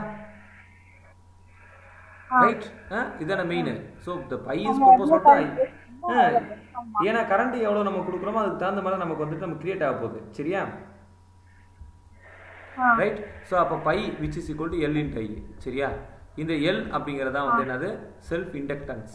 ரைட் இதான main so the phi is proportional to I ஏன்னா current எவ்வளோ நம்ம கொடுக்குறோமோ அதுக்கு தகுந்த மாதிரி நமக்கு வந்துட்டு நம்ம கிரியேட் ஆக போகுது சரியா ரைட் ஸோ அப்போ phi which is equal to L into I சரியா இந்த எல் அப்படிங்கிறது தான் வந்து என்னது செல்ஃப் இண்டக்டன்ஸ்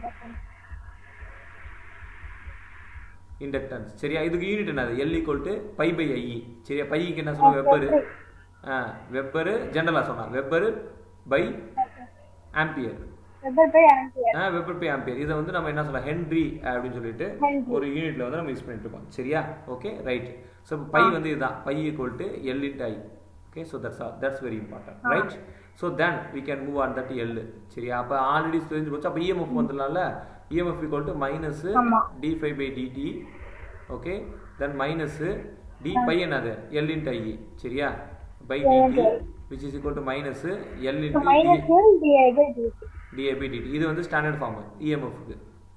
இண்டக்டன்ஸ் சரியா இதுக்கு யூனிட் என்னது L equal to phi by I சரியா பைக்கு என்ன சொல்லுவோம் வெப்பரு ஆ வெப்பரு ஜென்ரலாக சொன்னா weber by ampere weber by ampere ஆ வெப்பர் பை ஆம்பியர் இதை வந்து நம்ம என்ன சொல்லலாம் ஹென்ரி அப்படின்னு சொல்லிட்டு Henry. ஒரு யூனிட்ல வந்து நம்ம யூஸ் பண்ணிட்டு இருக்கோம் சரியா ஓகே ரைட் ஸோ பை வந்து இதுதான் phi equal to L into I okay so that's that's very important right so then we can move on that L சரியா அப்போ ஆல்ரெடி தெரிஞ்சு போச்சு அப்போ இஎம்எஃப் வந்துடலாம்ல இஎம்எஃப் ஈக்குவல் டு மைனஸ் ஆமா. D five by DT okay then minus D by என்னது L into I சரியா phi DT which is equal to minus L So into minus will be able to DAP DT இது வந்து standard form இஎம்எஃப்க்கு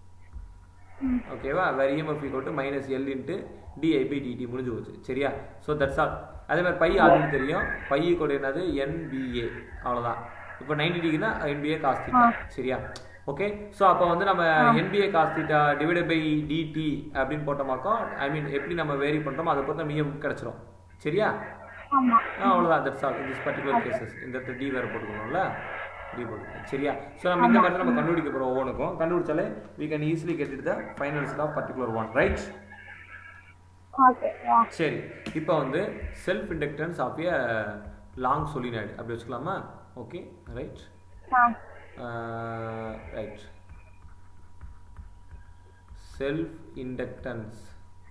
ஓகேவா வேறு EMF equal to minus L into DIP DT முடிஞ்சு போச்சு சரியா ஸோ தட்ஸ் ஆல் அதே மாதிரி பை ஆல்ரெடி தெரியும் பை ஈக்குவல் என்னது என்பிஏ அவ்வளோதான் இப்போ நைன்டி டிகிரினா என்பிஏ காஸ் தீட்டா சரியா ஓகே ஸோ அப்போ வந்து நம்ம NBA cos theta divided by DT அப்படின்னு போட்டோமாக்கோ ஐ மீன் எப்படி நம்ம வேரி பண்ணுறோமோ அதை பொறுத்து நம்ம இஎம் கிடச்சிரும் சரியா ஆமா ஆ அவ்வளோதான் that's all this particular cases இந்த இடத்துல டி வேறு போட்டுக்கணும்ல டி போட்டுக்கணும் சரியா ஸோ நம்ம இந்த மாதிரி தான் நம்ம கண்டுபிடிக்க போகிறோம் ஒவ்வொன்றுக்கும் கண்டுபிடிச்சாலே we can easily get it the finals of particular one right okay ஆ சரி இப்போ வந்து self inductance of a long solenoid அப்படி வச்சுக்கலாமா okay right ah right self inductance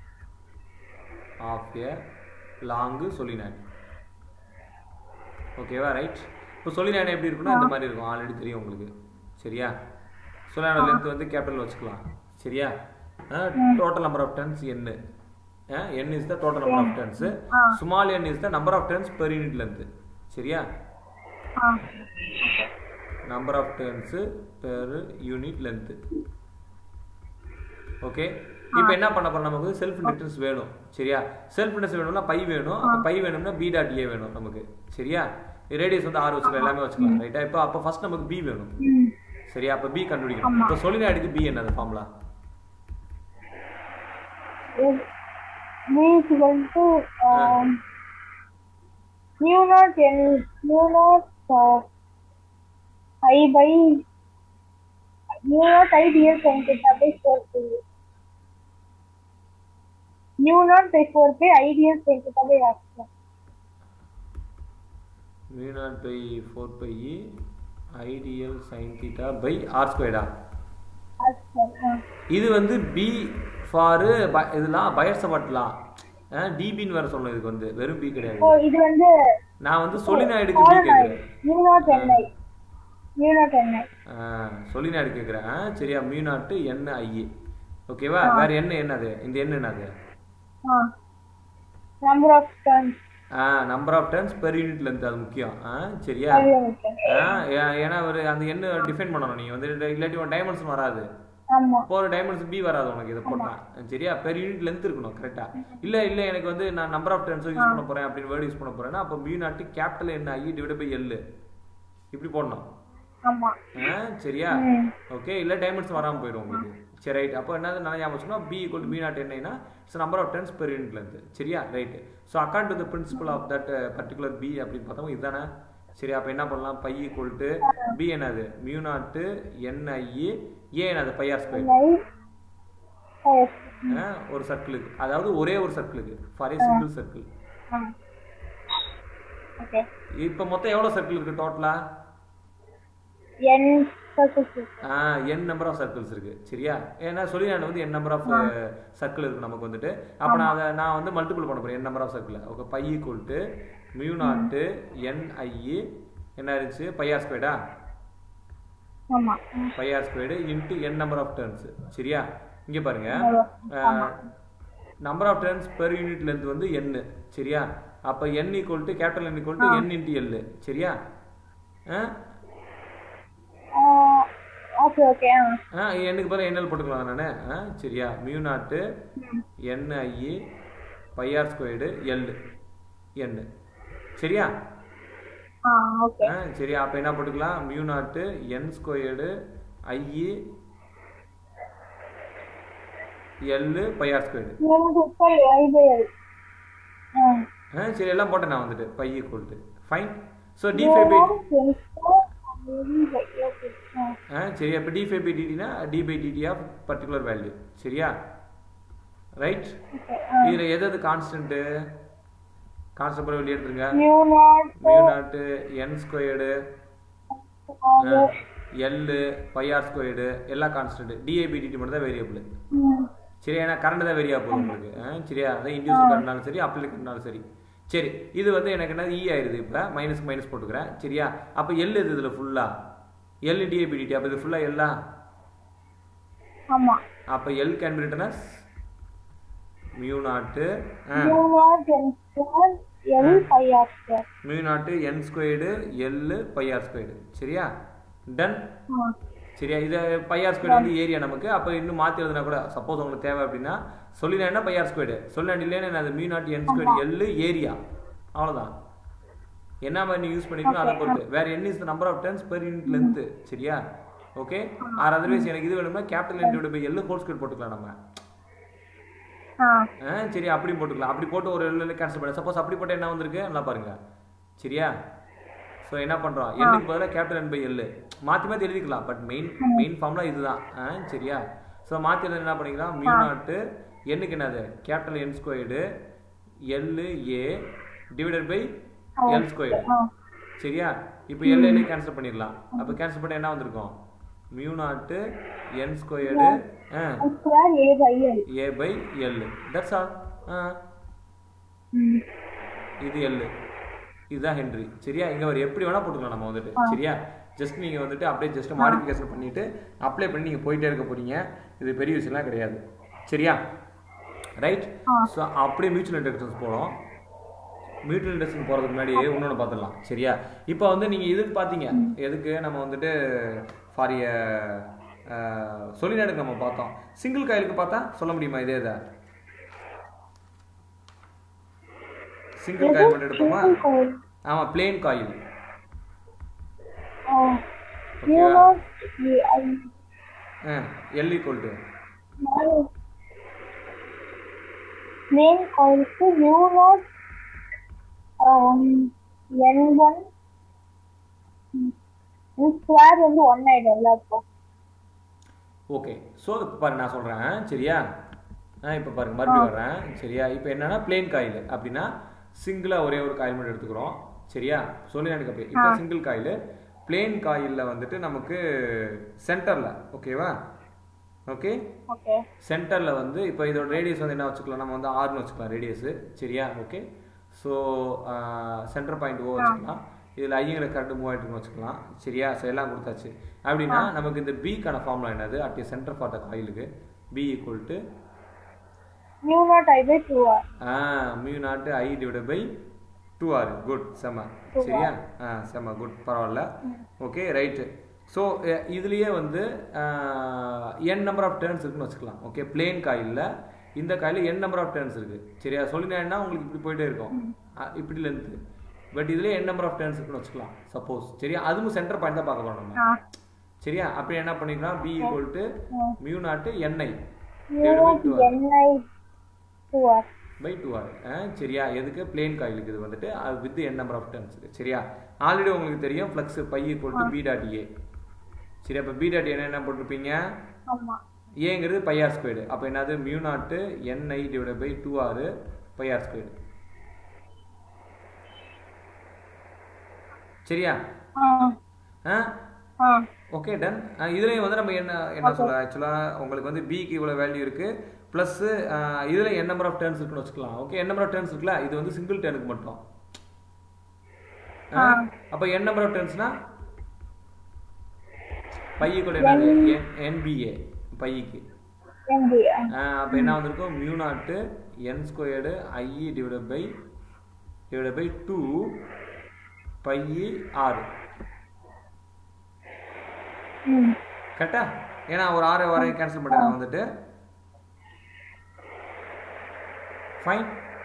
of a long solenoid ஓகேவா ரைட் இப்போ சொலினாய்டு எப்படி இருக்குன்னா இந்த மாதிரி இருக்கும் ஆல்ரெடி தெரியும் உங்களுக்கு சரியா சொலினாய்டு லென்த் வந்து கேபிட்டல் வச்சுக்கலாம் சரியா total number of turns N N is the total number of turns small N is the number of turns per unit length சரியா ஆ number of turns per unit length okay இப்போ என்ன பண்ண போறோம் நமக்கு செல்ஃப் இண்டக்டன்ஸ் வேணும் சரியா self inductance வேணும்னா பை வேணும் அப்போ பை வேணும்னா பி டாட் ஏ வேணும் நமக்கு சரியா ரேடியஸ் வந்து ஆறு வச்சுக்கலாம் எல்லாமே வச்சுக்கலாம் ரைட்டா இப்போ அப்போ ஃபர்ஸ்ட் நமக்கு பி வேணும் ம் சரியா அப்போ பி கண்டுபிடிக்கணும் இப்போ சொலினாய்டுக்கு பி என்னது formula is v is equal to um, mu naught l mu naught uh, i by mu naught i dl sin theta by 4 pi mu naught by 4 pi i dl sin theta by r square mu naught by four pi IDL sine theta by R ஸ்கொயர்டா r square ஆ. இது வந்து B for இதெல்லாம் பயர் சமட்லாம் டிபின்னு வேற சொல்லணும் இதுக்கு வந்து வெறும் பி கிடையாது ஓ இது வந்து நான் வந்து சொலினாய்டுக்கு பி கேட்குறேன் mu naught NI mu naught NI solenoid கேட்குறேன் சரியா மியூ நாட்டு என் ஐஏ ஓகேவா வேற என்ன என்னது இந்த எண் என்னது ஆ number of turns number of turns per unit length அது முக்கியம் ஆ சரியா ஆ, ஏ- ஏன்னா ஒரு அந்த எண்ணை டிஃபைன் பண்ணணும் நீ வந்து இல்லாட்டி ஒரு டைமென்ஷன் வராது ஆமா இப்போ ஒரு டைமென்ஷன் பி வராது உனக்கு இதை போட்டா சரியா பெர் யூனிட் லென்த் இருக்கணும் கரெக்டா இல்ல இல்ல எனக்கு வந்து நான் நம்பர் ஆஃப் டர்ன்ஸ் யூஸ் பண்ண போறேன் அப்படின்னு வேர்டு யூஸ் பண்ண போறேன்னா அப்போ மியூ நாட்டு கேபிட்டல் என்ன ஐ டிவைட் பை எல் இப்படி போடணும் ஆமா ஆ, சரியா ம். ஓகே இல்ல டைமென்ஷன் வராம போயிடும் உங்களுக்கு சரி ரைட் அப்போ என்னது நான் ஞாபகம் வச்சுக்கணும் B equal to B naught என்னன்னா it's number of turns per unit length சரியா right so accord to the principle of that particular B அப்படின்னு பார்த்தோம் இதுதானே சரி அப்போ என்ன பண்ணலாம் பை ஈக்குவல் டு பி என்னது மியூ நாட்டு என்ஐ ஏ என்னது பை ஆர் ஸ்கொயர் என்ஐ ஒரு சர்க்கிளுக்கு அதாவது ஒரே ஒரு சர்க்கிளுக்கு for a single circle okay இப்போ மொத்தம் எவ்வளோ சர்க்கிள் இருக்கு டோட்டலா N circles N number of circles இருக்கு சரியா ஏன்னா சொல்லி நான் வந்து என் நம்பர் ஆஃப் சர்க்கிள் இருக்கு நமக்கு வந்துட்டு அப்போ நான் அதை நான் வந்து மல்டிபிள் பண்ண போறேன் N number of circle okay phi equal to mu naught NIE என்ன இருந்துச்சு பையார் ஸ்கொயர்டா ஆமா pi R squared into N number of turns சரியா இங்கே பாருங்க number of turns per unit length வந்து n சரியா அப்போ n equal to capital n equal to n into L சரியா ஆ ஓகே ஓகே ஆ என்னுக்கு பதிலாக என்எல் போட்டுக்கலாம் நானே ஆ சரியா mu naught NIE pi R squared L N சரியா ஆ ஓகே ஆ சரியா அப்போ என்ன போட்டுக்கலாம் மியூ நாட்டு என் squared IE L pi r squared எனக்கு இப்போ ஐ பை எல் ஆ சரி எல்லாம் போட்டேன் நான் வந்துட்டு phi equal to fine so d five by ah சரி அப்போ டி ஃபைவ் பை டிடினா d by d t of particular value சரியா ரைட் இதில் எது எது கான்ஸ்டன்ட்டு கான்ஸ்டன்ட் பண்ண வெளியே எடுத்துருங்க நியூ நாட் மியூ நாட்டு என் ஸ்கொயர்டு எல்லு பைஆர் ஸ்கொயர்டு எல்லாம் கான்ஸ்டன்ட் டிஏபி டிடி மட்டும் தான் வேரியபிள் சரியா ஏன்னா கரண்ட் தான் வேரியா போகுது உங்களுக்கு ஆ, சரியா அதான் இண்டியூஸ் கரண்ட்னாலும் சரி அப்ளிக் கரண்ட்னாலும் சரி சரி இது வந்து எனக்கு என்ன இ ஆயிருது இப்போ மைனஸ் மைனஸ் போட்டுக்கிறேன் சரியா அப்போ எல் இது இதில் ஃபுல்லாக எல் டிஏபி டிடி அப்போ இது ஃபுல்லாக எல்லா ஆமா அப்போ l can be written as mu naught mu naught N square L by R square mu naught N squared l pi r squared சரியா டன் சரியா இது பையார் ஸ்கொயர் வந்து ஏரியா நமக்கு அப்போ இன்னும் மாற்றி எழுதுனா கூட சப்போஸ் உங்களுக்கு தேவை அப்படின்னா சொல்லினா பையார் ஸ்கொயர்டு சொல்லினா இல்லைன்னா அது மியூ நாட் என் ஸ்கொயர் எல் ஏரியா அவ்வளோதான் என்ன மாதிரி நீ யூஸ் பண்ணிக்கணும் அதை பொறுத்து வேற என்ன is number of turns per unit length சரியா ஓகே ஆர் அதர்வைஸ் எனக்கு இது வேணும்னா capital n divide by l whole square போட்டுக்கலாம் நம்ம ஆ ஆ சரி அப்படி போட்டுக்கலாம் அப்படி போட்டு ஒரு எல்ல கேன்சல் பண்ண சப்போஸ் அப்படி போட்டு என்ன வந்திருக்கு நல்லா பாருங்க சரியா ஸோ என்ன பண்ணுறோம் எல்லுக்கு பதிலாக கேபிட்டல் என் பை எல் மாற்றி மாற்றி எழுதிக்கலாம் பட் மெயின் மெயின் ஃபார்ம்லாம் இதுதான் ஆ சரியா ஸோ மாற்றி எழுத என்ன பண்ணிக்கலாம் மியூ நாட்டு என்னுக்கு என்னது capital n squared l a divided by l squared சரியா இப்போ எல் என்ன கேன்சல் பண்ணிடலாம் அப்போ கேன்சல் பண்ண என்ன வந்திருக்கும் mu naught N squared ah square a by l a by l that's all இது எல் இதுதான் ஹென்ரி சரியா இங்க ஒரு எப்படி வேணா போட்டுக்கலாம் நம்ம வந்துட்டு சரியா ஜஸ்ட் நீங்க வந்துட்டு அப்படியே ஜஸ்ட் மாடிஃபிகேஷன் பண்ணிட்டு அப்ளை பண்ணி நீங்க போயிட்டே இருக்க போறீங்க இது பெரிய விஷயம்லாம் கிடையாது சரியா ரைட் ஸோ அப்படியே மியூச்சுவல் இன்டெக்ஷன்ஸ் போகிறோம் மியூச்சுவல் இன்டெக்ஷன் போகிறதுக்கு முன்னாடி இன்னொன்று பார்த்துடலாம் சரியா இப்போ வந்து நீங்கள் இதுக்கு பார்த்தீங்க எதுக்கு நம்ம வந்துட்டு ஃபார் எ சொல்லிநாடுக்கு நம்ம பார்த்தோம் சிங்கிள் காயிலுக்கு பார்த்தா சொல்ல முடியுமா இதே இதை சிங்கிள் காயில் மட்டும் எடுப்போமா ஆமாம் plane coil mu naught a I l equal to plane காயிலுக்கு நியூ நாட் என் ஒன் ஸ்கொயர் வந்து ஒன் ஆயிடும்ல அப்போ ஓகே ஸோ பாருங்க நான் சொல்கிறேன் சரியா ஆ இப்போ பாருங்க மறுபடியும் வர்றேன் சரியா இப்போ என்னன்னா பிளேன் காயில் அப்படின்னா சிங்கிளாக ஒரே ஒரு காயில் மட்டும் எடுத்துக்கிறோம் சரியா சொல்லி எனக்கு அப்போ இப்போ சிங்கிள் காயில் பிளேன் காயிலில் வந்துட்டு நமக்கு சென்டரில் ஓகேவா ஓகே ஓகே சென்டரில் வந்து இப்போ இதோட ரேடியஸ் வந்து என்ன வச்சுக்கலாம் நம்ம வந்து ஆறுன்னு வச்சுக்கலாம் ரேடியஸு சரியா okay so centre point O வச்சுக்கலாம் இதில் ஐங்கிற கரண்ட் மூவ் ஆகிட்டுன்னு வச்சுக்கலாம் சரியா ஸோ எல்லாம் கொடுத்தாச்சு அப்படின்னா நமக்கு இந்த பிக்கான ஃபார்முலா என்னது அட் சென்டர் ஃபார் த காயிலுக்கு B equal to mu naught I by two r mu naught I divide by two r good செம்ம சரியா ஆ செம்ம குட் பரவாயில்ல ஓகே ரைட்டு ஸோ இதுலேயே வந்து என் நம்பர் ஆஃப் டேர்ன்ஸ் இருக்குன்னு வச்சுக்கலாம் ஓகே பிளேன் காயிலில் இந்த coil n number of turns இருக்குது சரியா சொல்லினேன்னா உங்களுக்கு இப்படி போயிட்டே இருக்கும் ஆ, இப்படி லென்த்து பட் இதுலேயே என் நம்பர் ஆஃப் டேர்ன்ஸ் இருக்குன்னு வச்சுக்கலாம் சப்போஸ் சரியா அதுவும் சென்டர் பாயிண்ட் தான் பார்க்க போகிறோம் நம்ம ஆ சரியா அப்படி என்ன பண்ணிக்கலாம் B equal to mu naught n I mu naught n I two r by two r சரியா எதுக்கு பிளேன் காயிலுக்கு இது வந்துட்டு with n number of turns சரியா ஆல்ரெடி உங்களுக்கு தெரியும் flux phi equal to B dot A சரி அப்போ பி டாட் என்ன என்ன போட்டிருப்பீங்க ஆமா ஏங்கிறது பை ஆர் ஸ்கொயர்டு அப்போ என்னது mu naught n I divide by two r pi r squared சரியா ஆ ஆ ஆ ஓகே டன் இதுலேயும் வந்து நம்ம என்ன என்ன சொல்கிறோம் ஆக்சுவலாக உங்களுக்கு வந்து பிக்கு இவ்வளோ வேல்யூ இருக்குது ப்ளஸ்ஸு இதில் என் நம்பர் ஆஃப் டேர்ன்ஸ் இருக்குன்னு வச்சுக்கலாம் okay n number of turns இருக்குல்ல இது வந்து சிங்கிள் டேர்னுக்கு மட்டும் அப்போ என் நம்பர் ஆஃப் டேர்ன்ஸ்னா பையு கூட என்னது என்பிஏ பைக்கு எம்பி அப்போ என்ன வந்திருக்கும் mu naught N squared I E divide by divide by two pi ஆறு ம் கரெக்டா ஏன்னா ஒரு ஆறு வரை கேன்சல் பண்ணிட்டேன் வந்துட்டு ஃபைன்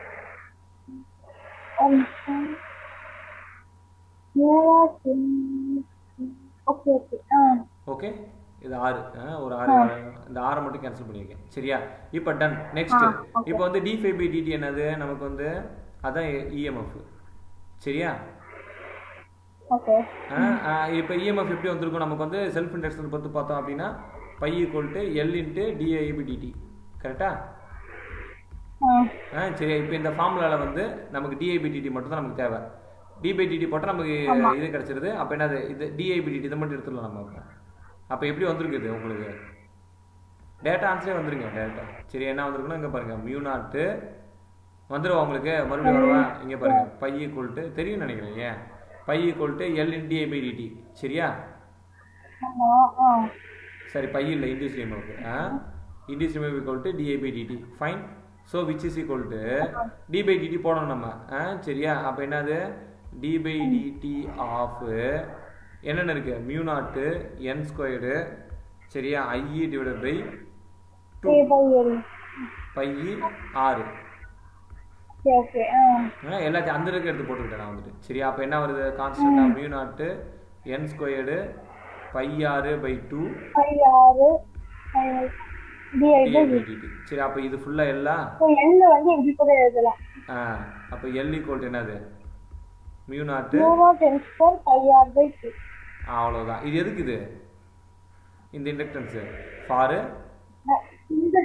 ஓகே ஓகே ஆ ஓகே இது ஆறு ஆ, ஒரு ஆறு வரை- இந்த ஆறை மட்டும் கேன்சல் பண்ணியிருக்கேன் சரியா இப்போ டன் நெக்ஸ்ட் இப்போ வந்து டி ஃபைவ் பை டிடி என்னது நமக்கு வந்து அதான் இஎம்எஃப் சரியா ஓகே இப்போ இஎம்எஃப் எப்படி வந்திருக்கும் நமக்கு வந்து செல்ஃப் இண்டக்ஷன் பொறுத்து பார்த்தோம் அப்படின்னா phi equal to l into DIP d t கரெக்டா ஆ ஆ சரியா இப்போ இந்த ஃபார்முலாவில் வந்து நமக்கு டிஐபி டிடி மட்டும் தான் நமக்கு தேவை டிபை டிடி போட்டால் நமக்கு இது கிடச்சிருது அப்போ என்னது இது டிஐபி டிடி இதை மட்டும் எடுத்துடலாம் நம்ம அப்போ அப்போ எப்படி வந்திருக்கு இது உங்களுக்கு டேட்டா ஆன்சரே வந்துருங்க டேட்டா சரி என்ன வந்திருக்குன்னா இங்கே பாருங்க மியூ நாட்டு வந்துடும் உங்களுக்கு மறுபடியும் வரவா இங்கே பாருங்க பை ஈக்குவல் தெரியும் நினைக்கிறேன் ஏன் phi equal to l in d I by d t சரியா ஆமா ஆ சரி பை இல்லை induce remove ah induce remove equal to d I by d t fine so which is equal to D by d t போடணும் நம்ம ஆ சரியா அப்போ என்னது டி பை டிடி ஆஃப் என்னென்ன இருக்கு மியூ நாட்டு என் ஸ்கொயர்டு சரியா I E divide by two three pi l pi ஆறு okay okay ஆ ah, எல்லாத்தையும் அந்த இருக்க எடுத்து போட்டுக்கிட்டேன் நான் வந்துட்டு சரியா அப்போ என்ன வருது கான்ஸ்டன்டாக mu naught N squared by ஆறு பை டூ பை ஆறு டிஐ டிஐ பை டிடி சரி அப்போ இது ஃபுல்லாக எல்லாம் ஸோ எல்ல வந்து இப்படி கூட எழுதலாம் ஆ அப்போ எல் ஈக்குவல் என்னது mu naught mu naught N square by r by two அவ்வளோதான் இது எதுக்கு இது இந்த இண்டக்டன்ஸு ஃபாரு இந்த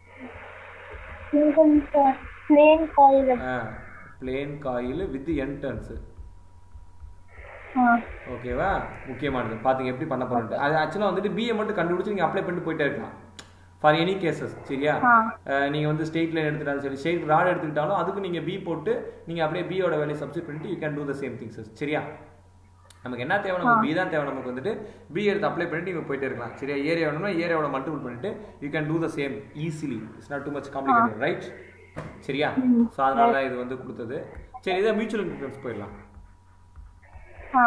இந்த plane coil plane coil with n turns ஆ ஓகேவா முக்கியமானது பார்த்துங்க எப்படி பண்ண போகிறோன்ட்டு அது ஆக்சுவலாக வந்துட்டு பிஏ மட்டும் கண்டுபிடிச்சி நீங்கள் அப்ளை பண்ணிட்டு போயிட்டே இருக்கலாம் ஃபார் எனி கேசஸ் சரியா ஆ நீங்கள் வந்து ஸ்டேட் லைன் எடுத்துட்டாலும் சரி ஸ்டேட் ராட் எடுத்துக்கிட்டாலும் அதுக்கு நீங்கள் பி போட்டு நீங்கள் அப்படியே பியோட வேலையை சப்ஸ்டிட் பண்ணிட்டு you can do the same things சரியா நமக்கு என்ன தேவை நமக்கு பி தான் தேவை நமக்கு வந்துட்டு பி எடுத்து அப்ளை பண்ணிட்டு நீங்கள் போயிட்டே இருக்கலாம் சரியா ஏரியா வேணும்னா ஏரியாவோட மல்டிபிள் பண்ணிட்டு you can do the same easily it's not too much complicated right சரியா ஸோ அதனால தான் இது வந்து கொடுத்தது சரி இதை மியூச்சுவல் இன்சூரன்ஸ் போயிடலாம் ஆ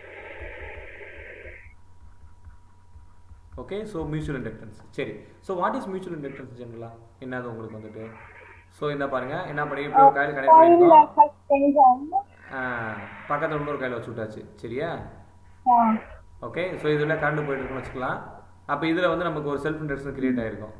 ஓகே ஸோ மியூச்சுவல் இண்டக்டன்ஸ் சரி so what is mutual inductance ஜென்ரலாக என்னது உங்களுக்கு வந்துட்டு ஸோ என்ன பாருங்க என்ன பண்ணி இப்போ ஒரு காயில் கனெக்ட் காயில் பண்ணியிருக்கோம் ஃபர்ஸ்ட் செஞ்சாங்க பக்கத்தில் இன்னொரு காயில் வச்சு விட்டாச்சு சரியா ஆ ஓகே ஸோ இதில் கரண்ட் போயிட்டு இருக்குன்னு வச்சுக்கலாம் அப்போ இதில் வந்து நமக்கு ஒரு செல்ஃப் இண்டக்ஷன் கிரியேட் ஆகிருக்கும்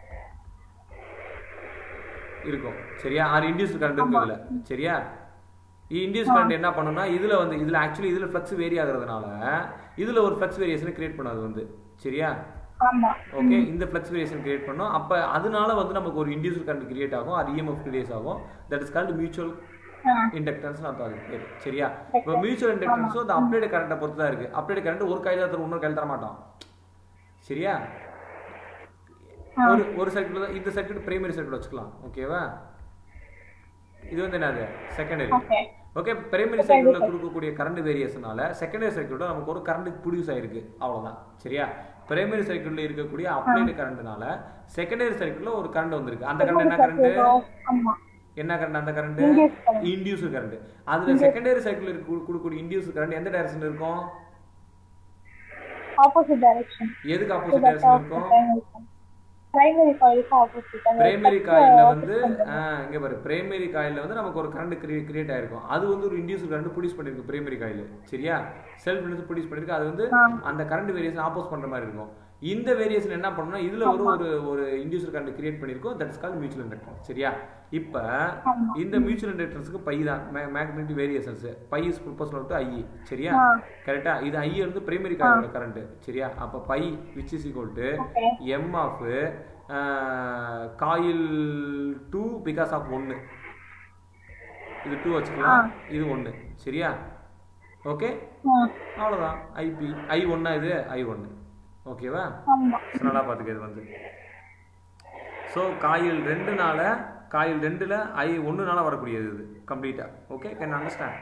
இருக்கும் சரியா ஆறு இண்டியூஸ் கரண்ட் இருக்கு இதில் சரியா இண்டியூஸ் கரண்ட் என்ன பண்ணுன்னா இதில் வந்து இதில் ஆக்சுவலி இதில் ஃப்ளக்ஸ் வேரி ஆகுறதுனால இதில் ஒரு ஃப்ளக்ஸ் வேரியேஷனை கிரியேட் பண்ணாது வந்து சரியா ஆமா ஓகே இந்த ஃப்ளக்ஸ் வேரியேஷன் கிரியேட் பண்ணோம் அப்போ அதனால வந்து நமக்கு ஒரு இண்டியூஸ் கரண்ட் கிரியேட் ஆகும் அது இஎம்எஃப் கிரியேட் ஆகும் that is called mutual ah inductance நான் அது பேர் சரியா இப்போ மியூச்சுவல் இண்டக்டன்ஸும் அந்த அப்ளேட் கரண்ட்டை பொறுத்து தான் இருக்குது அப்ளேட் கரண்ட் ஒரு கையில் தர இன்னொரு கையில் தர மாட்டோம் சரியா ஒரு ஒரு சர்க்கியூட் தான் இந்த சர்க்கியூட் பிரைமரி சர்க்கியூட் வச்சுக்கலாம் ஓகேவா இது வந்து என்னது செகண்டரி ஓகே ஓகே பிரைமரி சர்க்கியூட்ல கொடுக்கக்கூடிய கரண்ட் வேரியேஷனால செகண்டரி சர்க்கியூட்ல நமக்கு ஒரு கரண்ட் ப்ரொடியூஸ் ஆயிருக்கு அவ்வளவுதான் சரியா பிரைமரி சர்க்கியூட்ல இருக்கக்கூடிய அப்ளைடு கரண்ட்னால செகண்டரி சர்க்கியூட்ல ஒரு கரண்ட் வந்திருக்கு அந்த கரண்ட் என்ன கரண்ட் ஆமா என்ன கரண்ட் அந்த current Induced current. Induce current அதுல செகண்டரி சர்க்கியூட்ல இருக்க கொடுக்கக்கூடிய இன்டியூஸ் கரண்ட் எந்த டைரக்ஷன் இருக்கும் ஆப்போசிட் டைரக்ஷன் எதுக்கு ஆப்போசிட் டைரக்ஷன் இருக்கும் பிரைமரி காயிலுக்கு ஆப்போசிட் பிரைமரி காயில்ல வந்து ஆ, இங்க பாரு பிரைமரி காயில்ல வந்து நமக்கு ஒரு கரண்ட் கிரியேட் ஆயிருக்கும் அது வந்து ஒரு இன்டியூஸ் கரண்ட் ப்ரொடியூஸ் பண்ணிருக்கு பிரைமரி காயில் சரியா செல்ஃப் இன்டியூஸ் ப்ரொடியூஸ் பண்ணிருக்கு அது வந்து அந்த கரண்ட் வேரியேஷன் ஆப்போஸ் பண்ற மாதிரி இருக்கும் இந்த வேரியேஷன் என்ன பண்ணணும்னா இதுல ஒரு ஒரு ஒரு இன்டியூசர் கரண்ட் கிரியேட் பண்ணிருக்கோம் தட்ஸ் கால் மியூச்சுவல் இண்டக்டன்ஸ் சரியா இப்போ இந்த மியூச்சுவல் இண்டக்டன்ஸ்க்கு பை தான் magnetic variations phi is proportional to I சரியா கரெக்டா இது ஐ வந்து பிரைமரி காயிலோட கரண்ட் சரியா அப்ப phi which is equal to Okay. M of coil two because of ஒன்று இது டூ வச்சுக்கலாம் இது ஒன்று சரியா ஓகே அவ்வளோதான் ஐபி ஐ ஒன்னா இது ஐ ஒன்று ஓகேவா ஆமா So, நல்லா பார்த்துக்க இது வந்து ஸோ காயில் ரெண்டுனால காயில் ரெண்டுல ஐ ஒன்றுனால வரக்கூடியது இது கம்ப்ளீட்டாக ஓகே கேன் அண்டர்ஸ்டாண்ட்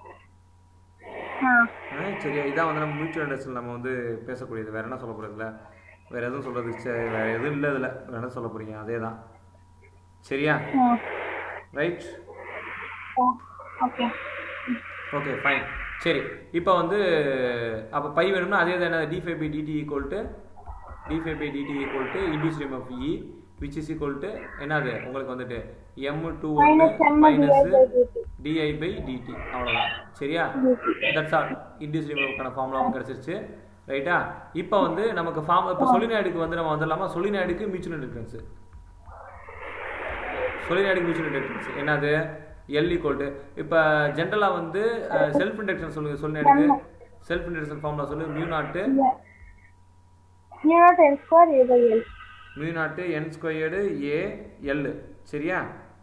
ஆ சரியா இதான் வந்து நம்ம மியூச்சுவல் இண்டஸ்ட்ரியில் நம்ம வந்து பேசக்கூடியது வேற என்ன சொல்ல போகிறதுல வேற எதுவும் சொல்றதுக்கு சரி, வேற எதுவும் இல்லை இதில் வேற என்ன சொல்ல போறீங்க அதே தான் சரியா ah right okay okay fine சரி இப்போ வந்து அப்போ பை வேணும்னா அதே தான் என்ன d five by DD equal to d five by DD equal to இண்டியூஸ்ரியம் of e which is equal to என்னது உங்களுக்கு வந்துட்டு எம் டூ ஒன்று Minus M minus divided by dt. D I by d t அவ்வளோதான் சரியா தட்ஸ் ஆல் இண்டியூஸ்ரியம் ஃபார்முலாவும் கிடச்சிருச்சு ரைட்டா இப்போ வந்து நமக்கு ஃபார்ம் இப்போ சொலினாய்டுக்கு வந்து நம்ம வந்துடலாமா சொலினாய்டுக்கு மியூச்சுவல் இண்டக்டன்ஸ் சொலினாய்டுக்கு மியூச்சுவல் இண்டக்டன்ஸ் என்னது எல் ஈக்குவல் டு இப்போ ஜென்ரலாக வந்து செல்ஃப் இண்டக்ஷன் சொல்லுங்க சொலினாய்டுக்கு செல்ஃப் இண்டக்ஷன் ஃபார்முலா சொல்லு mu naught mu not n square a by l mu naught N squared a l சரியா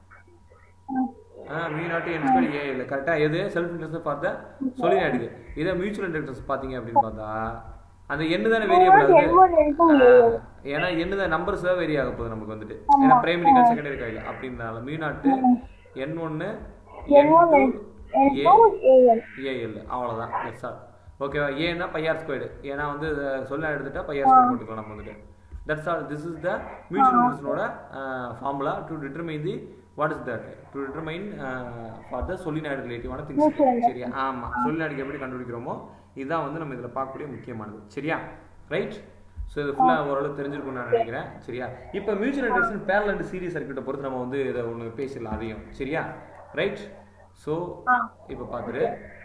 mu naught n square a l கரெக்டாக எது செல்ஃப் இண்டக்ஷன் ஃபார் த சொலினாய்டுக்கு இதே மியூச்சுவல் இண்டக்டன்ஸ் பார்த்தீங்க அப்படின்னு பார்த்தா அந்த எண்ணு தானே வேரியபிள் ஆகுது n1 n2 ஆஹ், ஏன்னா எண்ணு தான் நம்பர்ஸ் தான் வேரி ஆக போகுது நமக்கு வந்துட்டு ஏன்னா பிரைமரி கால் செகண்டரி காயில் அப்படின்னால மியூ நாட்டு என் ஒன்று n n1 two n2 a a l a l அவ்வளோதான் தட்ஸ் ஆல் ஓகேவா ஏன்னா பையார் ஸ்கொயர்டு ஏன்னா வந்து சொல்ல எடுத்துட்டா பையார் ஸ்கொயர் போட்டுக்கலாம் நம்ம வந்துட்டு that's all this is the mutual இண்டக்ஷனோட formula to determine the what is that to determine for the solenoid ரிலேட்டிவான திங்ஸ் சரியா ஆமாம் சொலினாய்டுக்கு எப்படி கண்டுபிடிக்கிறோமோ இதுதான் வந்து நம்ம இதில் பார்க்கக்கூடிய முக்கியமானது சரியா ரைட் ஸோ இது ஃபுல்லாக ஓரளவு தெரிஞ்சிருக்கும்னு நான் நினைக்கிறேன் சரியா இப்போ mutual induction parallel and series சர்க்கியூட்டை பொறுத்து நம்ம வந்து இதை ஒன்று பேசிடலாம் அதையும் சரியா ரைட் ஸோ இப்போ பார்த்துட்டு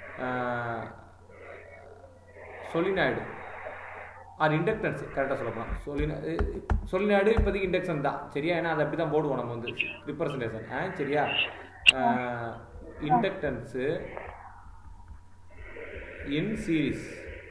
சொலினாய்டு ஆர் இண்டக்டன்ஸ் கரெக்டாக சொல்லலாம் சொலினா சொலினாய்டு இப்போதைக்கு இண்டக்ஷன் தான் சரியா ஏன்னா அதை அப்படி தான் போடுவோம் நம்ம வந்து ரிப்ரசன்டேஷன் ஆ சரியா இண்டக்டன்ஸு இன் சீரிஸ்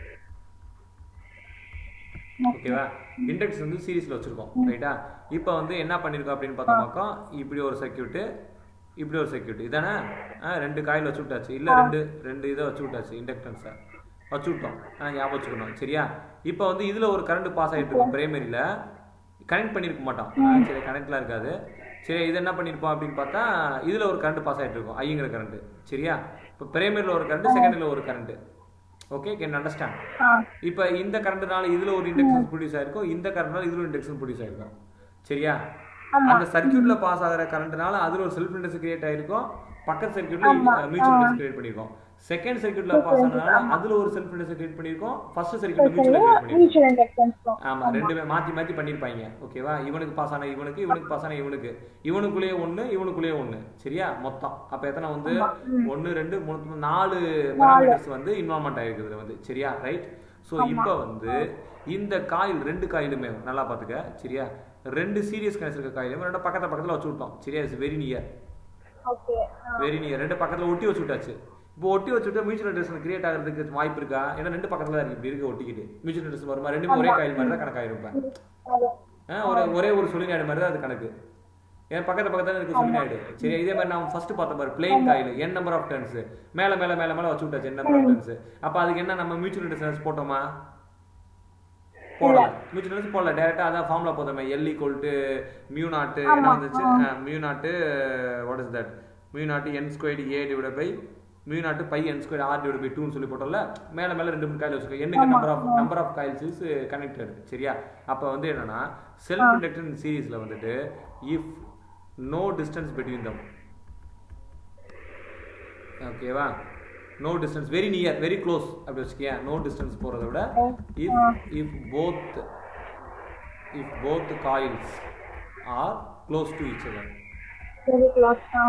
ஓகேவா இண்டெக்ஸ் வந்து சீரிஸ்ல வச்சிருக்கோம் ரைட்டா இப்போ வந்து என்ன பண்ணிருக்கோம் அப்படின்னு பார்த்தோம்னாக்கா இப்படி ஒரு சர்க்கியூட்டு இப்படி ஒரு சர்க்கியூட் இதானே ஆ ரெண்டு காயில் வச்சு விட்டாச்சு இல்லை ரெண்டு ரெண்டு இதை வச்சு விட்டாச்சு இண்டக்டன்ஸை வச்சு விட்டோம் ஆ ஞாபகம் வச்சுக்கணும் சரியா இப்போ வந்து இதில் ஒரு கரண்ட் பாஸ் ஆகிட்டு இருக்கும் பிரைமரியில் கனெக்ட் பண்ணியிருக்க மாட்டோம் ஆ, சரி கனெக்ட்லாம் இருக்காது சரி இது என்ன பண்ணியிருப்போம் அப்படின்னு பார்த்தா இதில் ஒரு கரண்ட் பாஸ் ஆகிட்டு இருக்கும் ஐங்கிற கரண்ட் சரியா இப்போ பிரைமரியில் ஒரு கரண்ட் செகண்டரியில் ஒரு current okay can understand ah இப்போ இந்த கரண்ட்னால இதுல ஒரு இண்டக்ஷன் ப்ரொடியூஸ் ஆயிருக்கும் இந்த கரண்ட்னால இதுல ஒரு இண்டக்ஷன் ப்ரொடியூஸ் ஆயிருக்கும் சரியா அந்த சர்க்யூட்ல பாஸ் ஆகிற கரண்ட்னால அதுல ஒரு செல்ஃப் இண்டக்ஷன் கிரியேட் ஆயிருக்கும் பக்கத்து சர்க்யூட்ல மியூச்சுவல் இண்டக்ஷன் கிரியேட் பண்ணிருக்கோம் செகண்ட் சர்க்யூட்ல பாஸ் ஆனதுனால அதுல ஒரு செல்ஃப் இண்டக்ஷன் கிரியேட் பண்ணிருக்கோம் ஃபர்ஸ்ட் சர்க்யூட்ல மியூச்சுவல் கிரியேட் பண்ணிருக்கோம் mutual inductance தான் ஆமா ரெண்டுமே மாத்தி மாத்தி பண்ணிருப்பாங்க ஓகேவா இவனுக்கு பாஸ் ஆன இவனுக்கு இவனுக்கு பாஸ் ஆன இவனுக்கு இவனுக்குள்ளேயே ஒண்ணு இவனுக்குள்ளேயே ஒண்ணு சரியா மொத்தம் அப்ப எத்தனை வந்து ஒண்ணு ரெண்டு மூணு நாலு பாராமீட்டர்ஸ் வந்து இன்வால்மெண்ட் ஆயிருக்கு இதுல வந்து சரியா ரைட் சோ இப்போ வந்து இந்த காயில் ரெண்டு காயிலுமே நல்லா பாத்துக்க சரியா ரெண்டு சீரியஸ் கனெக்ட் இருக்க காயிலுமே ரெண்டு பக்கத்துல பக்கத்துல வச்சு விட்டோம் சரியா it's very near okay very near ரெண்டு பக்கத்துல ஒட்டி வச்சு விட்டாச்சு இப்போ ஒட்டி வச்சுட்டு மியூச்சுவல் இண்டக்ஷன் கிரியேட் ஆகிறதுக்கு வாய்ப்பு இருக்கா ஏன்னா ரெண்டு பக்கத்துல தான் இருக்கு இப்படி இருக்கு ஒட்டிக்கிட்டு மியூச்சுவல் இண்டக்ஷன் வருமா ரெண்டுமே ஒரே காயில் மாதிரி தான் கணக்காயிருப்பேன் ஆ, ஒரு ஒரே ஒரு சொலினாய்டு மாதிரி தான் அது கணக்கு ஏன் பக்கத்து பக்கத்துல இருக்கு சொலினாய்டு சரி இதே மாதிரி நான் ஃபர்ஸ்ட் பார்த்த பாரு plane coil n number of turns மேல மேல மேல மேல வச்சு விட்டாச்சு என் நம்பர் ஆஃப் டர்ன்ஸ் அப்ப அதுக்கு என்ன நம்ம மியூச்சுவல் இண்டக்ஷன்ஸ் போட்டோமா போடல மியூச்சுவல் இண்டக்டன்ஸ் போடல டேரெக்டாக அதான் ஃபார்முலா போதுமே எல் ஈக்குவல் டு மியூ நாட்டு என்ன வந்துச்சு மியூ நாட்டு what is that mu naught N squared a divide by mu naught pi n square r divide by டூன்னு சொல்லி போட்டோம்ல மேலே மேலே ரெண்டு மூணு காயில் வச்சுக்கோ என்னுக்கு number of number of coils is connected சரியா அப்போ வந்து என்னன்னா செல்ஃப் இண்டக்டன்ஸ் சீரீஸில் வந்துட்டு if no distance between them ஓகேவா no distance very near very close அப்படி வச்சுக்கியா நோ டிஸ்டன்ஸ் போகிறத விட if if both if both coils are close to each other very close ah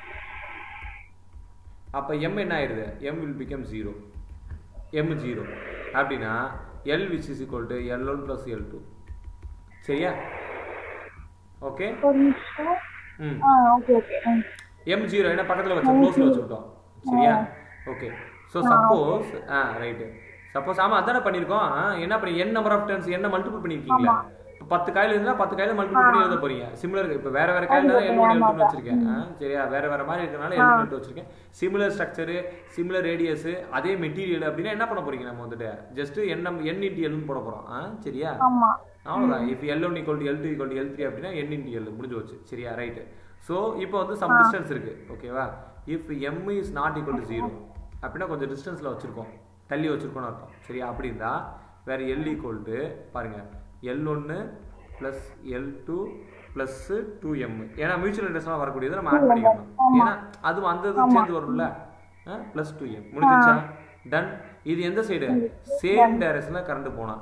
அப்போ எம் என்ன ஆயிடுது M will become zero M zero அப்படின்னா l which is equal to L one plus L two சரியா okay ஒரு நிமிஷம் ம் ஆ okay okay hmm M zero ஏன்னா பக்கத்தில் வச்சோம் க்ளோஸில் வச்சுக்கிட்டோம் சரியா okay so suppose ah right suppose ஆமாம் அதானே பண்ணியிருக்கோம் ஆ, என்ன பண்ணி என் நம்பர் ஆஃப் டர்ன்ஸ் என்ன மல்டிபிள் பண்ணியிருக்கீங்களா இப்போ பத்து காயில் இருந்தால் பத்து காயில் மல்டிபிள் பண்ணி எழுத போறீங்க சிமிலர் இப்போ வேற வேற காயில் தான் எல் ஒன் எல் டூ வச்சிருக்கேன் ஆ, சரியா வேற வேற மாதிரி இருக்கனால எல் ஒன் வச்சிருக்கேன் சிமிலர் ஸ்ட்ரக்சரு சிமிலர் ரேடியஸ் அதே மெட்டீரியல் அப்படின்னா என்ன பண்ண போறீங்க நம்ம வந்துட்டு ஜஸ்ட் என் நம் என் இன்டி எல்னு போட போறோம் ஆ சரியா ஆமா அவ்வளோதான் if l one equal to l two equal to l three அப்படின்னா என் இன்டி எல் முடிஞ்சு வச்சு சரியா ரைட்டு ஸோ இப்போ வந்து சம் டிஸ்டன்ஸ் இருக்கு ஓகேவா if M is not equal to zero அப்படின்னா கொஞ்சம் டிஸ்டன்ஸில் வச்சுருக்கோம் தள்ளி வச்சுருக்கோம்னு அர்த்தம் சரியா அப்படி இருந்தா வேற எல் ஈக்குவல் டு பாருங்க எல் ஒன்று plus L two plus two M ஏன்னா மியூச்சுவல் இன்ட்ரெஸ்ட்லாம் வரக்கூடியது நம்ம ஆட் பண்ணிக்கணும் ஏன்னா அது அந்த இது சேர்ந்து வரும்ல ப்ளஸ் டூ எம் முடிஞ்சிச்சா டன் இது எந்த சைடு சேம் டைரக்ஷனில் கரண்ட் போனா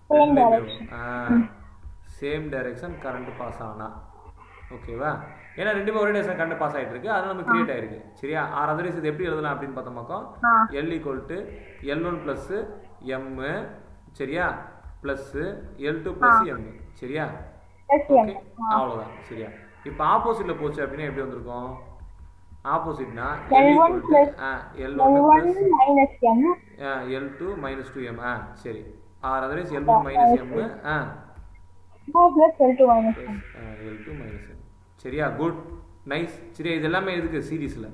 சேம் டைரக்ஷன் கரண்ட் பாஸ் ஆனா ஓகேவா ஏன்னா ரெண்டுமே ஒரே டைரக்ஷன் கரண்ட் பாஸ் ஆயிட்டு இருக்கு அது நமக்கு கிரியேட் ஆயிருக்கு சரியா ஆர் அதர்வைஸ் இது எப்படி எழுதலாம் அப்படின்னு பார்த்தோமாக்கோ ஆ. L equal to L one plus M சரியா plus L two plus M சரியா எஸ் எம் ஓகே அவ்வளோதான் சரியா இப்போ ஆப்போசிட்ல போச்சு அப்படின்னா எப்படி வந்திருக்கும் ஆப்போசிட்னா L1 plus L L one one minus M L two minus two M ஆ சரி or otherwise L one minus M ஆ two plus L two minus M L two minus M சரியா குட் நைஸ் சரி இது எல்லாமே எதுக்கு சீரீஸில்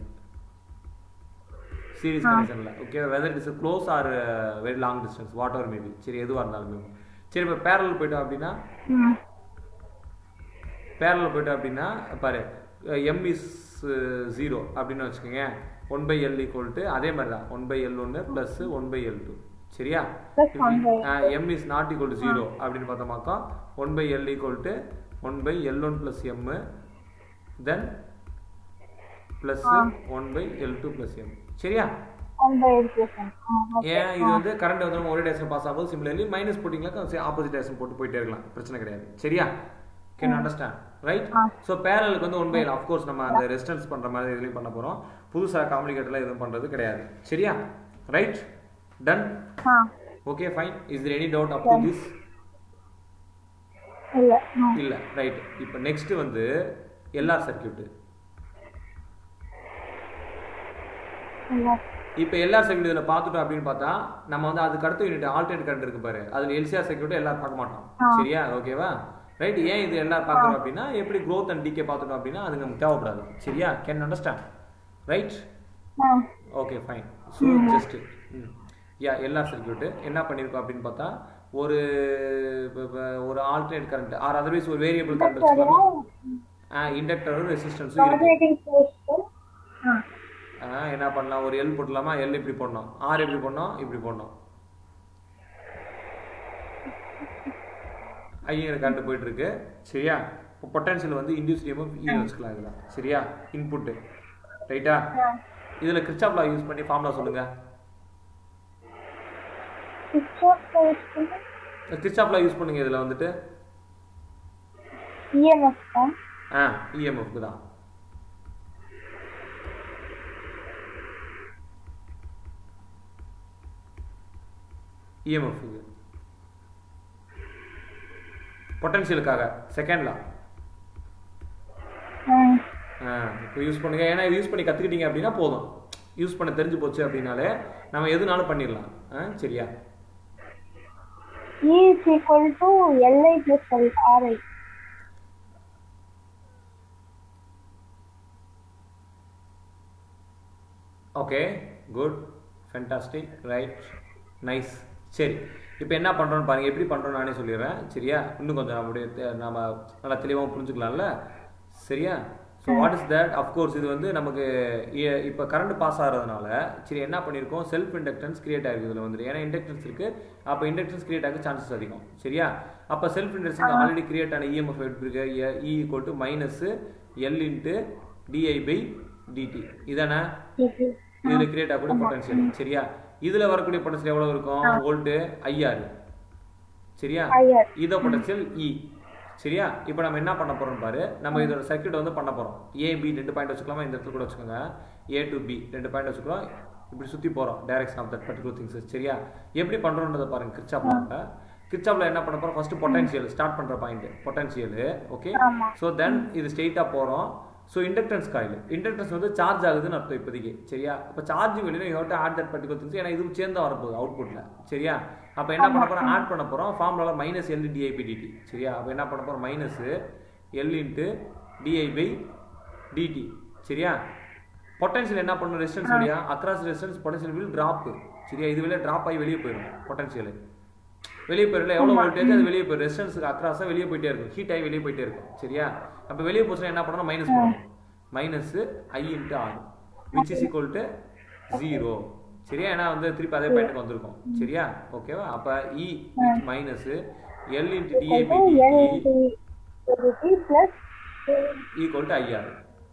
series கனெக்ஷனில் okay whether it is close or very long distance what ever maybe சரி எதுவாக இருந்தாலுமே சரி இப்போ பேரல் போயிட்டோம் அப்படின்னா ம் பேரலில் போயிட்டோம் அப்படின்னா பாரு எம் இஸ் ஜீரோ அப்படின்னு வச்சுக்கோங்க one by L equal to அதே மாதிரி தான் ஒன் பை எல் ஒன்று plus one by L two சரியா Plus one by M is not equal to zero அப்படின்னு பார்த்தோமாக்கா one by L equal to one by L one plus M then plus one by L two plus M சரியா one by L plus M okay ஏன் இது வந்து current வந்து ஒரே direction pass ஆகும்போது similarly minus போட்டிங்களா ஆப்போசிட் டேரக்ஷன் போட்டு போயிட்டே இருக்கலாம் பிரச்சனை கிடையாது சரியா கேன் அண்டர்ஸ்டாண்ட் ரைட் ஸோ பேரலுக்கு வந்து ஒன் பை அஃப்கோர்ஸ் நம்ம அந்த ரெசிஸ்டன்ஸ் பண்ணுற மாதிரி இதுலையும் பண்ண போகிறோம் புதுசாக காம்ப்ளிகேட்டடில் எதுவும் பண்ணுறது கிடையாது சரியா ரைட் டன் ஆ okay fine is any doubt up to this இல்ல ம் இல்லை ரைட் இப்போ நெக்ஸ்ட் வந்து எல்ஆர் சர்க்கியூட்டு இல்ல இப்போ எல்ஆர் சர்க்கியூட் இதில் பார்த்துட்டோம் அப்படின்னு பார்த்தா நம்ம வந்து அதுக்கு அடுத்த யூனிட் ஆல்டர்னேட் கரண்ட் இருக்கு பாரு அதில் எல்சிஆர் சர்க்கியூட் எல்லாரும் பார்க்க மாட்டோம் சரியா ஓகேவா ரைட் ஏன் இது எல்லாரும் பார்க்குறோம் அப்படின்னா எப்படி growth அண்ட் டிகே பார்த்துட்டோம் அப்படின்னா அது நமக்கு தேவைப்படாது சரியா கேன் அண்டர்ஸ்டாண்ட் ரைட் ஆ okay fine so just yeah LR circuit என்ன பண்ணியிருக்கோம் அப்படின்னு பார்த்தா ஒரு இப்ப- இப்ப ஒரு ஆல்டர்னேட் கரண்ட் ஆர் அதர்வைஸ் ஒரு வேரியபிள் கரண்ட் வச்சுக்கலாமா இண்டக்டரும் ரெசிஸ்டன்ஸும் இருக்கு ஆல்டர்னேட்டிங் சோர்ஸ் ஆ ஆ, என்ன பண்ணலாம் ஒரு எல் போட்டுலாமா எல் இப்படி போடணும் ஆர் எப்படி போடணும் இப்படி போடணும் ஐயர் கரண்ட் போயிட்டு இருக்கு சரியா இப்போ பொட்டன்ஷியல் வந்து இன்டியூஸ் இஎம்எஃப் இ வச்சுக்கலாம் இதில் சரியா இன்புட்டு ரைட்டா இதில் கிரிச்சாப் லா யூஸ் பண்ணி ஃபார்முலா சொல்லுங்க Kirchhoff source Kirchhoff law use பண்ணுங்க இதில் வந்துட்டு இஎம்எஃப் தான் ஆ இஎம்எஃப்க்கு தான் இஎம்எஃப்க்கு பொட்டன்ஷியலுக்காக செகண்ட் லா ம் இப்போ யூஸ் பண்ணுங்க ஏன்னா இது யூஸ் பண்ணி கற்றுக்கிட்டீங்க அப்படின்னா போதும் யூஸ் பண்ண தெரிஞ்சு போச்சு அப்படின்னாலே நம்ம எதுனாலும் பண்ணிடலாம் ஆ சரியா E is equal to Li plus L, Ri. Okay good fantastic right nice சரி இப்போ என்ன பண்ணுறோன்னு பாருங்க எப்படி பண்ணுறோன்னு நானே சொல்லிடுறேன் சரியா இன்னும் கொஞ்சம் அப்படியே தெ- நாம நல்லா தெளிவாக புரிஞ்சுக்கலாம்ல சரியா so what is that of course இது வந்து நமக்கு இ- இப்போ கரண்ட் பாஸ் ஆகிறதுனால சரி என்ன பண்ணியிருக்கோம் செல்ஃப் இண்டக்டன்ஸ் கிரியேட் ஆகிருக்கு இதில் வந்துட்டு ஏன்னா இண்டக்டன்ஸ் இருக்குது அப்போ இண்டக்டன்ஸ் கிரியேட் ஆக சான்சஸ் அதிகம் சரியா அப்போ செல்ஃப் இண்டக்டன்ஸ் ஆல்ரெடி கிரியேட் ஆன இஎம்எஃப் எப்படி இருக்கு E equal to minus L into DI by DT இதானே இது இதுல கிரியேட் ஆகக்கூடிய பொட்டன்ஷியல் சரியா இதுல வரக்கூடிய பொட்டன்ஷியல் எவ்வளவு இருக்கும் வோல்ட் ஐஆர் சரியா ஐஆர் இதோ பொட்டன்ஷியல் இ சரியா இப்போ நம்ம என்ன பண்ண போறோம் பாரு நம்ம இதோட சர்க்யூட் வந்து பண்ண போறோம் ஏ பி ரெண்டு பாயிண்ட் வச்சுக்கலாமா இந்த இடத்துல கூட வச்சுக்கோங்க ஏ டு பி ரெண்டு பாயிண்ட் வச்சுக்கிறோம் இப்படி சுத்தி போறோம் direction of that particular things சரியா எப்படி பண்றோன்றதை பாருங்க கிரிச்சாப்ல கிரிச்சாப்ல என்ன பண்ண போறோம் ஃபர்ஸ்ட் பொட்டன்ஷியல் ஸ்டார்ட் பண்ற பாயிண்ட் பொட்டன்ஷியல் ஓகே ஆமா ஸோ தென் இது ஸ்ட்ரெயிட்டாக போகிறோம் ஸோ இண்டக்டன்ஸ் காயில் இண்டக்டன்ஸ் வந்து சார்ஜ் ஆகுதுன்னு அர்த்தம் இப்போதைக்கு சரியா இப்போ சார்ஜிங் வெளியே you have add that particular things ஏன்னா இது சேர்ந்து வரப்போகுது அவுட்புட்டில் சரியா அப்போ என்ன பண்ண போகிறோம் ஆட் பண்ண போகிறோம் formula minus L DI by DT சரியா அப்போ என்ன பண்ண போகிறோம் minus L into DI by DT சரியா பொட்டன்ஷியல் என்ன பண்ணும் ரெசிஸ்டன்ஸ் வழியா across resistance potential will drop சரியா இது வெளியே டிராப் ஆகி வெளியே போயிடும் பொட்டன்ஷியல் வெளியே போயிடல எவ்வளோ வோல்டேஜ் அது வெளியே போயிடும் ரெசிஸ்டன்ஸுக்கு அக்ராஸாக வெளியே போயிட்டே இருக்கும் ஹீட் ஆகி வெளியே போயிட்டே இருக்கும் சரியா அப்போ வெளியே போச்சுன்னா என்ன பண்ணணும் மைனஸ் பண்ணணும் minus I into R which is equal to zero சரியா ஏன்னா வந்து திருப்பி அதே பாயிண்ட்டுக்கு வந்திருக்கும் சரியா ஓகேவா அப்போ E minus L into DI by L DT into plus equal to IR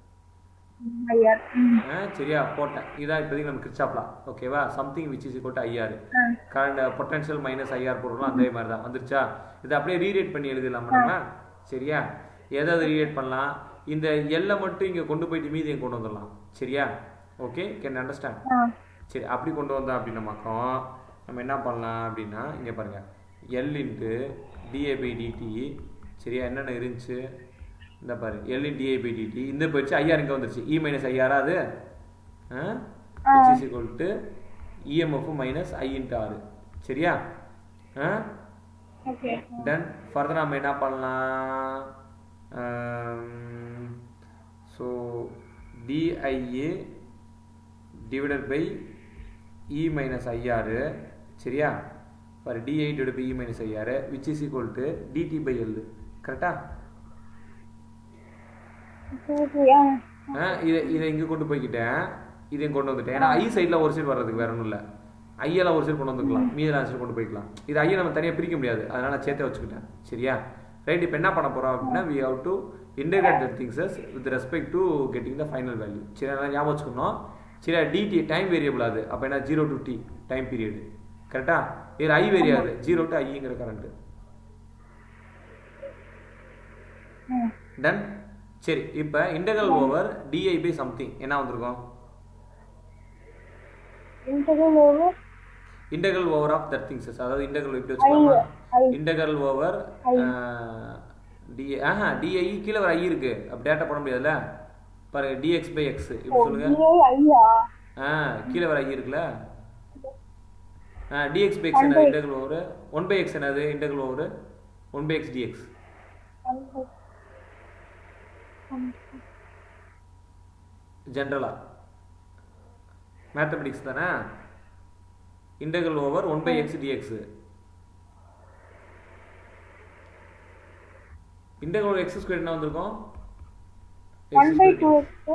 IR ஆ, சரியா போட்டேன் இதான் இப்போதைக்கு நம்ம கிரிச்சாப்லாம் ஓகேவா something which is equal to IR ஆ கரண்ட் பொட்டன்ஷியல் மைனஸ் ஐஆர் போடுறோம் அதே மாதிரி தான் வந்துருச்சா இதை அப்படியே ரீரேட் பண்ணி எழுதலாமா நம்ம சரியா எதாவது ரீரேட் பண்ணலாம் இந்த எல்லை மட்டும் இங்கே கொண்டு போயிட்டு மீதி இங்க கொண்டு வந்துடலாம் சரியா ஓகே கேன் அண்டர்ஸ்டாண்ட் ஆ சரி அப்படி கொண்டு வந்தோம் அப்படின்னா பக்கம் நம்ம என்ன பண்ணலாம் அப்படின்னா இங்கே பாருங்க எல் இன்ட்டு டிஏபை டிடி சரியா என்னென்ன இருந்துச்சு இந்த பாரு எல் இன் டிஏபை டிடி இந்த போயிடுச்சு ஐஆர் இங்கே வந்துருச்சு இ மைனஸ் ஐஆரா அது is equal to EMF minus I into R சரியா ஆ ஓகே தென் ஃபர்தர் நம்ம என்ன பண்ணலாம் so DIA divided by E minus IR சரியா for DI divide by E minus IR which is equal to DT by L கரெக்டா சரி ஆ இதை இதை இங்கே கொண்டு போய்க்கிட்டேன் இதையும் கொண்டு வந்துட்டேன் ஏன்னா ஐ சைடில் ஒரு சைடு வர்றதுக்கு வேற ஒன்றும் இல்லை ஐயெல்லாம் ஒரு சைடு கொண்டு வந்துக்கலாம் மீதி நாலு சைடு கொண்டு போய்க்கலாம் இது ஐயை நம்ம தனியாக பிரிக்க முடியாது அதனால நான் சேர்த்தே வச்சுக்கிட்டேன் சரியா ரைட் இப்போ என்ன பண்ண போகிறோம் அப்படின்னா we have to integrate the things with respect to getting the final value சரி அதெல்லாம் ஞாபகம் வச்சுக்கணும் சரியா டிடி டைம் வேரியபிள் அது அப்போ என்ன zero to T time period கரெக்டா இதில் ஐ வேரியாது ஜீரோ டு ஐங்கிற கரண்ட் ம் டன் சரி இப்போ integral over DI by something என்ன வந்திருக்கும் interval over integral over of that things அதாவது இன்டெகல் இப்படி வச்சுக்கலாமா I. இன்டெகல் ஓவர் டி ஆஹா டிஐ கீழே ஒரு ஐ இருக்கு அப்படி டேட்டா போட முடியாதுல்ல பாருங்க டிஎக்ஸ் பை எக்ஸ் இப்படி சொல்லுங்க டிஏ ஐயா ஆ கீழே ஒரு ஐ இருக்குல்ல ஆ டிஎக்ஸ் பை எக்ஸ் என்னது integral over one by X என்னது integral over one by X DX ஜென்ரலா மேத்தமெட்டிக்ஸ் தானே integral over one by X DX integral over X square என்ன வந்திருக்கும் one by two X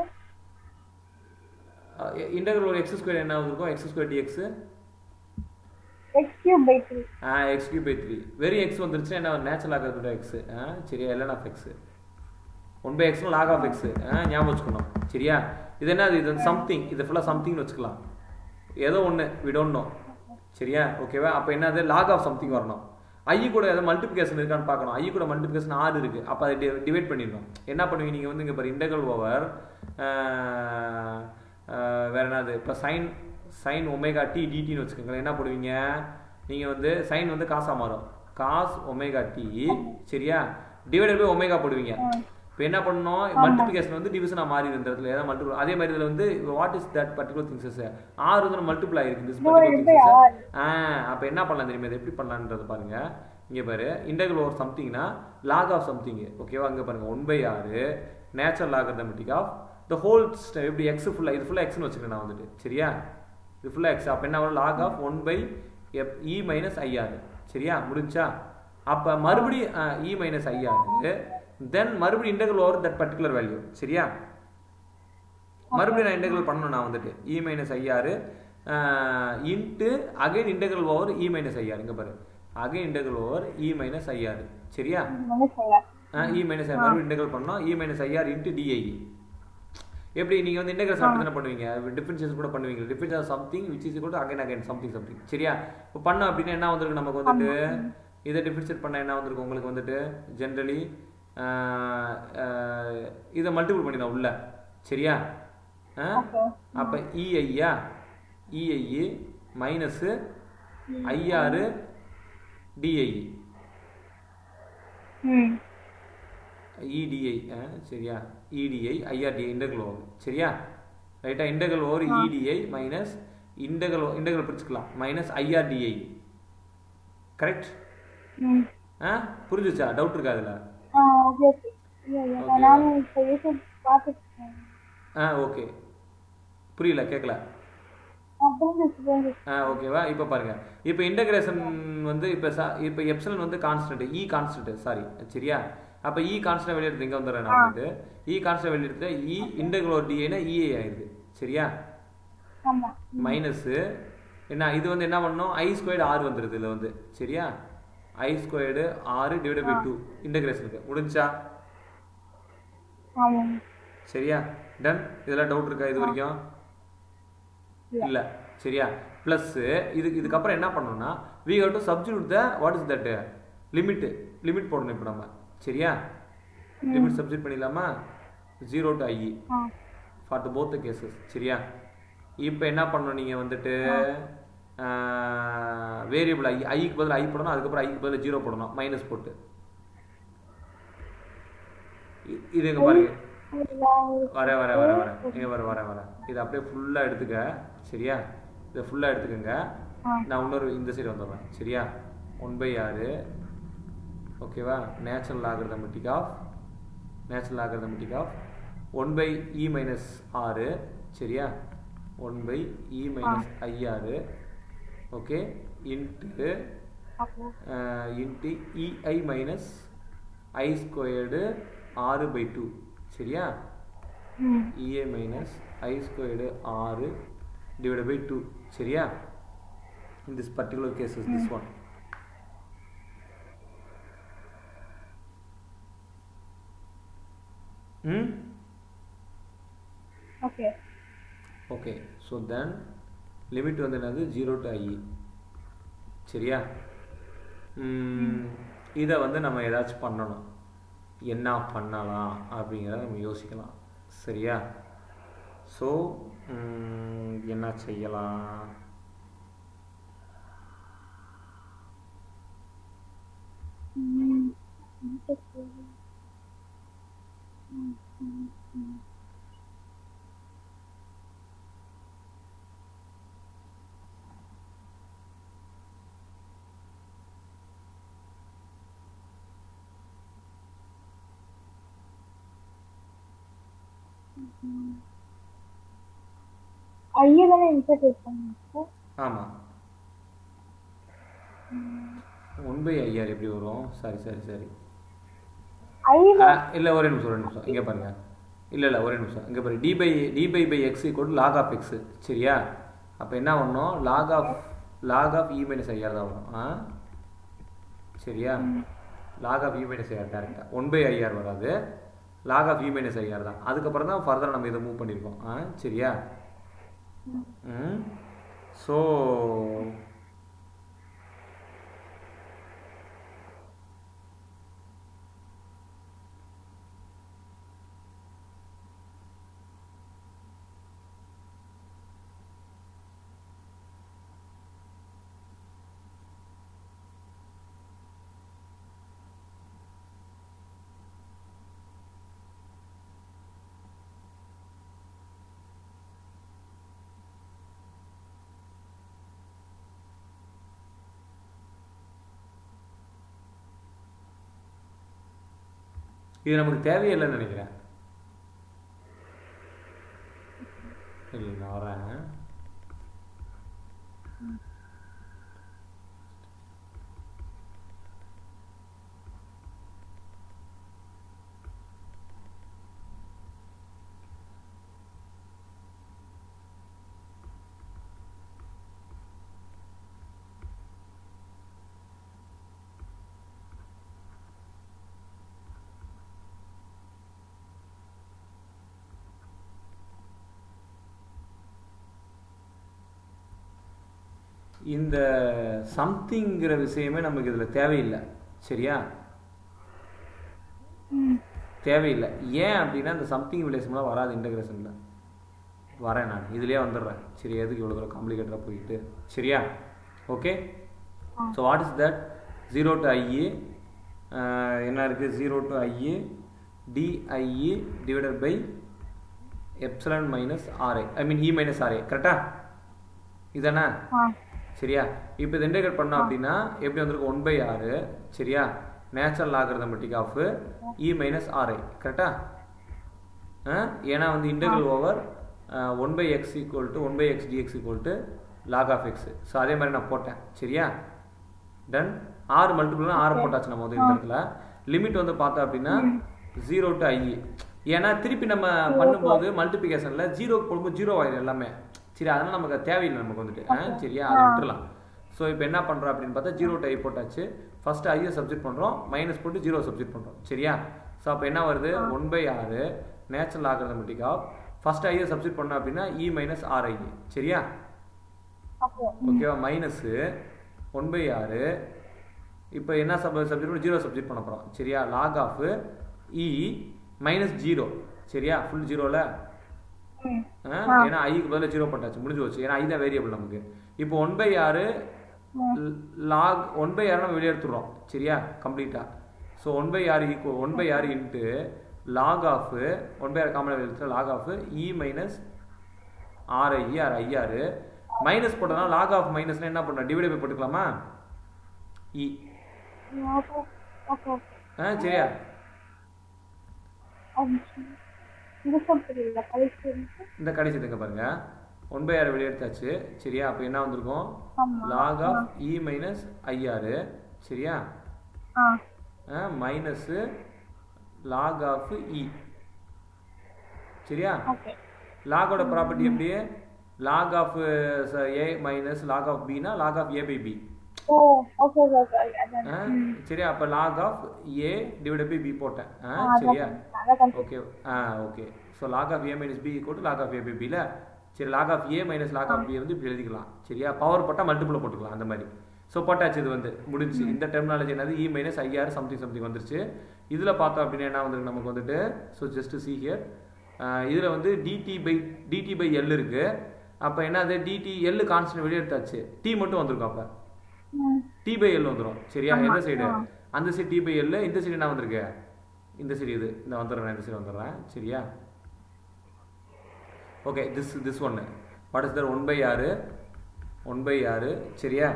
integral over X square என்ன வந்திருக்கும் X square DX X cube by three ஆ X cube by three very X வந்துருச்சுன்னா என்ன natural ஆகிறது X ஆ சரியா LN of X one by எக்ஸ்னு லாக் ஆஃப் எக்ஸ் ஆ ஞாபகம் வச்சுக்கணும் சரியா இது என்ன இது சம்திங் இது ஃபுல்லாக சம்திங்னு வச்சுக்கலாம் ஏதோ ஒன்று வி டோன்ட் நோ சரியா ஓகேவா அப்போ என்னது லாக் ஆஃப் சம்திங் வரணும் ஐ கூட ஏதாவது மல்டிபிகேஷன் இருக்கான்னு பார்க்கணும் ஐ கூட மல்டிபிகேஷன் ஆறு இருக்கு அப்போ அதை டிவைட் பண்ணிடணும் என்ன பண்ணுவீங்க நீங்கள் வந்து இங்கே பாரு இன்டெகல் ஓவர் வேற என்னது இப்போ சைன் சைன் ஒமேகா டி டிடின்னு வச்சுக்கோங்களேன் என்ன பண்ணுவீங்க நீங்கள் வந்து சைன் வந்து காசா மாறும் காஸ் ஒமேகா டி சரியா டிவைடட் பை ஒமேகா போடுவீங்க இப்போ என்ன பண்ணணும் மல்டிபிகேஷன் வந்து டிவிஷனாக மாறி இந்த இடத்துல ஏதாவது மல்டிபிள் அதே மாதிரி இதில் வந்து what is that particular things ஆறு வந்து மல்டிபிள் ஆயிருக்கு this particular Divided by things ஆ அப்போ என்ன பண்ணலாம் தெரியுமா இது எப்படி பண்ணலான்றது பாருங்க இங்கே பாரு இன்டெகிரல் ஓவர் சம்திங்னா லாக் ஆஃப் சம்திங் ஓகேவா அங்கே பாருங்க one by R natural logarithmic of the whole எப்படி எக்ஸ் ஃபுல்லாக இது ஃபுல்லாக எக்ஸ்னு வச்சுக்கிறேன் நான் வந்துட்டு சரியா இது ஃபுல்லாக எக்ஸ் அப்போ என்ன வரும் லாக் ஆஃப் ஒன் பை எப் இ மைனஸ் ஐஆர் சரியா முடிஞ்சா அப்போ மறுபடியும் இ மைனஸ் ஐஆர் தென் மறுபடியும் integral over that particular value சரியா மறுபடியும் நான் இன்டெகிரல் பண்ணணும் நான் வந்துட்டு E minus IR into again integral over E minus IR இங்கே பாரு again integral over E minus IR சரியா minus IR E minus I மறுபடியும் இன்டெகிரல் பண்ணோம் E minus IR into DI எப்படி நீங்கள் வந்து இன்டெகிரல் அப்படி தானே பண்ணுவீங்க டிஃபரன்ஷியேஷன் கூட பண்ணுவீங்க டிஃபரன்ஷியல் சம்திங் விச் இஸ் கூட அகைன் அகைன் சம்திங் சம்திங் சரியா இப்போ பண்ணோம் அப்படின்னா என்ன வந்திருக்கு நமக்கு வந்துட்டு இதை டிஃபரன்ஷியேட் பண்ண என்ன வந்திருக்கு உங்களுக்கு வந்துட்டு ஜென்ரலி இதை மல்டிபிள் பண்ணி தான் உள்ள சரியா ஓகே அப்போ இஐயா இஐ மைனஸு ஐஆர் டிஐ ம் இடிஐ சரியா இடிஐ ஐஆர்டிஐ இன்டெகிரல் ஓவர் சரியா ரைட்டா integral over EDI minus integral integral பிரிச்சுக்கலாம் மைனஸ் ஐஆர்டிஐ கரெக்ட் ம் ஆ புரிஞ்சுச்சா டவுட் இருக்கா அதில் ஆ ஓகே ஓகே இல்லை இல்லை நானும் இப்போ யூடியூப் பார்த்துருக்கேன் ஆ ஓகே புரியல கேட்கல ஆ புரிஞ்சிச்சு புரிஞ்சிச்சு ஆ ஓகேவா இப்போ பாருங்க இப்போ இன்டகிரேஷன் வந்து இப்போ சா இப்போ எப்சலன் வந்து கான்ஸ்டன்ட் இ கான்ஸ்டன்ட் சாரி சரியா அப்போ இ கான்ஸ்டன்ட் வெளியே எடுத்து இங்கே வந்துடுறேன் நான் வந்துட்டு இ கான்ஸ்டன்ட் வெளியே எடுத்து இ இன்டகிரல் டிஏனா இஏ ஆயிடுது சரியா ஆமாம் மைனஸு என்ன இது வந்து என்ன பண்ணணும் ஐ ஸ்கொயர்டு ஆறு வந்துடுது இதில் வந்து சரியா I squared R divide by two இன்டகிரேஷனுக்கு முடிஞ்சா ஆமாம் சரியா டன் இதெல்லாம் டவுட் இருக்கா இது வரைக்கும் இல்லை சரியா ப்ளஸ் இது இதுக்கப்புறம் என்ன பண்ணணும்னா we have to substitute the what is that limit limit போடணும் இப்போ நம்ம சரியா லிமிட் சப்ஸ்டியூட் பண்ணிடலாமா ஜீரோ டு ஐஇ ஆ ஃபார் த போத் கேசஸ் சரியா இப்போ என்ன பண்ணணும் நீங்கள் வந்துட்டு வேரியபிள் ஐ ஐக்கு பதில் ஐ போடணும் அதுக்கப்புறம் ஐக்கு பதில் ஜீரோ போடணும் மைனஸ் போட்டு இ- இது எங்க பாருங்க வர வர வர வர இங்க வர வர வர இதை அப்படியே ஃபுல்லாக எடுத்துக்க சரியா இதை ஃபுல்லாக எடுத்துக்கோங்க ஆ. நான் இன்னொரு இந்த சைடு வந்துடுறேன் சரியா ஒன் பை ஆறு ஓகேவா natural logarithmic of natural logarithmic of one by E minus R சரியா one by E minus IR okay into okay into EI minus I squared R by two சரியா ம் EA minus I squared R divide by two சரியா in this particular case is this one ம் okay okay so then limit வந்து என்னது zero to I சரியா இதை வந்து நம்ம ஏதாச்சும் பண்ணணும் என்ன பண்ணலாம் அப்படிங்கிறத நம்ம யோசிக்கலாம் சரியா ஸோ என்ன செய்யலாம் ம் ஐயா தானே இன்சர்ட் பண்ணுங்க ஆமாம் ஒன் பை ஐஆர் எப்படி வரும் சரி சரி சரி ஐயா இல்லை ஒரே நிமிஷம் ஒரே நிமிஷம் இங்கே பாருங்க இல்லை இல்லை ஒரே நிமிஷம் இங்கே பாரு T by T by by X equal log of X சரியா அப்போ என்ன பண்ணணும் log of log of E minus IR தான் வரும் ஆ சரியா log of E minus IR டேரெக்டாக ஒன் பை ஐஆர் வராது log of E minus IR தான் அதுக்கப்புறம் தான் ஃபர்தர் நம்ம இதை மூவ் பண்ணியிருக்கோம் ஆ சரியா ம் ஸோ இது நமக்கு தேவையில்லைன்னு நினைக்கிறேன் இல்லை நான் வரேன் இந்த சம்திங்கிற விஷயமே நமக்கு இதில் தேவையில்லை சரியா ம் தேவையில்லை ஏன் அப்படின்னா இந்த சம்திங் ரிலேஷன்லாம் வராது இன்டகிரேஷனில் வரேன் நான் இதுலேயே வந்துடுறேன் சரி எதுக்கு இவ்வளோ தூரம் காம்ப்ளிகேட்டடாக போயிட்டு சரியா okay so what is that zero to IE என்ன இருக்குது zero to IE DIE divided by epsilon minus RI I mean E minus RI கரெக்டா இதானே ஆ சரியா இப்போ இது இன்டெகிரேட் பண்ணோம் அப்படின்னா எப்படி வந்திருக்கு ஒன் பை ஆறு சரியா natural logarithmic of E minus RI கரெக்டா ஏன்னா வந்து integral over one by X equal to one by X DX equal to log of X so அதே மாதிரி நான் போட்டேன் சரியா டன் ஆறு மல்டிபிள்னா ஆறு போட்டாச்சு நம்ம வந்து இந்த இடத்துல லிமிட் வந்து பார்த்தோம் அப்படின்னா ஜீரோ டு ஐஇ ஏன்னா திருப்பி நம்ம பண்ணும்போது மல்டிபிகேஷனில் ஜீரோ போடும்போது ஜீரோ ஆயிடும் எல்லாமே சரி அதனால நமக்கு அது தேவையில்லை நமக்கு வந்துட்டு ஆ, சரியா அதை விட்டுறலாம் ஸோ இப்போ என்ன பண்ணுறோம் அப்படின்னு பார்த்தா ஜீரோ டு ஐ போட்டாச்சு ஃபர்ஸ்ட் ஐயை சப்ஜெக்ட் பண்ணுறோம் மைனஸ் போட்டு ஜீரோ சப்ஜெக்ட் பண்ணுறோம் சரியா ஸோ அப்போ என்ன வருது one by R natural logarithmic of first ஐயை சப்ஜெக்ட் பண்ணோம் அப்படின்னா இ மைனஸ் ஆர்ஐ சரியா ஓகே ஓகேவா மைனஸு ஒன் பை ஆறு இப்போ என்ன சப் சப்ஜெக்ட் பண்ண ஜீரோ சப்ஜெக்ட் பண்ண போகிறோம் சரியா log of E minus zero சரியா ஃபுல் ஜீரோவில் ம் ஏன்னா ஐக்கு பதிலாக ஜீரோ போட்டாச்சு முடிஞ்சு போச்சு ஏன்னா ஐ தான் வேரியபிள் நமக்கு இப்போ one by R log one by R நம்ம வெளியே எடுத்துடுறோம் சரியா கம்ப்ளீட்டாக so one by R equal one by R into log of one by R common எடுத்து log of E minus R I R IR minus போட்டோம்னா log of மைனஸ்னா என்ன பண்ணோம் டிவைட் பை போட்டுக்கலாமா இ ஓகே ஓகே ஆ சரியா இது சொல்றீங்களா கழிச்சு இந்த கடைசி இதுங்க பாருங்க ஒன் பை ஆறு வெளியே எடுத்தாச்சு சரியா அப்போ என்ன வந்திருக்கும் ஆமா. Log of E minus IR சரியா ஆ மைனஸு லாக் ஆஃப் இ சரியா ஓகே லாகோட ப்ராப்பர்ட்டி எப்படி log of A minus log of பினா log of A by B ஓ ஓகே ஓகே ஓகே அதான் சரியா அப்போ log of A divide by B போட்டேன் ஆ, அதான் சரியா அதான் okay ah okay so log of A minus B equal log of A by பியில் சரி log of A minus log of B வந்து இப்படி எழுதிக்கலாம் சரியா பவர் போட்டால் மல்டிபிள் போட்டுக்கலாம் அந்த மாதிரி ஸோ போட்டாச்சு இது வந்து முடிஞ்சு இந்த டெர்மினாலஜி என்னது e minus IR something something வந்துருச்சு இதில் பார்த்தோம் அப்படின்னா என்ன வந்திருக்கு நமக்கு வந்துட்டு ஸோ ஜஸ்ட் சி ஹியர் இதில் வந்து DT by DT by L இருக்கு அப்போ என்னது டிடி எல் கான்ஸ்டன்ட் வெளியே எடுத்தாச்சு டி மட்டும் வந்திருக்கும் அப்போ ம் டி பை எல் வந்துடும் சரியா எந்த சைடு அந்த சைடு டி பை எல் இந்த சைடு என்ன வந்திருக்கு இந்த சைடு இது இந்த வந்துடுறேன் இந்த சைடு வந்துடுறேன் சரியா ஓகே திஸ் திஸ் ஒன்று what is there one by R one by R சரியா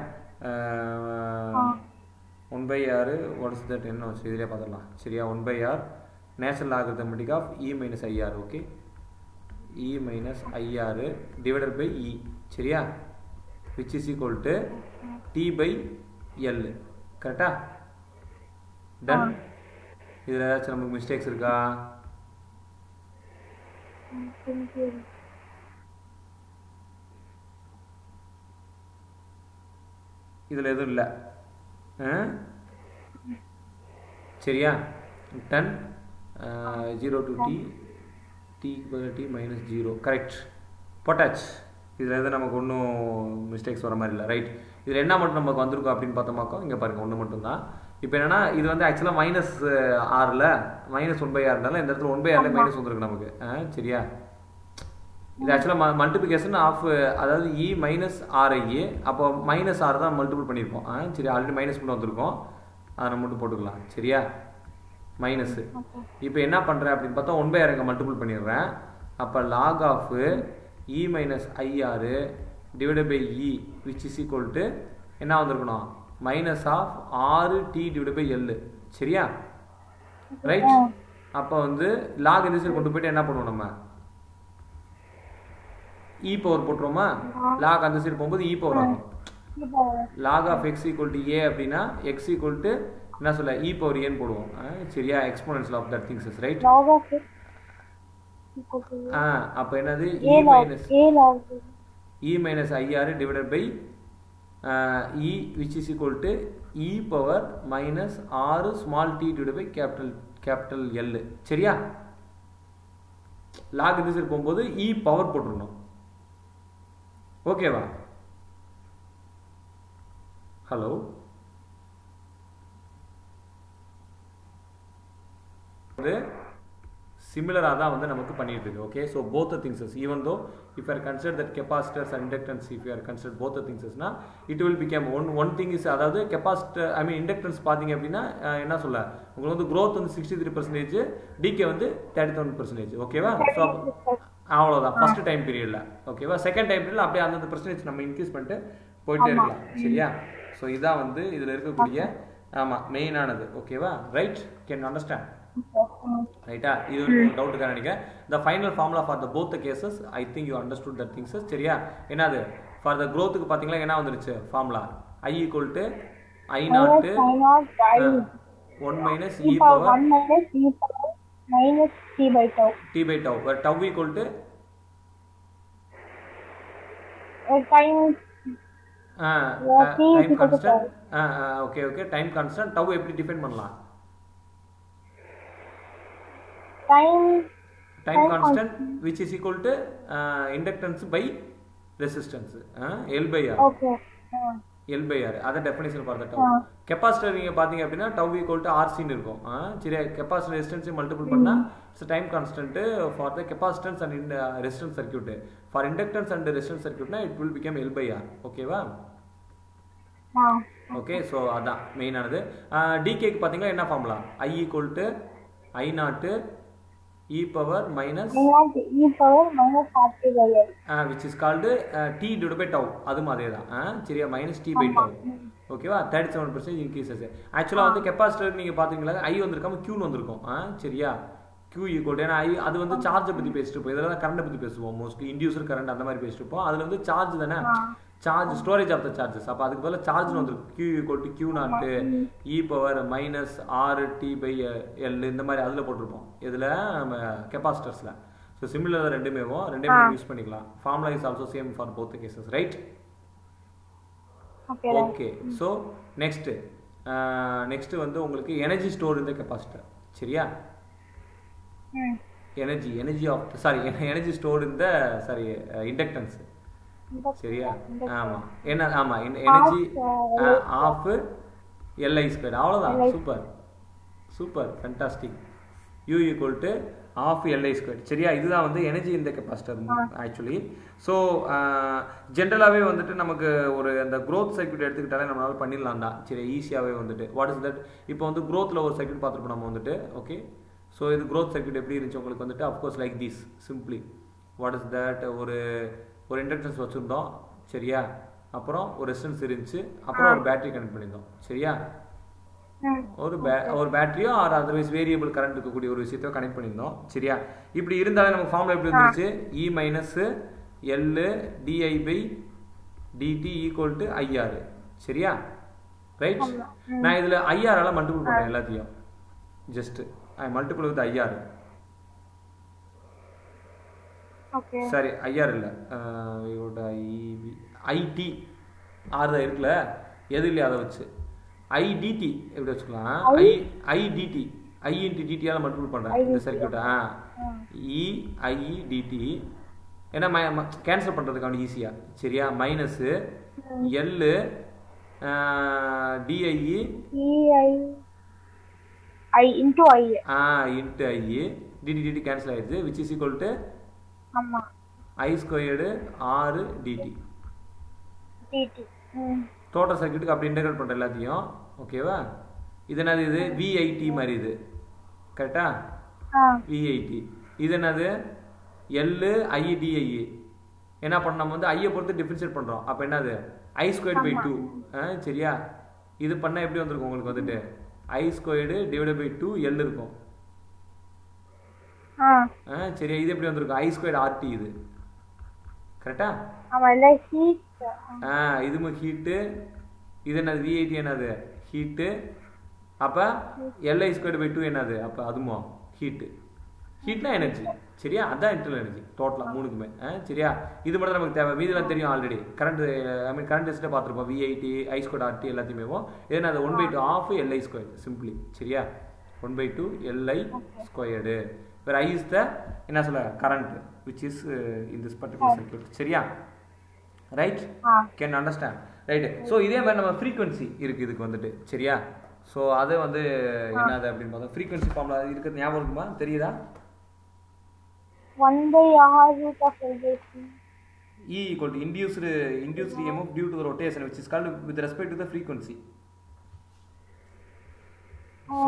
one by R what is that என்ன வச்சு இதிலே பார்த்துடலாம் சரியா one by R natural arithmetic of E minus IR okay e minus IR divided by e சரியா which is equal to D by L கரெக்டா done இதில் ஏதாச்சும் நமக்கு மிஸ்டேக்ஸ் இருக்கா தேங்க்யூ இதில் எதுவும் இல்லை சரியா done zero to T T T minus zero correct போட்டாச்சு இதில் எதுவும் நமக்கு ஒன்றும் மிஸ்டேக்ஸ் வர மாதிரி இல்லை ரைட் இதில் என்ன மட்டும் நமக்கு வந்திருக்கும் அப்படின்னு பார்த்தோமாக்கோ இங்கே பாருங்கள் ஒன்று மட்டும்தான் இப்போ என்னன்னா இது வந்து ஆக்சுவலாக மைனஸ் ஆறில் மைனஸ் ஒன் பை ஆறுனால இந்த இடத்துல ஒன் பை ஆறில் மைனஸ் வந்திருக்கு நமக்கு ஆ, சரியா இது ஆக்சுவலாக மல்டிபிகேஷன் ஆஃப் அதாவது இ மைனஸ் ஆர்ஐ அப்போ மைனஸ் ஆர் தான் மல்டிபிள் பண்ணியிருப்போம் ஆ சரி ஆல்ரெடி மைனஸ் மட்டும் வந்திருக்கோம் அதை மட்டும் போட்டுக்கலாம் சரியா மைனஸு இப்போ என்ன பண்ணுறேன் அப்படின்னு பார்த்தா ஒன் பை ஆர் இங்கே மல்டிபிள் பண்ணிடுறேன் அப்போ log of E minus IR divide by e which is equal to என்ன வந்திருக்கணும் minus of R T divide by L சரியா ரைட் அப்போ வந்து லாக் இந்த சைடு கொண்டு போயிட்டு என்ன பண்ணுவோம் நம்ம இ பவர் போட்டுருவோமா லாக் அந்த சைடு போகும்போது இ பவர் ஆகும் இப்போ log of X equal to A அப்படின்னா எக்ஸ் ஈக்குவல் டு என்ன சொல்ல இ பவர் ஏன்னு போடுவோம் ஆ, சரியா exponential of that things is right log of x equal to ஆ அப்போ என்னது a e log minus a log e minus IR divided by e which is equal to e power minus R small T divide by capital capital L சரியா log இந்த side போகும்போது e power போட்டுருணும் ஓகேவா hello வந்து சிமிலராக தான் வந்து நமக்கு பண்ணிட்டு இருக்கு okay so both things even though if are consider that capacitors and inductance if are consider both திங்ஸஸ்னா it will become one one thing is அதாவது கெப்பாசிட்டர் ஐ மீன் இண்டக்டன்ஸ் பார்த்தீங்க அப்படின்னா அஹ், என்ன சொல்ல உங்களுக்கு வந்து growth வந்து சிக்ஸ்டி த்ரீ பர்சன்டேஜ் டிகே வந்து தேர்ட்டி செவன் பர்சன்டேஜ் ஓகேவா ஸோ அவ்வளோதான் ஃபர்ஸ்ட் டைம் பீரியடில் ஓகேவா செகண்ட் டைம் பீரியடில் அப்படியே அந்தந்த பர்சன்டேஜ் நம்ம இன்க்ரீஸ் பண்ணிட்டு போயிட்டே இருக்கலாம் சரியா ஸோ இதான் வந்து இதில் இருக்கக்கூடிய ஆமாம் மெயினானது ஓகேவா ரைட் கேன் அண்டர்ஸ்டாண்ட் ரைட்டா இது ஒரு டவுட்டுக்காக நினைக்கிறேன் the final formula for the both cases I think you understood that things சரியா என்னது ஃபார் த க்ரோத்துக்கு பார்த்தீங்களா என்ன வந்துருச்சு formula I equal to I naught I not I one minus e e power power 1 minus e power minus t by tau. T by tau where tau equal to A time Yeah, T is time equal to constant okay okay time constant tau எப்படி define பண்ணலாம் time time constant which is equal to uh, inductance by resistance uh, L by R okay. Uh, L by R அதை definition for the tau capacitor நீங்க பாத்தீங்க அப்படின்னா tau equal to ஆர்சின்னு இருக்கும் ஆ, சரியா capacitor resistance multiple பண்ணா it's time constant for the capacitance and resistance circuit for inductance and resistance சர்க்யூட்னா it will become L by R ஓகேவா now ஓகே ஸோ அதான் மெயினானது டிகேக்கு பார்த்தீங்கன்னா என்ன formula I equal to I naught e power minus I want e power minus RT by L. Which is called T divide by tau அதுவும் அதே தான் ஆ, சரியா மைனஸ் டி பை டவ் ஓகேவா தேர்ட்டி செவன் பர்சன்ட் இன்க்ரீசஸ் ஆக்சுவலாக வந்து capacitor நீங்கள் பார்த்தீங்களா ஐ வந்திருக்காம க்யூன்னு வந்திருக்கும் ஆ சரியா க்யூ ஈக்குவல் ஏன்னா ஐ அது வந்து சார்ஜை பற்றி பேசிட்டு இருப்போம் இதெல்லாம் கரண்ட்டை பற்றி பேசுவோம் மோஸ்ட்லி இண்டியூசர் கரண்ட் அந்த மாதிரி பேசிட்டு இருப்போம் அதில் வந்து சார்ஜ் தானே charge storage of the charges அப்போ அதுக்கு பதிலாக சார்ஜ்னு வந்துருக்கு Q equal to Q naught e power minus R T by L இந்த மாதிரி அதில் போட்டிருப்போம் இதில் நம்ம கெப்பாசிட்டர்ஸில் ஸோ சிமிலர் ரெண்டுமே ரெண்டுமே யூஸ் பண்ணிக்கலாம் formula is also same for both cases right Okay. right. Okay so next next வந்து உங்களுக்கு எனர்ஜி ஸ்டோர் இந்த கெப்பாசிட்டர் சரியா Hmm. Energy energy of sorry energy store இந்த சாரி இண்டக்டன்ஸ் சரியா ஆமா என்ன ஆமா எனர்ஜி ஆஃப் எல்ஐ ஸ்கொயர் அவ்வளோதான் super super fantastic U equal to half LI square சரியா இதுதான் வந்து எனர்ஜி இந்த கெப்பாசிட்டர் ஆக்சுவலி ஸோ ஜென்ரலாகவே வந்துட்டு நமக்கு ஒரு அந்த growth சர்க்யூட் எடுத்துக்கிட்டாலே நம்மளால பண்ணிடலாம் தான் சரி ஈஸியாகவே வந்துட்டு வாட் இஸ் தட் இப்போ வந்து growthல ஒரு சர்க்யூட் பார்த்துருப்போம் நம்ம வந்துட்டு ஓகே ஸோ இது growth சர்க்யூட் எப்படி இருந்துச்சு உங்களுக்கு வந்துட்டு of course like this simply what is that ஒரு ஒரு இண்டக்டன்ஸ் வச்சுருந்தோம் சரியா அப்புறம் ஒரு ரெசிஸ்டன்ஸ் இருந்துச்சு அப்புறம் ஒரு பேட்டரி கனெக்ட் பண்ணியிருந்தோம் சரியா Hmm. ஒரு பே ஒரு பேட்டரியோ ஆர் அதர்வைஸ் வேரியபிள் கரண்ட் இருக்கக்கூடிய ஒரு விஷயத்தையோ கனெக்ட் பண்ணியிருந்தோம் சரியா இப்படி இருந்தாலே நமக்கு ஃபார்முலா எப்படி வந்துருச்சு e minus L DI by DD equal to IR சரியா ரைட் நான் இதில் ஐஆரால் மல்டிபிள் பண்ணுறேன் எல்லாத்தையும் just I multiple with IR Okay. சரி ஐஆர் இல்லை ஐடி ஆர் தான் இருக்குல்ல எது இல்லையா அதை வச்சு ஐடிடி எப்படி வச்சுக்கலாம் ஐ ஐடிடி ஐ இன்ட்டு டிடியால் மல்டிபிள் பண்ணுறேன் இந்த சர்க்கியூட்டை ஆ இ ஐஇடிடி ஏன்னா கேன்சல் பண்ணுறதுக்கான ஈஸியாக சரியா minus L DIE E I I into I. ஆ into IE DT DT cancel ஆயிடுது விச் இஸ் ஈக்குவல் டு ஆமா. I squared R DT DT. Hmm. Total சர்க்யூட்டுக்கு அப்படி இன்டெகிரேட் பண்ணுற எல்லாத்தையும் ஓகேவா இது என்னது இது விஐடி மாதிரி இது கரெக்டா Ah. விஐடி இது என்னது எல்லு ஐடிஐ என்ன பண்ண நம்ம வந்து ஐயை பொறுத்து டிஃபரன்ஷியேட் பண்ணுறோம் அப்போ என்னது ஐ ஸ்கொயர்டு பை டூ சரியா இது பண்ணால் எப்படி வந்திருக்கும் உங்களுக்கு வந்துட்டு I squared divide by two L இருக்கும் Ah. ஆ, சரியா இது எப்படி வந்திருக்கும் ஐ ஸ்கொயர்டு ஆர்டி இது கரெக்டா ஆமா இல்ல heat. ஆ இதுவும் ஹீட்டு இது என்னது விஐடி என்னது ஹீட்டு அப்போ எல்ஐ ஸ்கொயர்டு பை டூ என்னது அப்போ அதுமோ ஹீட்டு ஹீட்னா எனர்ஜி சரியா அதான் இன்டர்னல் எனர்ஜி டோட்டலாக மூணுக்குமே ஆ சரியா இது மட்டும் நமக்கு தேவை மீதெல்லாம் தெரியும் already current I mean current டெஸ்ட்டை பார்த்துருப்போம் விஐடி ஐ ஸ்கொயர்டு ஆர்டி எல்லாத்தையுமே இது என்னது one by two of LI squared simply சரியா one by two LI squared வேறு ஐ இஸ் த என்ன சொல்ல current which is in this particular circuit சரியா ரைட் ஆ கேன் அண்டர்ஸ்டாண்ட் ரைட்டு ஸோ இதே மாதிரி நம்ம ஃப்ரீக்வன்சி இருக்குது இதுக்கு வந்துட்டு சரியா ஸோ அது வந்து என்னது அப்படின்னு பார்த்தா ஃப்ரீக்வன்சி ஃபார்முலா இருக்கிறது ஞாபகம் இருக்குமா தெரியுதா one by R root of L by C E equal to induced induced EMF due to the rotation which is called with respect to the frequency. So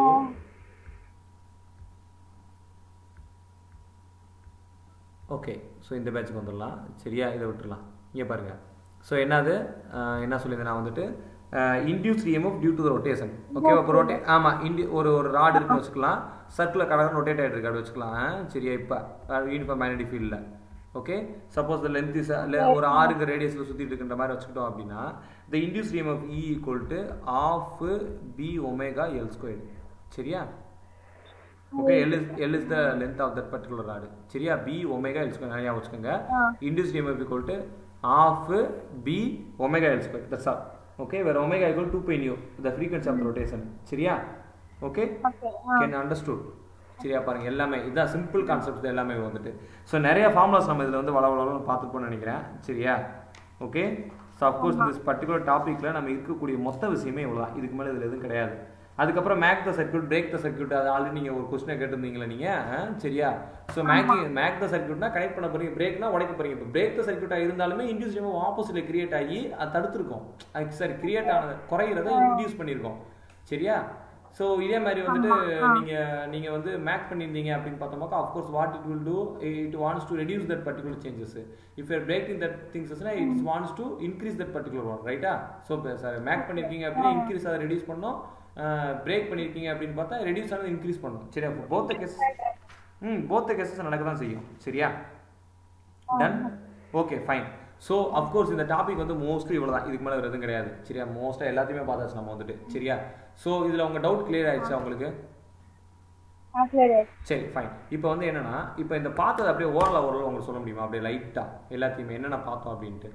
okay so இந்த பேட்சுக்கு வந்துடலாம் சரியா இதை விட்டுடலாம் இங்கே பாருங்கள் ஸோ என்னது அஹ், என்ன சொல்லியிருந்தேன் நான் வந்துட்டு induced EMF due to the rotation okay இப்போ ரொட்டே ஆமாம் இண்டி ஒரு ஒரு ராடு இருக்குன்னு வச்சுக்கலாம் சர்க்கிளில் கடற்கரை ரொட்டேட் ஆகிட்டு இருக்கு அப்படி வச்சுக்கலாம் அஹ், சரியா இப்போ யூனிஃபார்ம் மேக்னெட்டிக் ஃபீல்டில் okay suppose the length is ஒரு ஆறுக்கு ரேடியஸில் சுற்றிட்டு இருக்கின்ற மாதிரி வச்சுக்கிட்டோம் அப்படின்னா the induced EMF e equal to half B omega L square சரியா okay L is L is the length of that particular rod சரியா பி ஒமேகா எல் ஸ்கொயர் நிறையா வச்சுக்கோங்க induced EMF equal to half B omega L square that's all okay வேறு omega equal two pi nu the frequency of the rotation சரியா okay okay can understood சரியா பாருங்க எல்லாமே இதுதான் simple concept எல்லாமே வந்துட்டு ஸோ நிறைய ஃபார்முலாஸ் நம்ம இதில் வந்து வள வளன்னு பார்த்துருப்போம்னு நினைக்கிறேன் சரியா ஓகே ஸோ அஃப்கோர்ஸ் இந்த பர்டிகுலர் டாப்பிக்கில் நம்ம இருக்கக்கூடிய மொத்த விஷயமே இவ்வளோ தான் இதுக்கு மேலே இதில் எதுவும் கிடையாது அதுக்கப்புறம் make the circuit break the circuit அது ஆல்ரெடி நீங்கள் ஒரு கொஸ்டினை கேட்டிருந்தீங்களா நீங்கள் சரியா ஸோ மேக் மேக் த சர்க்யூட்னா கனெக்ட் பண்ண போறீங்க பிரேக்னா உடைக்க போறீங்க இப்போ பிரேக் த சர்க்யூட்டாக இருந்தாலுமே இன்டியூஸ் ஆப்போசிட்ல கிரியேட் ஆகி அது தடுத்துருக்கோம் அது சரி கிரியேட் ஆனது குறையிறத இன்டியூஸ் பண்ணியிருக்கோம் சரியா ஸோ இதே மாதிரி வந்துட்டு நீங்க நீங்க வந்து மேக் பண்ணியிருந்தீங்க அப்படின்னு பார்த்தோம்னாக்கா of course what it will do it wants to reduce that particular changes if you're breaking that things it's wants to increase that particular one ரைட்டா ஸோ சார் மேக் பண்ணியிருக்கீங்க அப்படின்னா இன்க்ரீஸ் அதை ரெடியூஸ் பண்ணோம் பிரேக் பண்ணியிருக்கீங்க அப்படின்னு பார்த்தா ரெடியூஸ் ஆனது increase பண்ணணும் சரியா போத்த கேஸ் ம் போத்த கேசஸ் நடக்க தான் செய்யும் சரியா done okay fine so of course இந்த டாபிக் வந்து மோஸ்ட்லி இவ்வளோ தான் இதுக்கு மேலே வேறு எதுவும் கிடையாது சரியா மோஸ்ட்டாக எல்லாத்தையுமே பார்த்தாச்சு நம்ம வந்துட்டு சரியா ஸோ இதில் உங்கள் டவுட் கிளியர் ஆயிடுச்சா உங்களுக்கு ஆ சரி சரி ஃபைன் இப்போ வந்து என்னன்னா இப்போ இந்த பார்த்தது அப்படியே ஓரளவு ஓரளவு உங்களுக்கு சொல்ல முடியுமா அப்படியே லைட்டாக எல்லாத்தையுமே என்னென்ன பார்த்தோம் அப்படின்ட்டு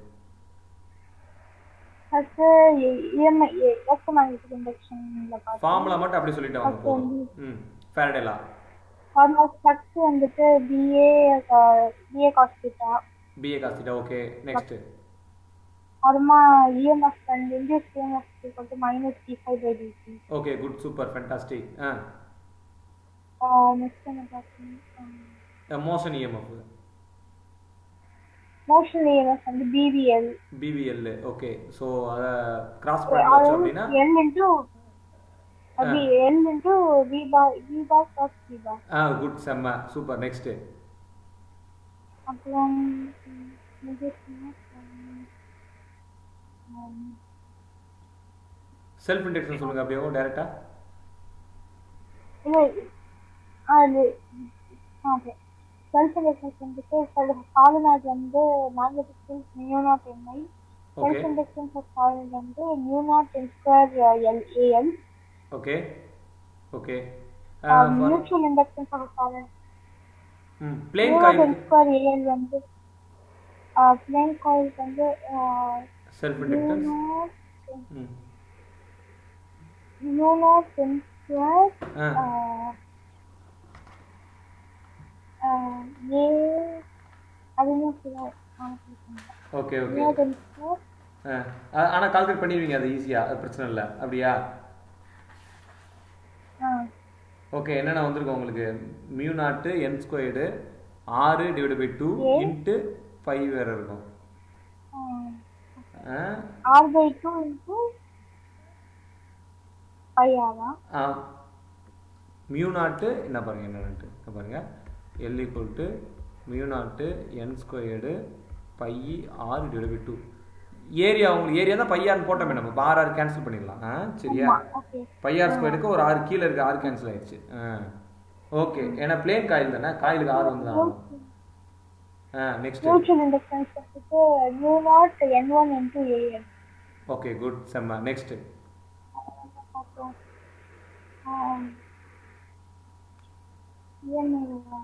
ஃபர்ஸ்ட் இஎம்ஐ எலக்ட்ரோமேக்னெட்டிக் இண்டக்ஷன்ல பார்த்தோம் ஃபார்முலா மட்டும் அப்படியே சொல்லிட்டு வாங்க போதும் ம் ஃபேரடேலா ஆல்மோஸ்ட் ஃபர்ஸ்ட் வந்துட்டு BA BA cos theta BA cos theta okay next அப்புறமா EMF and induced EMF equal to minus D five by DC okay good super fantastic ஆ நெக்ஸ்ட் என்ன பார்த்தோம் மோஷன் இஎம்எஃப் மோஷன் இஎம்எஃப் வந்து பிவிஎல் பிவிஎல் ஓகே ஸோ அதை cross பண்ணி வச்சோம் அப்படின்னா L into அப்படி L into V bar V bar cos V bar ஆ குட் செம்ம சூப்பர் நெக்ஸ்ட் அப்புறம் இண்டியஸ் இஎம்எஃப் செல்ஃப் இன்டெக்ஷன் சொல்லுங்க அப்படியே டேரெக்டா இல்லை அது ஓகே செல்ஃப் இண்டக்ஷன்ஸ் வந்துட்டு சாலினாய்ட் வந்து magnetic field mu naught MI okay self inductions of solenoid வந்து mu naught N square L AL okay okay mutual inductions of solenoid ம் plane mu naught coil N square AL வந்து plane coil வந்து self mu inductance naught ம் mu naught என் square ஆ A அதுவும் சொல்லுவாங்க okay okay mu naught என் square ஆ ஆனால் calculate பண்ணிடுவீங்க அது ஈஸியாக அது பிரச்சனை இல்லை அப்படியா ஆ ஓகே என்னென்ன வந்திருக்கும் உங்களுக்கு mu naught N squared R divide by two into five வேறு இருக்கும் ஆ R by two into five ஆவா ஆ மியூ நாட்டு என்ன பாருங்க என்னன்ட்டு என்ன பாருங்க L equal to mu naught N squared by R divide by two area உங்களுக்கு ஏரியா தான் பையான்னு போட்டோமே நம்ம இப்போ ஆறு ஆறு கேன்சல் பண்ணிடலாம் ஆ சரியா ஓகே பையார் ஸ்கொயருக்கு ஒரு ஆறு கீழே இருக்க ஆறு கேன்சல் ஆயிடுச்சு ஆ ஓகே ஏன்னா பிளேன் காயில் தானே காயிலுக்கு ஆறு வந்து தான் ஆகும் ஆ நெக்ஸ்ட் மியூச்சுவல் இண்டக்டன்ஸ் வந்துட்டு நியூ நாட் என் one N two A N okay good செம்ம நெக்ஸ்ட் அப்புறம் இஎம்ஐ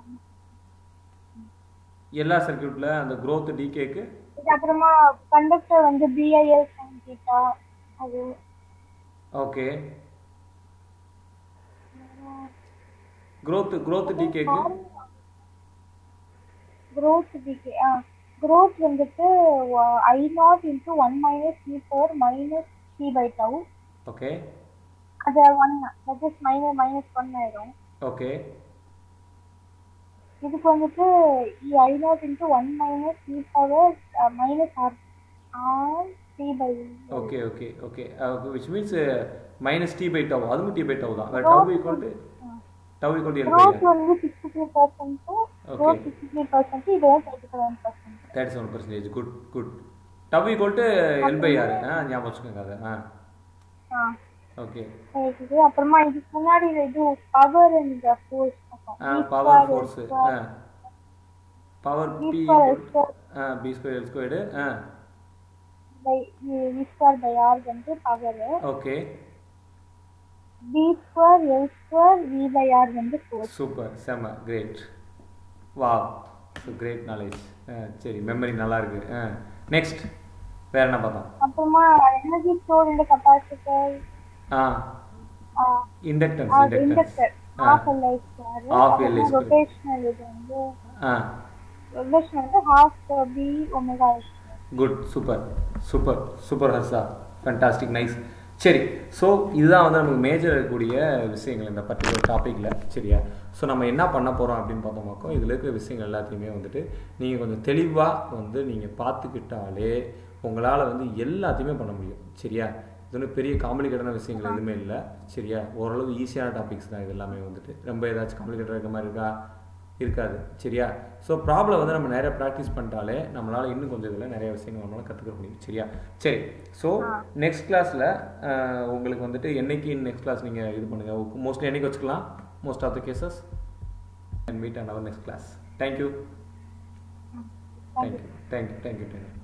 எல்லா சர்க்கியூட்ல அந்த growth டிகேக்கு இது அப்புறமா கண்டக்டர் வந்து பிஐஎல் சைன் தீட்டா அது ஓகே growth growth டிகேக்கு growth டிகே ஆ growth வந்துட்டு I naught into one minus C power minus C by tau okay அது one that is minus minus one ஆயிடும் ஓகே இதுக்கு வந்துட்டு I naught into one minus C power minus R R C by okay okay okay which means minus D by tau அதுவும் T by tau தான் tau equal to tau equal to L by growth வந்து sixty three percent Okay. growth sixty three percent இதுவும் thirty seven percent thirty seven percentage good good tau equal to L by R ஆ ஞாபகம் வச்சுக்கோங்க அதை ஆ ஆ okay இருக்குது அப்புறமா இதுக்கு முன்னாடி இது பவர் அண்ட் ஃபோர்ஸ் ஆ பவர் ஃபோர்ஸ் ஆ power V B square L square ஆ பி ஸ்கொயர் எல் ஸ்கொயர்டு ஆ by V square by R வந்து power okay B square L square V by R வந்து ஃபோர்ஸ் சூப்பர் செம்ம great வா so great knowledge சரி memory நல்லா இருக்கு ஆ நெக்ஸ்ட் வேற என்ன பார்த்தோம் அப்புறமா எனர்ஜி ஸ்டோர் இந்த கெப்பாசிட்டர் ஆ இண்டக்டன்ஸ் இண்டக்டன்ஸ் இண்டக்டர் ஆ. half L I square Half L I square. Rotational இது வந்து ஆ ரொட்டேஷனல் வந்து half B omega I square good super super super Harsha fantastic nice சரி ஸோ இதுதான் வந்து நமக்கு மேஜர் இருக்கக்கூடிய விஷயங்கள் இந்த பர்டிகுலர் டாப்பிக்கில் சரியா ஸோ நம்ம என்ன பண்ண போகிறோம் அப்படின்னு பார்த்தோமாக்கோ இதில் இருக்கிற விஷயங்கள் எல்லாத்தையுமே வந்துட்டு நீங்கள் கொஞ்சம் தெளிவாக வந்து நீங்கள் பார்த்துக்கிட்டாலே உங்களால் வந்து எல்லாத்தையுமே பண்ண முடியும் சரியா இது ஒன்றும் பெரிய காம்ப்ளிகேட்டான விஷயங்கள் எதுவுமே இல்லை சரியா ஓரளவு ஈஸியான டாபிக்ஸ் தான் இது எல்லாமே வந்துட்டு ரொம்ப ஏதாச்சும் காம்ப்ளிகேட்டாக இருக்க மாதிரி இருக்கா இருக்காது சரியா ஸோ ப்ராப்ளம் வந்து நம்ம நிறைய ப்ராக்டிஸ் பண்ணிட்டாலே நம்மளால் இன்னும் கொஞ்சம் இதில் நிறைய விஷயங்கள் நம்மளால கற்றுக்க முடியும் சரியா சரி ஸோ நெக்ஸ்ட் கிளாஸில் உங்களுக்கு வந்துட்டு என்னைக்கு நெக்ஸ்ட் கிளாஸ் நீங்கள் இது பண்ணுங்கள் மோஸ்ட்லி என்னைக்கு வச்சுக்கலாம் most of the cases and meet and our next class thank you thank you thank you thank you thank you